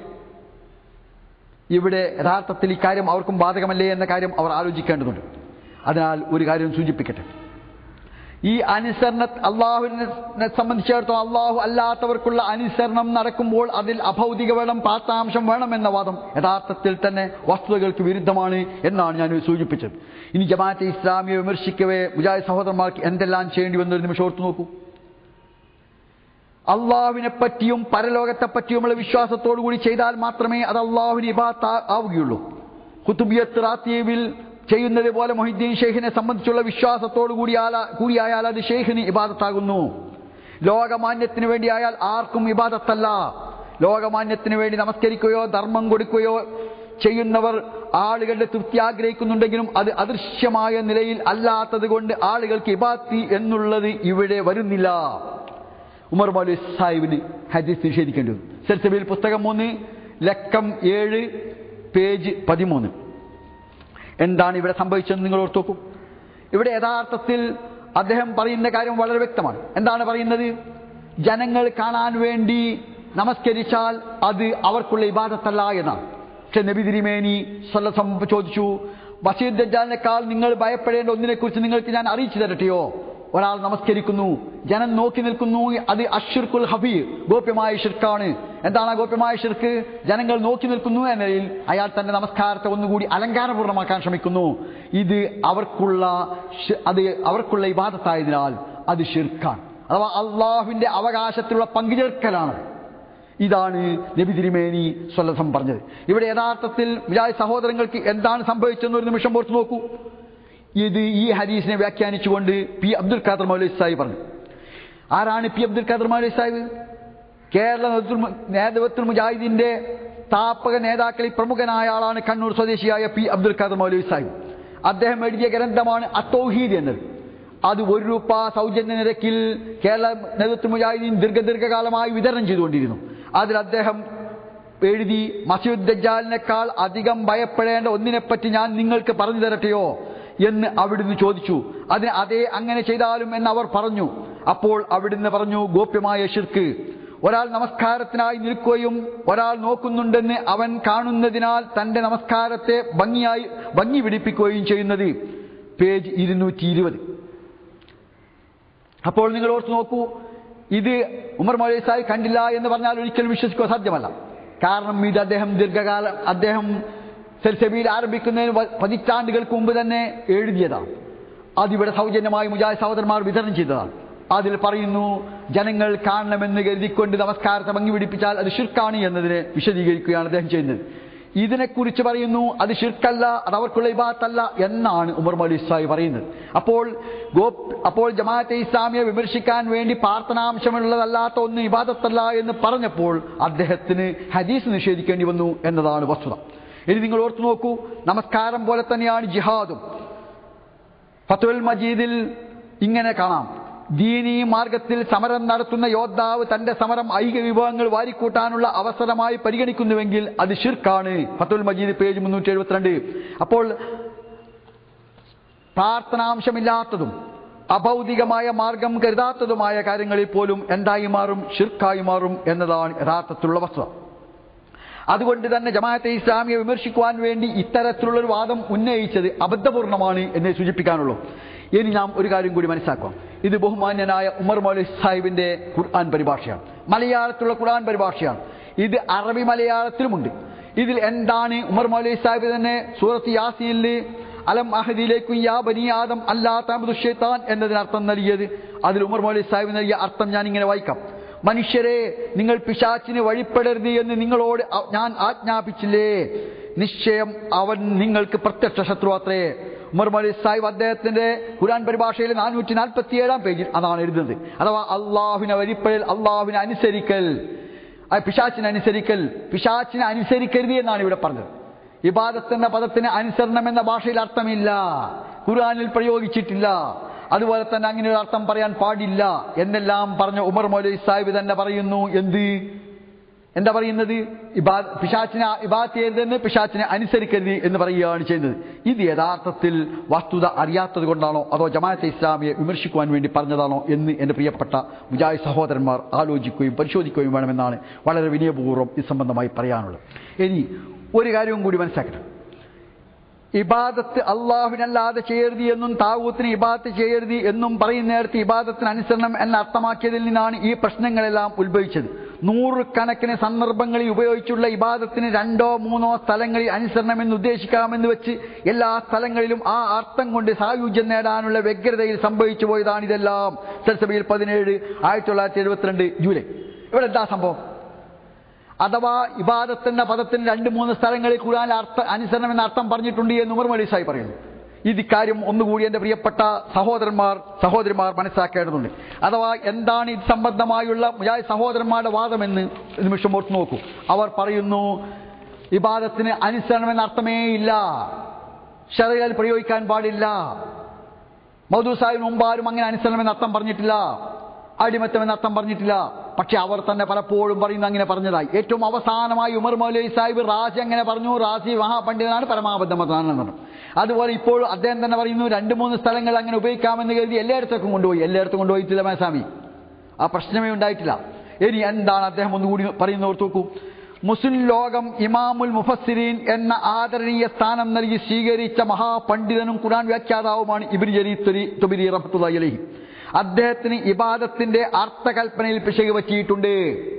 ഇവിടെ യഥാർത്ഥത്തിൽ ഇക്കാര്യം അവർക്കും ബാധകമല്ലേ എന്ന കാര്യം അവർ ആലോചിക്കേണ്ടതുണ്ട് അതിനാൽ ഒരു കാര്യം സൂചിപ്പിക്കട്ടെ ഈ അനുസരണ അള്ളാഹുവിനെ സംബന്ധിച്ചിടത്തോളം അള്ളാഹു അല്ലാത്തവർക്കുള്ള അനുസരണം നടക്കുമ്പോൾ അതിൽ അഭൗതിക വേണം പാത്താംശം വേണം എന്ന വാദം യഥാർത്ഥത്തിൽ തന്നെ വസ്തുതകൾക്ക് വിരുദ്ധമാണ് എന്നാണ് ഞാൻ സൂചിപ്പിച്ചത് ഇനി ജമാഅത്തെ ഇസ്ലാമിയെ വിമർശിക്കവേ മുജാഹിദ് സഹോദരന്മാർക്ക് എന്തെല്ലാം ചെയ്യേണ്ടി വന്നൊരു നിമിഷം ഓർത്തു നോക്കൂ അള്ളാഹുവിനെ പറ്റിയും പരലോകത്തെ പറ്റിയുമുള്ള വിശ്വാസത്തോടു കൂടി ചെയ്താൽ മാത്രമേ അത് അള്ളാഹുവിന് ഇബാത്ത ആവുകയുള്ളൂ കുത്തുബിയത്ത് റാത്തീവിൽ ചെയ്യുന്നത് പോലെ മൊഹിദ്ദീൻ ഷെയ്ഖിനെ സംബന്ധിച്ചുള്ള വിശ്വാസത്തോടു കൂടിയാല കൂടിയായാൽ അത് ഷെയ്ഖിന് ഇബാദത്താകുന്നു ലോകമാന്യത്തിന് വേണ്ടിയായാൽ ആർക്കും ഇബാദത്തല്ല ലോകമാന്യത്തിന് വേണ്ടി നമസ്കരിക്കുകയോ ധർമ്മം കൊടുക്കുകയോ ചെയ്യുന്നവർ ആളുകളുടെ തൃപ്തി ആഗ്രഹിക്കുന്നുണ്ടെങ്കിലും അത് അദൃശ്യമായ നിലയിൽ അല്ലാത്തത് കൊണ്ട് ആളുകൾക്ക് ഇബാത്തി എന്നുള്ളത് ഇവിടെ വരുന്നില്ല ഉമർ മൗലി സാഹിബിന് ഹദീസ് നിഷേധിക്കേണ്ടി വന്നു സെൽസബിൽ പുസ്തകം മൂന്ന് ലക്കം ഏഴ് പേജ് പതിമൂന്ന് എന്താണ് ഇവിടെ സംഭവിച്ചതെന്ന് നിങ്ങൾ ഓർത്തു നോക്കൂ ഇവിടെ യഥാർത്ഥത്തിൽ അദ്ദേഹം പറയുന്ന കാര്യം വളരെ വ്യക്തമാണ് എന്താണ് പറയുന്നത് ജനങ്ങൾ കാണാൻ വേണ്ടി നമസ്കരിച്ചാൽ അത് അവർക്കുള്ള ഇബാദത്തല്ല എന്നാണ് പക്ഷെ നബി തിരിമേനി സ്വല്ലം ചോദിച്ചു ബഷീർ ദജ്ജാലിനേക്കാൾ നിങ്ങൾ ഭയപ്പെടേണ്ട ഒന്നിനെക്കുറിച്ച് നിങ്ങൾക്ക് ഞാൻ അറിയിച്ചു തരട്ടെയോ ഒരാൾ നമസ്കരിക്കുന്നു ജനം നോക്കി നിൽക്കുന്നു അത് അഷിർക്കുൽ ഹബീർ ഗോപ്യമായ ഷിർക്കാണ് എന്താണ് ആ ഗോപ്യമായ ഷിർക്ക് ജനങ്ങൾ നോക്കി നിൽക്കുന്നു എന്ന നിലയിൽ അയാൾ തന്റെ നമസ്കാരത്തെ ഒന്നുകൂടി അലങ്കാരപൂർണ്ണമാക്കാൻ ശ്രമിക്കുന്നു ഇത് അവർക്കുള്ള അത് അവർക്കുള്ള ഇബാദത്തായതിനാൽ അത് ഷിർക്കാണ് അഥവാ അള്ളാഹുവിന്റെ അവകാശത്തിലുള്ള പങ്കുചേർക്കലാണ് ഇതാണ് നബി തിരുമേനി സ്വല്ലസം പറഞ്ഞത് ഇവിടെ യഥാർത്ഥത്തിൽ വിജായ സഹോദരങ്ങൾക്ക് എന്താണ് സംഭവിച്ചതെന്ന് ഒരു നിമിഷം ഓർത്തു നോക്കൂ ഇത് ഈ ഹദീസിനെ വ്യാഖ്യാനിച്ചുകൊണ്ട് പി അബ്ദുൽ ഖാദർ മൗലവി സാഹിബ് പറഞ്ഞു ആരാണ് പി അബ്ദുൽ ഖാദർ മൗലവി സാഹിബ് കേരള നേതൃത്വ മുജാഹിദിന്റെ സ്ഥാപക നേതാക്കളിൽ പ്രമുഖനായ ആളാണ് കണ്ണൂർ സ്വദേശിയായ പി അബ്ദുൽ ഖാദർ മൗലവി സാഹിബ് അദ്ദേഹം എഴുതിയ ഗ്രന്ഥമാണ് അത്തൗഹീദ് എന്നത് അത് ഒരു രൂപ സൗജന്യ നിരക്കിൽ കേരള നേതൃത്വ മുജാഹിദീൻ ദീർഘദീർഘകാലമായി വിതരണം ചെയ്തുകൊണ്ടിരുന്നു അതിൽ അദ്ദേഹം എഴുതി മസൂദ് ദജ്ജാലിനേക്കാൾ അധികം ഭയപ്പെടേണ്ട ഒന്നിനെപ്പറ്റി ഞാൻ നിങ്ങൾക്ക് പറഞ്ഞു തരട്ടെയോ എന്ന് അവിടുന്ന് ചോദിച്ചു അതിന് അതേ അങ്ങനെ ചെയ്താലും എന്ന് അവർ പറഞ്ഞു അപ്പോൾ അവിടുന്ന് പറഞ്ഞു ഗോപ്യമായ ഷിർക്ക് ഒരാൾ നമസ്കാരത്തിനായി നിൽക്കുകയും ഒരാൾ നോക്കുന്നുണ്ടെന്ന് അവൻ കാണുന്നതിനാൽ തന്റെ നമസ്കാരത്തെ ഭംഗിയായി ഭംഗി പിടിപ്പിക്കുകയും ചെയ്യുന്നത് പേജ് ഇരുന്നൂറ്റി ഇരുപത് അപ്പോൾ നിങ്ങൾ ഓർത്തു നോക്കൂ ഇത് ഉമർ മൗലവി സാഹിബ് കണ്ടില്ല എന്ന് പറഞ്ഞാൽ ഒരിക്കലും വിശ്വസിക്കുക സാധ്യമല്ല കാരണം ഇത് അദ്ദേഹം ദീർഘകാലം അദ്ദേഹം സെൽസബിയിൽ ആരംഭിക്കുന്നതിന് പതിറ്റാണ്ടുകൾക്ക് മുമ്പ് തന്നെ എഴുതിയതാണ് അതിവിടെ സൗജന്യമായി മുജാഹിദ് സഹോദരന്മാർ വിതരണം ചെയ്തതാണ് അതിൽ പറയുന്നു ജനങ്ങൾ കാണണമെന്ന് കരുതിക്കൊണ്ട് നമസ്കാരത്തെ ഭംഗി പിടിപ്പിച്ചാൽ അത് ഷിർക്കാണ് എന്നതിനെ വിശദീകരിക്കുകയാണ് അദ്ദേഹം ചെയ്യുന്നത് ഇതിനെക്കുറിച്ച് പറയുന്നു അത് ഷിർക്കല്ല അത് അവർക്കുള്ള ഇബാത്തല്ല എന്നാണ് ഉമർ മൗലി ഇസ്ലായി പറയുന്നത് അപ്പോൾ ഗോ അപ്പോൾ ജമാഅത്തെ ഇസ്ലാമിയെ വിമർശിക്കാൻ വേണ്ടി പ്രാർത്ഥനാംശമുള്ളതല്ലാത്ത ഒന്ന് ഇബാദത്തല്ല എന്ന് പറഞ്ഞപ്പോൾ അദ്ദേഹത്തിന് ഹദീസ് നിഷേധിക്കേണ്ടി വന്നു എന്നതാണ് വസ്തുത ഇനി നിങ്ങൾ ഓർത്തു നോക്കൂ നമസ്കാരം പോലെ തന്നെയാണ് ജിഹാദും ഫത്തുൽ മജീദിൽ ഇങ്ങനെ കാണാം ദീനീ മാർഗത്തിൽ സമരം നടത്തുന്ന യോദ്ധാവ് തന്റെ സമരം ഐക്യ വിഭവങ്ങൾ വാരിക്കൂട്ടാനുള്ള അവസരമായി പരിഗണിക്കുന്നുവെങ്കിൽ അത് ഷിർക്കാണ് ഫത്തുൽ മജീദ് പേജ് മുന്നൂറ്റി എഴുപത്തിരണ്ട് അപ്പോൾ പ്രാർത്ഥനാംശമില്ലാത്തതും അഭൗതികമായ മാർഗം കരുതാത്തതുമായ കാര്യങ്ങളിൽ പോലും എന്തായി മാറും ഷിർക്കായി മാറും എന്നതാണ് യഥാർത്ഥത്തിലുള്ള വസ്തുത അതുകൊണ്ട് തന്നെ ജമാഅത്തെ ഇസ്ലാമിയെ വിമർശിക്കുവാൻ വേണ്ടി ഇത്തരത്തിലുള്ള ഒരു വാദം ഉന്നയിച്ചത് അബദ്ധപൂർണ്ണമാണ് എന്ന് സൂചിപ്പിക്കാനുള്ളൂ ഇനി നാം ഒരു കാര്യം കൂടി മനസ്സിലാക്കാം ഇത് ബഹുമാന്യനായ ഉമർ മൗലി സാഹിബിന്റെ ഖുർആൻ പരിഭാഷയാണ് മലയാളത്തിലുള്ള ഖുർആൻ പരിഭാഷയാണ് ഇത് അറബി മലയാളത്തിലുമുണ്ട് ഇതിൽ എന്താണ് ഉമർ മൗലി സാഹിബ് തന്നെ സൂറത്ത് യാസിയിൽ അലം അഹദിലേക്കും യാ ബനി ആദം അല്ലാ താമദു ഷൈത്താൻ എന്നതിന് അർത്ഥം നൽകിയത് അതിൽ ഉമർ മൗലി സാഹിബ് നൽകിയ അർത്ഥം ഞാൻ ഇങ്ങനെ വായിക്കാം മനുഷ്യരെ നിങ്ങൾ പിശാച്ചിന് വഴിപ്പെടരുത് എന്ന് നിങ്ങളോട് അ- ഞാൻ ആജ്ഞാപിച്ചില്ലേ നിശ്ചയം അവൻ നിങ്ങൾക്ക് പ്രത്യക്ഷ ശത്രു അത്രേ ഉമർ മലി സാഹിബ് അദ്ദേഹത്തിന്റെ ഖുരാൻ പരിഭാഷയിൽ നാനൂറ്റി നാൽപ്പത്തി ഏഴാം പേജിൽ അതാണ് എഴുതുന്നത് അഥവാ അള്ളാഹുവിനെ വഴിപ്പെടൽ അള്ളാഹുവിനെ അനുസരിക്കൽ ആ പിശാച്ചിനെ അനുസരിക്കൽ പിശാച്ചിനെ അനുസരിക്കരുത് എന്നാണ് ഇവിടെ പറഞ്ഞത് ഇബാദത്ത് എന്ന പദത്തിന് അനുസരണം എന്ന ഭാഷയിൽ അർത്ഥമില്ല ഖുർആനിൽ പ്രയോഗിച്ചിട്ടില്ല അതുപോലെ തന്നെ അങ്ങനെ ഒരു അർത്ഥം പറയാൻ പാടില്ല എന്നെല്ലാം പറഞ്ഞ ഉമർ മൗലവി സാഹിബ് തന്നെ പറയുന്നു എന്ത് എന്താ പറയുന്നത് ഇബാ പിശാച്ചിനെ ഇബാത്ത് ചെയ്യരുതെന്ന് പിശാച്ചിനെ അനുസരിക്കരുത് എന്ന് പറയുകയാണ് ചെയ്യുന്നത് ഇത് യഥാർത്ഥത്തിൽ വസ്തുത അറിയാത്തത് കൊണ്ടാണോ അതോ ജമാഅത്തെ ഇസ്ലാമിയെ വിമർശിക്കുവാൻ വേണ്ടി പറഞ്ഞതാണോ എന്ന് എൻ്റെ പ്രിയപ്പെട്ട മുജാഹിദ് സഹോദരന്മാർ ആലോചിക്കുകയും പരിശോധിക്കുകയും വേണമെന്നാണ് വളരെ വിനയപൂർവ്വം ഇത് സംബന്ധമായി പറയാനുള്ളത് ഇനി ഒരു കാര്യവും കൂടി മനസ്സിലാക്കണം ഇബാദത്ത് അള്ളാഹുവിനല്ലാതെ ചെയ്യരുത് എന്നും താവൂത്തിന് ഇബാദത്ത് ചെയ്യരുത് എന്നും പറയുന്നിടത്ത് ഇബാദത്തിന് അനുസരണം എന്ന് അർത്ഥമാക്കിയതിൽ നിന്നാണ് ഈ പ്രശ്നങ്ങളെല്ലാം ഉത്ഭവിച്ചത് നൂറുകണക്കിന് സന്ദർഭങ്ങളിൽ ഉപയോഗിച്ചുള്ള ഇബാദത്തിന് രണ്ടോ മൂന്നോ സ്ഥലങ്ങളിൽ അനുസരണം എന്ന് ഉദ്ദേശിക്കാമെന്ന് വെച്ച് എല്ലാ സ്ഥലങ്ങളിലും ആ അർത്ഥം കൊണ്ട് സായുജ്യം നേടാനുള്ള വ്യഗ്രതയിൽ സംഭവിച്ചു പോയതാണ് ഇതെല്ലാം സൽസഭയിൽ പതിനേഴ് ആയിരത്തി തൊള്ളായിരത്തി എഴുപത്തിരണ്ട് ജൂലൈ ഇവിടെ എന്താ സംഭവം അഥവാ ഇബാദത്ത് എന്ന പദത്തിന് രണ്ട് മൂന്ന് സ്ഥലങ്ങളിൽ ഖുർആൻ അർത്ഥ അനുസരണം എന്ന അർത്ഥം പറഞ്ഞിട്ടുണ്ട് എന്ന് ഉമർ മലി സായി പറയുന്നു ഇത് ഇക്കാര്യം ഒന്നുകൂടി എൻ്റെ പ്രിയപ്പെട്ട സഹോദരന്മാർ സഹോദരിമാർ മനസ്സിലാക്കേണ്ടതുണ്ട് അഥവാ എന്താണ് ഇത് സംബന്ധമായുള്ള മുജാഹിദ് സഹോദരന്മാരുടെ വാദമെന്ന് ഒരു നിമിഷം ഓർത്ത് നോക്കൂ അവർ പറയുന്നു ഇബാദത്തിന് അനുസരണം എന്ന അർത്ഥമേ ഇല്ല ഷറയിൽ പ്രയോഗിക്കാൻ പാടില്ല മൗദൂ സാഹിബ് മുമ്പാരും അങ്ങനെ അനുസരണം എന്ന അർത്ഥം പറഞ്ഞിട്ടില്ല അടിമത്തം എന്ന അർത്ഥം പറഞ്ഞിട്ടില്ല പക്ഷെ അവർ തന്നെ പലപ്പോഴും പറയുന്ന അങ്ങനെ പറഞ്ഞതായി ഏറ്റവും അവസാനമായി ഉമർ മൗലവി സാഹിബ് റാസി അങ്ങനെ പറഞ്ഞു റാസി മഹാപണ്ഡിതനാണ് പരമാബദ്ധ മതാണെന്ന് പറഞ്ഞു അതുപോലെ ഇപ്പോൾ അദ്ദേഹം തന്നെ പറയുന്നു രണ്ട് മൂന്ന് സ്ഥലങ്ങൾ അങ്ങനെ ഉപയോഗിക്കാമെന്ന് കരുതി എല്ലായിടത്തേക്കും കൊണ്ടുപോയി എല്ലായിടത്തും കൊണ്ടുപോയിട്ടില്ല മേസ്വാമി ആ പ്രശ്നമേ ഉണ്ടായിട്ടില്ല ഇനി എന്താണ് അദ്ദേഹം ഒന്നുകൂടി പറയുന്ന ഓർത്ത് നോക്കൂ മുസ്ലിം ലോകം ഇമാമുൽ മുഫസ്സിരീൻ എന്ന ആദരണീയ സ്ഥാനം നൽകി സ്വീകരിച്ച മഹാപണ്ഡിതനും ഖുർആൻ വ്യാഖ്യാതാവുമാണ് ഇബിൻ ജരീ തുബിരി റഹ്മത്തുള്ളാഹി അലൈഹി അദ്ദേഹത്തിന് ഇബാദത്തിന്റെ അർത്ഥകൽപ്പനയിൽ പിശക് പറ്റിയിട്ടുണ്ട്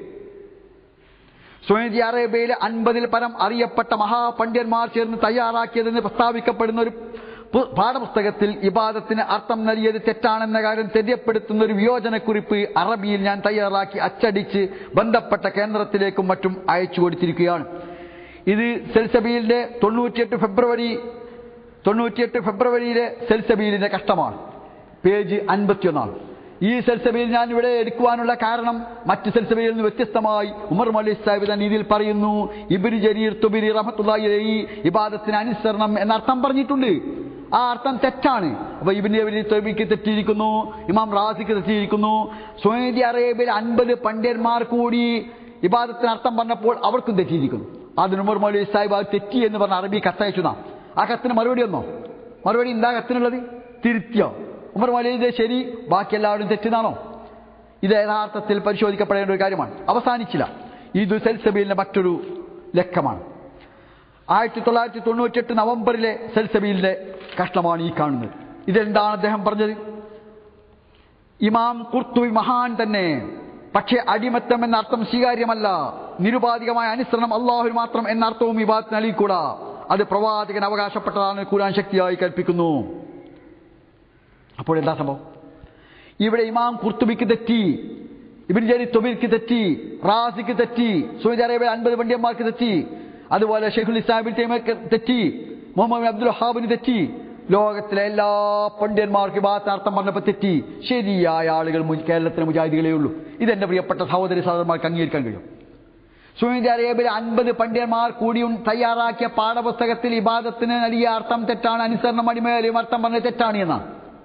സൗദി അറേബ്യയിലെ അൻപതിൽ പരം അറിയപ്പെട്ട മഹാപണ്ഡിതന്മാർ ചേർന്ന് തയ്യാറാക്കിയതെന്ന് പ്രസ്താവിക്കപ്പെടുന്ന ഒരു പു- പാഠപുസ്തകത്തിൽ ഇബാദത്തിന് അർത്ഥം നൽകിയത് തെറ്റാണെന്ന കാര്യം തെര്യപ്പെടുത്തുന്ന ഒരു വിയോജനക്കുറിപ്പ് അറബിയിൽ ഞാൻ തയ്യാറാക്കി അച്ചടിച്ച് ബന്ധപ്പെട്ട കേന്ദ്രത്തിലേക്കും മറ്റും അയച്ചു കൊടുത്തിരിക്കുകയാണ് ഇത് സെൽസബീലിന്റെ തൊണ്ണൂറ്റിയെട്ട് ഫെബ്രുവരി തൊണ്ണൂറ്റിയെട്ട് ഫെബ്രുവരിയിലെ സെൽസബീലിന്റെ കഷ്ടമാണ് പേജ് അൻപത്തിയൊന്നാണ് ഈ സെൽസബയിൽ ഞാൻ ഇവിടെ എടുക്കുവാനുള്ള കാരണം മറ്റ് സെൽസബയിൽ നിന്ന് വ്യത്യസ്തമായി ഉമർ മലി സാഹിബ് തന്നെ ഇതിൽ പറയുന്നു ഇബിരി ജരീർ തുബിരി റഹത്തുള്ളി ഇബാദത്തിന് അനുസരണം എന്ന അർത്ഥം പറഞ്ഞിട്ടുണ്ട് ആ അർത്ഥം തെറ്റാണ് അപ്പൊ ഇബിൻ തൊബിക്ക് തെറ്റിയിരിക്കുന്നു ഇമാം റാസിക്ക് തെറ്റിയിരിക്കുന്നു സൗദി അറേബ്യയിൽ അൻപത് പണ്ഡിതന്മാർ കൂടി ഇബാദത്തിന് അർത്ഥം പറഞ്ഞപ്പോൾ അവർക്കും തെറ്റിയിരിക്കുന്നു അതിന് ഉമർ മൗലി സാഹിബ് അത് തെറ്റി എന്ന് പറഞ്ഞ അറബി കത്തയച്ചു നാം ആ കത്തിന് മറുപടി ഒന്നോ മറുപടി എന്താ കത്തിനുള്ളത് തിരുത്തിയോ ഉമർ മൗലി ഇത് ശരി ബാക്കി എല്ലാവരും തെറ്റുന്നാണോ ഇത് യഥാർത്ഥത്തിൽ പരിശോധിക്കപ്പെടേണ്ട ഒരു കാര്യമാണ് അവസാനിച്ചില്ല ഇത് സെൽസബീലിന്റെ മറ്റൊരു ലക്കമാണ് ആയിരത്തി തൊള്ളായിരത്തി തൊണ്ണൂറ്റെട്ട് നവംബറിലെ സെൽസബീലിന്റെ കഷ്ണമാണ് ഈ കാണുന്നത് ഇതെന്താണ് അദ്ദേഹം പറഞ്ഞത് ഇമാം കുർത്തുബി മഹാൻ തന്നെ പക്ഷേ അടിമത്തം എന്ന അർത്ഥം സ്വീകാര്യമല്ല നിരുപാധികമായ അനുസരണം അള്ളാഹുവിന് മാത്രം എന്ന അർത്ഥവും വിവാദത്തിന് നൽകിക്കൂടാ അത് പ്രവാചകൻ അവകാശപ്പെട്ടതാണ് ഖുരാൻ ശക്തിയായി കൽപ്പിക്കുന്നു അപ്പോൾ എന്താ സംഭവം ഇവിടെ ഇമാം കുർത്തുബിക്ക് തെറ്റി ഇബിൻ ജരി തൊബിർക്ക് തെറ്റി റാസിക്ക് തെറ്റി സൗദി അറേബ്യ അൻപത് പണ്ഡിയന്മാർക്ക് തെറ്റി അതുപോലെ ഷെയ്ഖുൽ ഇസ്ലാമിൻ തൈമിയക്ക് തെറ്റി മുഹമ്മദ് അബ്ദുൽ വഹാബിന് തെറ്റി ലോകത്തിലെ എല്ലാ പണ്ഡിതന്മാർക്കും ഭാഗത്താർത്ഥം പറഞ്ഞപ്പോൾ തെറ്റി ശരിയായ ആളുകൾ മു- കേരളത്തിലെ മുജാഹിദികളേ ഉള്ളൂ ഇതെന്റെ പ്രിയപ്പെട്ട സഹോദരി സഹോദരന്മാർക്ക് അംഗീകരിക്കാൻ കഴിയും സൗദി അറേബ്യയിൽ അൻപത് പണ്ഡിതന്മാർ കൂടി ഉൺ- തയ്യാറാക്കിയ പാഠപുസ്തകത്തിൽ ഇബാദത്തിന് നൽകിയ അർത്ഥം തെറ്റാണ് അനുസരണം അടിമേലും അർത്ഥം പറഞ്ഞത് തെറ്റാണ് എന്നാണ്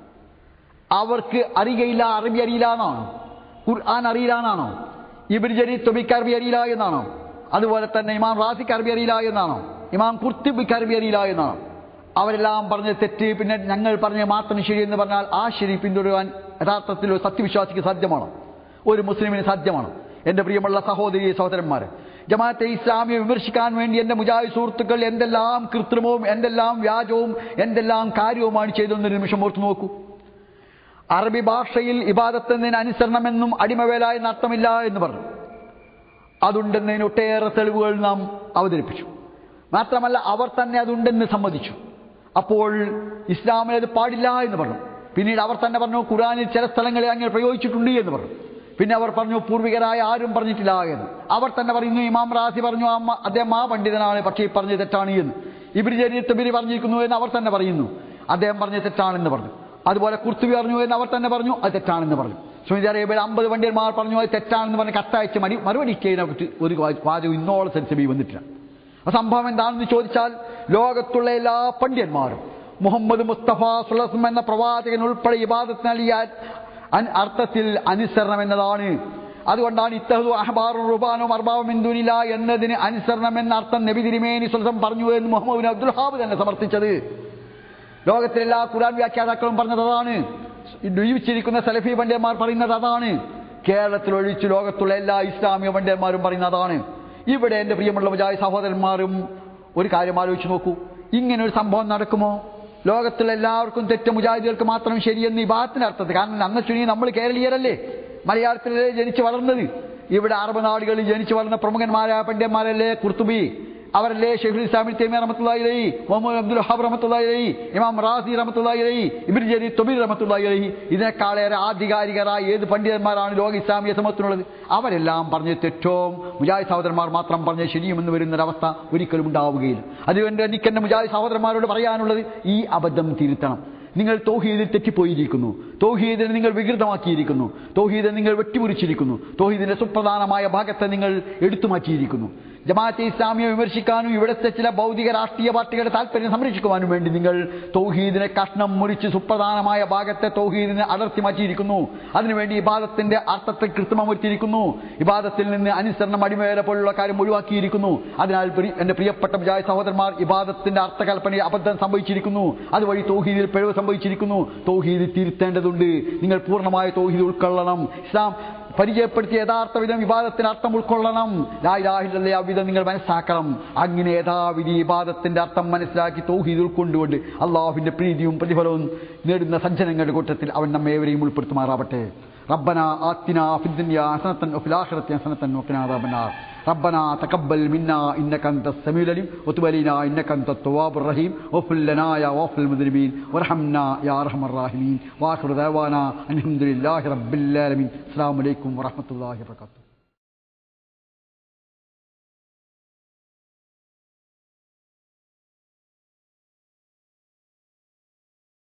അവർക്ക് അറിയയില്ല അറബി അറിയില്ല എന്നാണോ ഖുർആൻ അറിയില്ല എന്നാണോ ഇബിൻ ജരീ തൊബിക്ക് അറബി അറിയില്ല എന്നാണോ അതുപോലെ തന്നെ ഇമാം റാസിക്ക് അറബി അറിയില്ല എന്നാണോ ഇമാം കുർത്തിബിക്ക് അറബി അറിയില്ല എന്നാണോ അവരെല്ലാം പറഞ്ഞ തെറ്റ് പിന്നെ ഞങ്ങൾ പറഞ്ഞ മാത്രം ശരി എന്ന് പറഞ്ഞാൽ ആ ശരി പിന്തുടരുവാൻ യഥാർത്ഥത്തിൽ ഒരു സത്യവിശ്വാസിക്ക് സാധ്യമാണോ ഒരു മുസ്ലിമിന് സാധ്യമാണോ എന്റെ പ്രിയമുള്ള സഹോദരി സഹോദരന്മാരെ ജമാഅത്തെ ഇസ്ലാമിയെ വിമർശിക്കാൻ വേണ്ടി എന്റെ മുജാഹിദ് സുഹൃത്തുക്കൾ എന്തെല്ലാം കൃത്രിമവും എന്തെല്ലാം വ്യാജവും എന്തെല്ലാം കാര്യവുമാണ് ചെയ്തതെന്നൊരു നിമിഷം ഓർത്തു നോക്കൂ അറബി ഭാഷയിൽ ഇബാദത്തെന്നതിന് അനുസരണമെന്നും അടിമവേല എന്ന അർത്ഥമില്ല എന്ന് പറഞ്ഞു അതുണ്ടെന്നതിന് ഒട്ടേറെ തെളിവുകൾ നാം അവതരിപ്പിച്ചു മാത്രമല്ല അവർ തന്നെ അതുണ്ടെന്ന് സമ്മതിച്ചു അപ്പോൾ ഇസ്ലാമിൽ അത് പാടില്ല എന്ന് പറഞ്ഞു പിന്നീട് അവർ തന്നെ പറഞ്ഞു ഖുറാനിൽ ചില സ്ഥലങ്ങളിൽ അങ്ങനെ പ്രയോഗിച്ചിട്ടുണ്ട് എന്ന് പറഞ്ഞു പിന്നെ അവർ പറഞ്ഞു പൂർവികരായ ആരും പറഞ്ഞിട്ടില്ല എന്ന് അവർ തന്നെ പറയുന്നു ഇമാം റാസി പറഞ്ഞു അമ്മ അദ്ദേഹം ആ പണ്ഡിതനാണ് പക്ഷേ ഈ പറഞ്ഞത് തെറ്റാണ് എന്ന് ഇബിരി ജരീത്തബിരി പറഞ്ഞിരിക്കുന്നു എന്ന് അവർ തന്നെ പറയുന്നു അദ്ദേഹം പറഞ്ഞത് തെറ്റാണെന്ന് പറഞ്ഞു അതുപോലെ കുർത്തുബി പറഞ്ഞു എന്ന് അവർ തന്നെ പറഞ്ഞു അത് തെറ്റാണെന്ന് പറഞ്ഞു സൗദി അറേബ്യയിൽ അമ്പത് പണ്ഡിതന്മാർ പറഞ്ഞു അത് തെറ്റാണെന്ന് പറഞ്ഞ് കത്തയച്ച് മടി മറുപടി ചെയ്യുന്നതിനെക്കുറിച്ച് ഒരു വാചകം ഇന്നോളം സെൻസബി വന്നിട്ടില്ല ആ സംഭവം എന്താണെന്ന് ചോദിച്ചാൽ ലോകത്തുള്ള എല്ലാ പണ്ഡിതന്മാരും മുഹമ്മദ് മുസ്തഫ സുലസ്മ എന്ന പ്രവാചകൻ ഉൾപ്പെടെ ഇബാദത്ത് നൽകിയ അൻ- അർത്ഥത്തിൽ അനുസരണം എന്നതാണ് അതുകൊണ്ടാണ് ഇത്തഹു അഹബാറും റുബാനും അർബാവും ഇന്ദുനില എന്നതിന് അനുസരണം എന്ന അർത്ഥം നബി തിരുമേനി സുൽസം പറഞ്ഞു എന്ന് മുഹമ്മദ് ബിൻ അബ്ദുൽ ഹാബ് തന്നെ സമർത്ഥിച്ചത് ലോകത്തിലെല്ലാ ഖുറാൻ വ്യാഖ്യാതാക്കളും പറഞ്ഞത് അതാണ് ജീവിച്ചിരിക്കുന്ന സലഫി പണ്ഡിതന്മാർ പറയുന്നത് അതാണ് കേരളത്തിൽ ഒഴിച്ച് ലോകത്തുള്ള എല്ലാ ഇസ്ലാമിക പണ്ഡിതന്മാരും പറയുന്നത് അതാണ് ഇവിടെ എൻ്റെ പ്രിയമുള്ള മുജാഹി സഹോദരന്മാരും ഒരു കാര്യം ആലോചിച്ച് നോക്കൂ ഇങ്ങനെ ഒരു സംഭവം നടക്കുമോ ലോകത്തിലെ എല്ലാവർക്കും തെറ്റ് മുജാഹിദികൾക്ക് മാത്രം ശരിയെന്ന് ഈ ഭാഗത്തിന്റെ അർത്ഥത്തിൽ കാരണം അന്ന് ചുരുങ്ങി നമ്മൾ കേരളീയരല്ലേ മലയാളത്തിലല്ലേ ജനിച്ചു വളർന്നത് ഇവിടെ അറബ് നാടുകളിൽ ജനിച്ചു വളർന്ന പ്രമുഖന്മാരായ പണ്ഡിതന്മാരല്ലേ കുർത്തുബി അവരല്ലേ ഷെയ്ഖുൽ ഇസ്ലാമിൽ തേമിയ റഹ്മത്തുള്ളാഹി അലൈഹി മുഹമ്മദ് അബ്ദുൽ വഹാബ് റഹ്മത്തുള്ളാഹി അലൈഹി ഇമാം റാസി റഹ്മത്തുള്ളാഹി അലൈഹി ഇബ്നു ജരീർ തൊബീർ റഹ്മത്തുള്ളാഹി അലൈഹി ഇതിനേക്കാളേറെ ആധികാരികരായ ഏത് പണ്ഡിതന്മാരാണ് ലോക ഇസ്ലാമിക സമൂഹത്തിനുള്ളത് അവരെല്ലാം പറഞ്ഞ തെറ്റവും മുജാഹിദ് സഹോദരന്മാർ മാത്രം പറഞ്ഞ ശരിയുമെന്ന് വരുന്നൊരവസ്ഥ ഒരിക്കലും ഉണ്ടാവുകയില്ല അതുകൊണ്ട് എനിക്ക് എൻ്റെ മുജാഹിദ് സഹോദരന്മാരോട് പറയാനുള്ളത് ഈ അബദ്ധം തിരുത്തണം നിങ്ങൾ തൗഹീദിൽ തെറ്റിപ്പോയിരിക്കുന്നു തൗഹീദിനെ നിങ്ങൾ വികൃതമാക്കിയിരിക്കുന്നു തൗഹീദിനെ നിങ്ങൾ വെട്ടിമുറിച്ചിരിക്കുന്നു തൗഹീദിന്റെ സുപ്രധാനമായ ഭാഗത്തെ നിങ്ങൾ എടുത്തു മാറ്റിയിരിക്കുന്നു ജമാഅത്തെ ഇസ്ലാമിയെ വിമർശിക്കാനും ഇവിടുത്തെ ചില ഭൗതിക രാഷ്ട്രീയ പാർട്ടികളുടെ താല്പര്യം സംരക്ഷിക്കുവാനും വേണ്ടി നിങ്ങൾ തൗഹീദിനെ കഷ്ണം മുറിച്ച് സുപ്രധാനമായ ഭാഗത്തെ തൗഹീദിനെ അടർത്തി മാറ്റിയിരിക്കുന്നു അതിനുവേണ്ടി ഇബാദത്തിന്റെ അർത്ഥത്തെ കൃത്രിമം വരുത്തിയിരിക്കുന്നു ഇബാദത്തിൽ നിന്ന് അനുസരണം അടിമവേല പോലുള്ള കാര്യം ഒഴിവാക്കിയിരിക്കുന്നു അതിനാൽ പ്രി- എന്റെ പ്രിയപ്പെട്ട മുജായ സഹോദരന്മാർ ഇബാദത്തിന്റെ അർത്ഥകൽപ്പനയിൽ അബദ്ധം സംഭവിച്ചിരിക്കുന്നു അതുവഴി തൗഹീദിൽ പിഴവ് സംഭവിച്ചിരിക്കുന്നു തൗഹീദ് തിരുത്തേണ്ടതുണ്ട് നിങ്ങൾ പൂർണ്ണമായ തൗഹീദ് ഉൾക്കൊള്ളണം ഇസ്ലാം പരിചയപ്പെടുത്തിയ യഥാർത്ഥ വിധം വിവാദത്തിന് അർത്ഥം ഉൾക്കൊള്ളണം ലായിലാഹില്ലേ ആ വിധം നിങ്ങൾ മനസ്സിലാക്കണം അങ്ങനെ യഥാവിധി വിവാദത്തിന്റെ അർത്ഥം മനസ്സിലാക്കി തൗഹീദ് ഉൾക്കൊണ്ടുകൊണ്ട് അള്ളാഹുവിന്റെ പ്രീതിയും പ്രതിഫലവും നേടുന്ന സജ്ജനങ്ങളുടെ കൂട്ടത്തിൽ അവൻ നമ്മെ ഏവരെയും ഉൾപ്പെടുത്തുമാറാവട്ടെ ربنا آتنا في الدنيا حسنة وفي الآخرة حسنة وقنا عذاب النار ربنا تقبل منا إنك أنت السميع العليم وتب علينا إنك أنت التواب الرحيم واغفر لنا يا واغفر المذنبين وارحمنا يا أرحم الراحمين وآخر دعوانا أن الحمد لله رب العالمين السلام عليكم ورحمة الله وبركاته